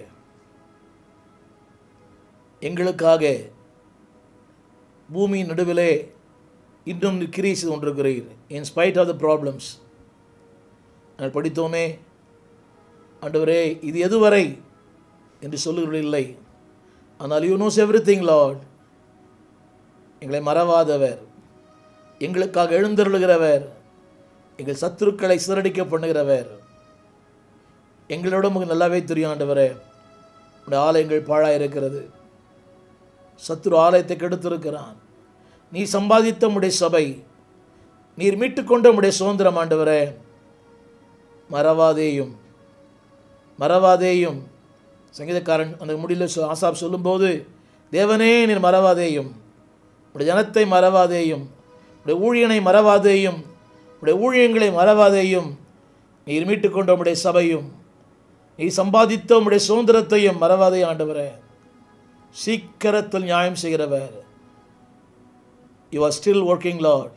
எங்களுக்காக பூமியின் நடுவிலே இன்னும் நீர் கிரியை செய்து கொண்டிருக்கிறீர் in spite of the problems நாங்கள் படித்தோமே ஆண்டவரே இது எதுவரை என்று சொல்லுகிறதில்லை ஆனால் you knows everything Lord எங்களை மறவாதவர் எங்களுக்காக எழுந்தருளுகிறவர் எங்கள் சத்துருக்களை சிறடிக்க பண்ணுகிறவர் எங்களோட உங்களுக்கு நல்லாவே தெரியும் ஆண்டவரே உடைய ஆலயங்கள் பாழாக இருக்கிறது சத்துரு ஆலயத்தை கெடுத்திருக்கிறான் நீ சம்பாதித்த உடைய சபை நீர் மீட்டுக்கொண்ட உடைய சுதந்திரம் ஆண்டவரே மறவாதேயும் மறவாதேயும் சங்கீதக்காரன் அந்த முடியல சொ- ஆசாப் சொல்லும்போது தேவனே நீர் மறவாதேயும் உடைய ஜனத்தை மறவாதேயும் உடைய ஊழியனை மறவாதேயும் உடைய ஊழியங்களை மறவாதேயும் நீர் மீட்டுக்கொண்ட உடைய சபையும் நீ சம்பாதித்த உடைய சுதந்திரத்தையும் மறவாதே ஆண்டவரே சீக்கிரத்தில் நியாயம் செய்கிறவர் you are still working Lord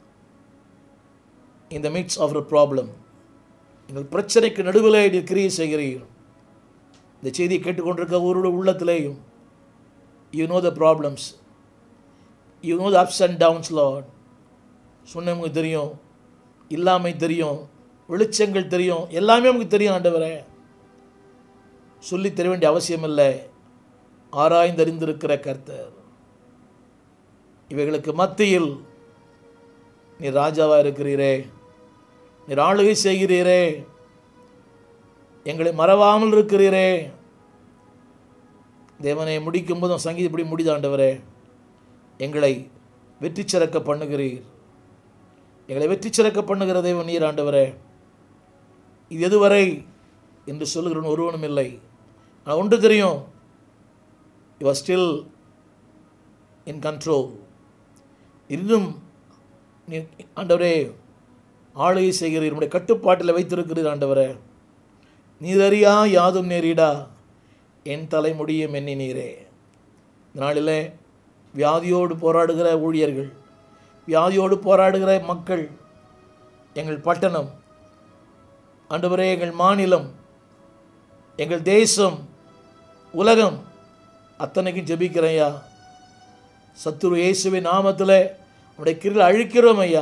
in the midst of a problem எங்கள் பிரச்சனைக்கு நடுவில் நீர் கிரியை செய்கிறீர் இந்த செய்தியை கேட்டுக்கொண்டிருக்க ஒருவருடைய உள்ளத்திலேயும் you know the problems you know the ups and downs Lord சொன்னவங்க தெரியும் இல்லாமை தெரியும் வெளிச்சங்கள் தெரியும் எல்லாமே நமக்கு தெரியும் ஆண்டவரே சொல்லி தர வேண்டிய அவசியம் இல்லை ஆராய்ந்தறிந்திருக்கிற கர்த்தர் இவைகளுக்கு மத்தியில் நீ ராஜாவா இருக்கிறீரே நீர் ஆளுகை செய்கிறீரே எங்களை மறவாமல் இருக்கிறீரே தேவனை முடிக்கும் போதும் சங்கீதம் இப்படி முடிதாண்டவரே எங்களை வெற்றி சிறக்க பண்ணுகிறீர் எங்களை வெற்றி சிறக்க பண்ணுகிற தேவன் நீர் ஆண்டவரே இது எதுவரை என்று சொல்லுகிறவன் ஒருவனும் இல்லை ஆனால் ஒன்று தெரியும் you are still in control இன்னும் நீ ஆண்டவரே ஆளுகை செய்கிறீர் உடைய கட்டுப்பாட்டில் வைத்திருக்கிறீர் ஆண்டவரே நீரறியா யாதும் நேரிடா என் தலைமுடியும் எண்ணி நீரே இந்த நாளிலே வியாதியோடு போராடுகிற ஊழியர்கள் வியாதியோடு போராடுகிற மக்கள் எங்கள் பட்டணம் ஆண்டவரே எங்கள் மாநிலம் எங்கள் தேசம் உலகம் அத்தனைக்கும் ஜெபிக்கிறேன் ஐயா சத்துரு இயேசுவின் நாமத்தில் உடைய கிரில் அழிக்கிறோம் ஐயா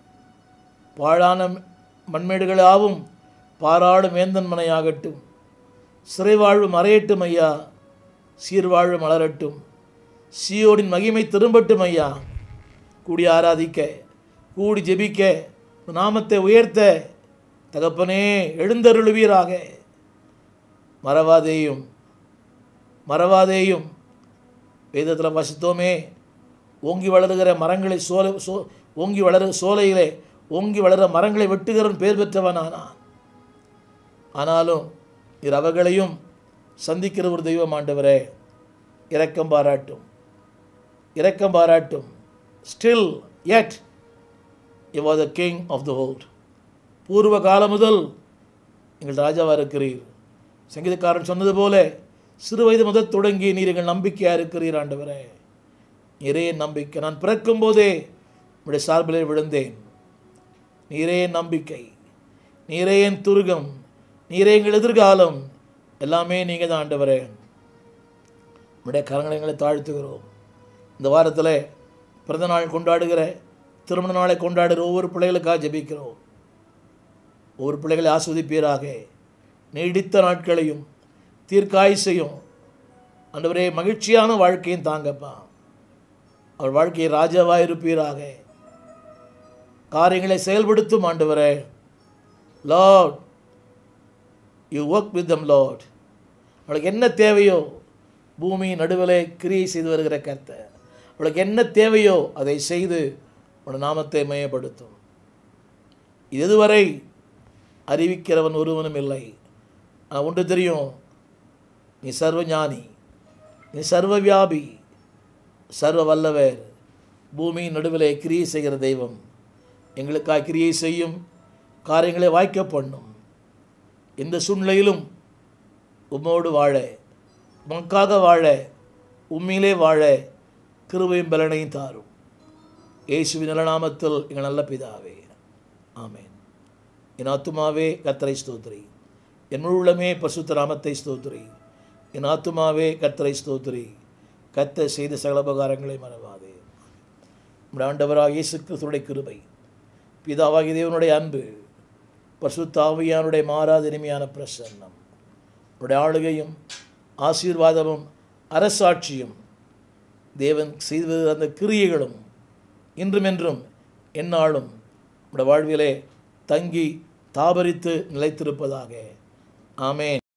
பாழான மண்மேடுகளாவும் பாராடும் வேந்தன் மனையாகட்டும் சிறைவாழ்வு மறையட்டும் ஐயா சீர்வாழ்வு மலரட்டும் சீயோடின் மகிமை திரும்பட்டும் ஐயா கூடி ஆராதிக்க கூடி ஜெபிக்க உம் நாமத்தை உயர்த்த தகப்பனே எழுந்தருளுவீராக மறவாதேயும் மறவாதேயும் வேதத்தில் வசித்தோமே ஓங்கி வளருகிற மரங்களை சோலை சோ ஓங்கி வளர சோலையிலே ஓங்கி வளர மரங்களை வெட்டுகிறவன் பேர் பெற்றவனானான் ஆனாலும் நீர் அவர்களையும் சந்திக்கிற ஒரு தெய்வம் ஆண்டவரே இரக்கம் பாராட்டும் இரக்கம் பாராட்டும் still yet you are the king of the world பூர்வ காலம் முதல் எங்கள் ராஜாவாக இருக்கிறீர் சங்கீதக்காரன் சொன்னது போல சிறு வயது முதல் தொடங்கி நீர் எங்கள் நம்பிக்கையாக இருக்கிறீர் ஆண்டவரே நீரே என் நம்பிக்கை நான் பிறக்கும் போதே உடைய சார்பிலே விழுந்தேன் நீரே என் நம்பிக்கை நீரே என் துருகம் நீரே எங்கள் எதிர்காலம் எல்லாமே நீங்கள் தான் ஆண்டவரே உடைய கரங்களை எங்களை தாழ்த்துகிறோம் இந்த வாரத்தில் பிறந்த நாள் கொண்டாடுகிற திருமண நாளை கொண்டாடுகிற ஒவ்வொரு பிள்ளைகளுக்காக ஜெபிக்கிறோம் ஒவ்வொரு பிள்ளைகளை ஆஸ்வதிப்பீராக நீடித்த நாட்களையும் தீர்க்காயுசையும் ஆண்டவரே மகிழ்ச்சியான வாழ்க்கையும் தாங்கப்பா அவர் வாழ்க்கையை ராஜாவாக இருப்பீராக காரியங்களை செயல்படுத்தும் ஆண்டவரே Lord you work with them Lord அவளுக்கு என்ன தேவையோ பூமியின் நடுவிலே கிரியை செய்து வருகிற கர்த்தர் அவளுக்கு என்ன தேவையோ அதை செய்து உன் நாமத்தை மையப்படுத்தும் இது இதுவரை அறிவிக்கிறவன் ஒருவனும் இல்லை ஆனால் ஒன்று தெரியும் நீ சர்வ ஞானி நீ சர்வ வியாபி சர்வ வல்லவர் பூமியின் நடுவிலே கிரியை செய்கிற தெய்வம் எங்களுக்காக கிரியை செய்யும் காரியங்களை வாய்க்க பண்ணும் எந்த சூழ்நிலையிலும் உம்மோடு வாழ உமக்காக வாழ உண்மையிலே வாழ கிருபையும் பலனையும் தாரும் இயேசுவின் நலநாமத்தில் எங்கள் நல்ல பிதாவே ஆமென் என் ஆத்துமாவே கத்தரை ஸ்தோத்திரி என் முழு உள்ளமே பசுத்த நாமத்தை ஸ்தோத்திரி என் ஆத்துமாவே கத்தரை ஸ்தோத்திரி கத்த செய்த சகல உபகாரங்களை மறவாதே நம்முடைய ஆண்டவராக இயேசு கிறிஸ்துடைய கிருபை பிதாவாகிய தேவனுடைய அன்பு பசுத்தாவியானுடைய மாறாத இனிமையான பிரசன்னம் உடைய ஆளுகையும் ஆசீர்வாதமும் அரசாட்சியும் தேவன் செய்து அந்த கிரியைகளும் இன்றுமென்றும் எந்நாளும் நம்முடைய வாழ்விலே தங்கி தாபரித்து நிலைத்திருப்பதாக ஆமென்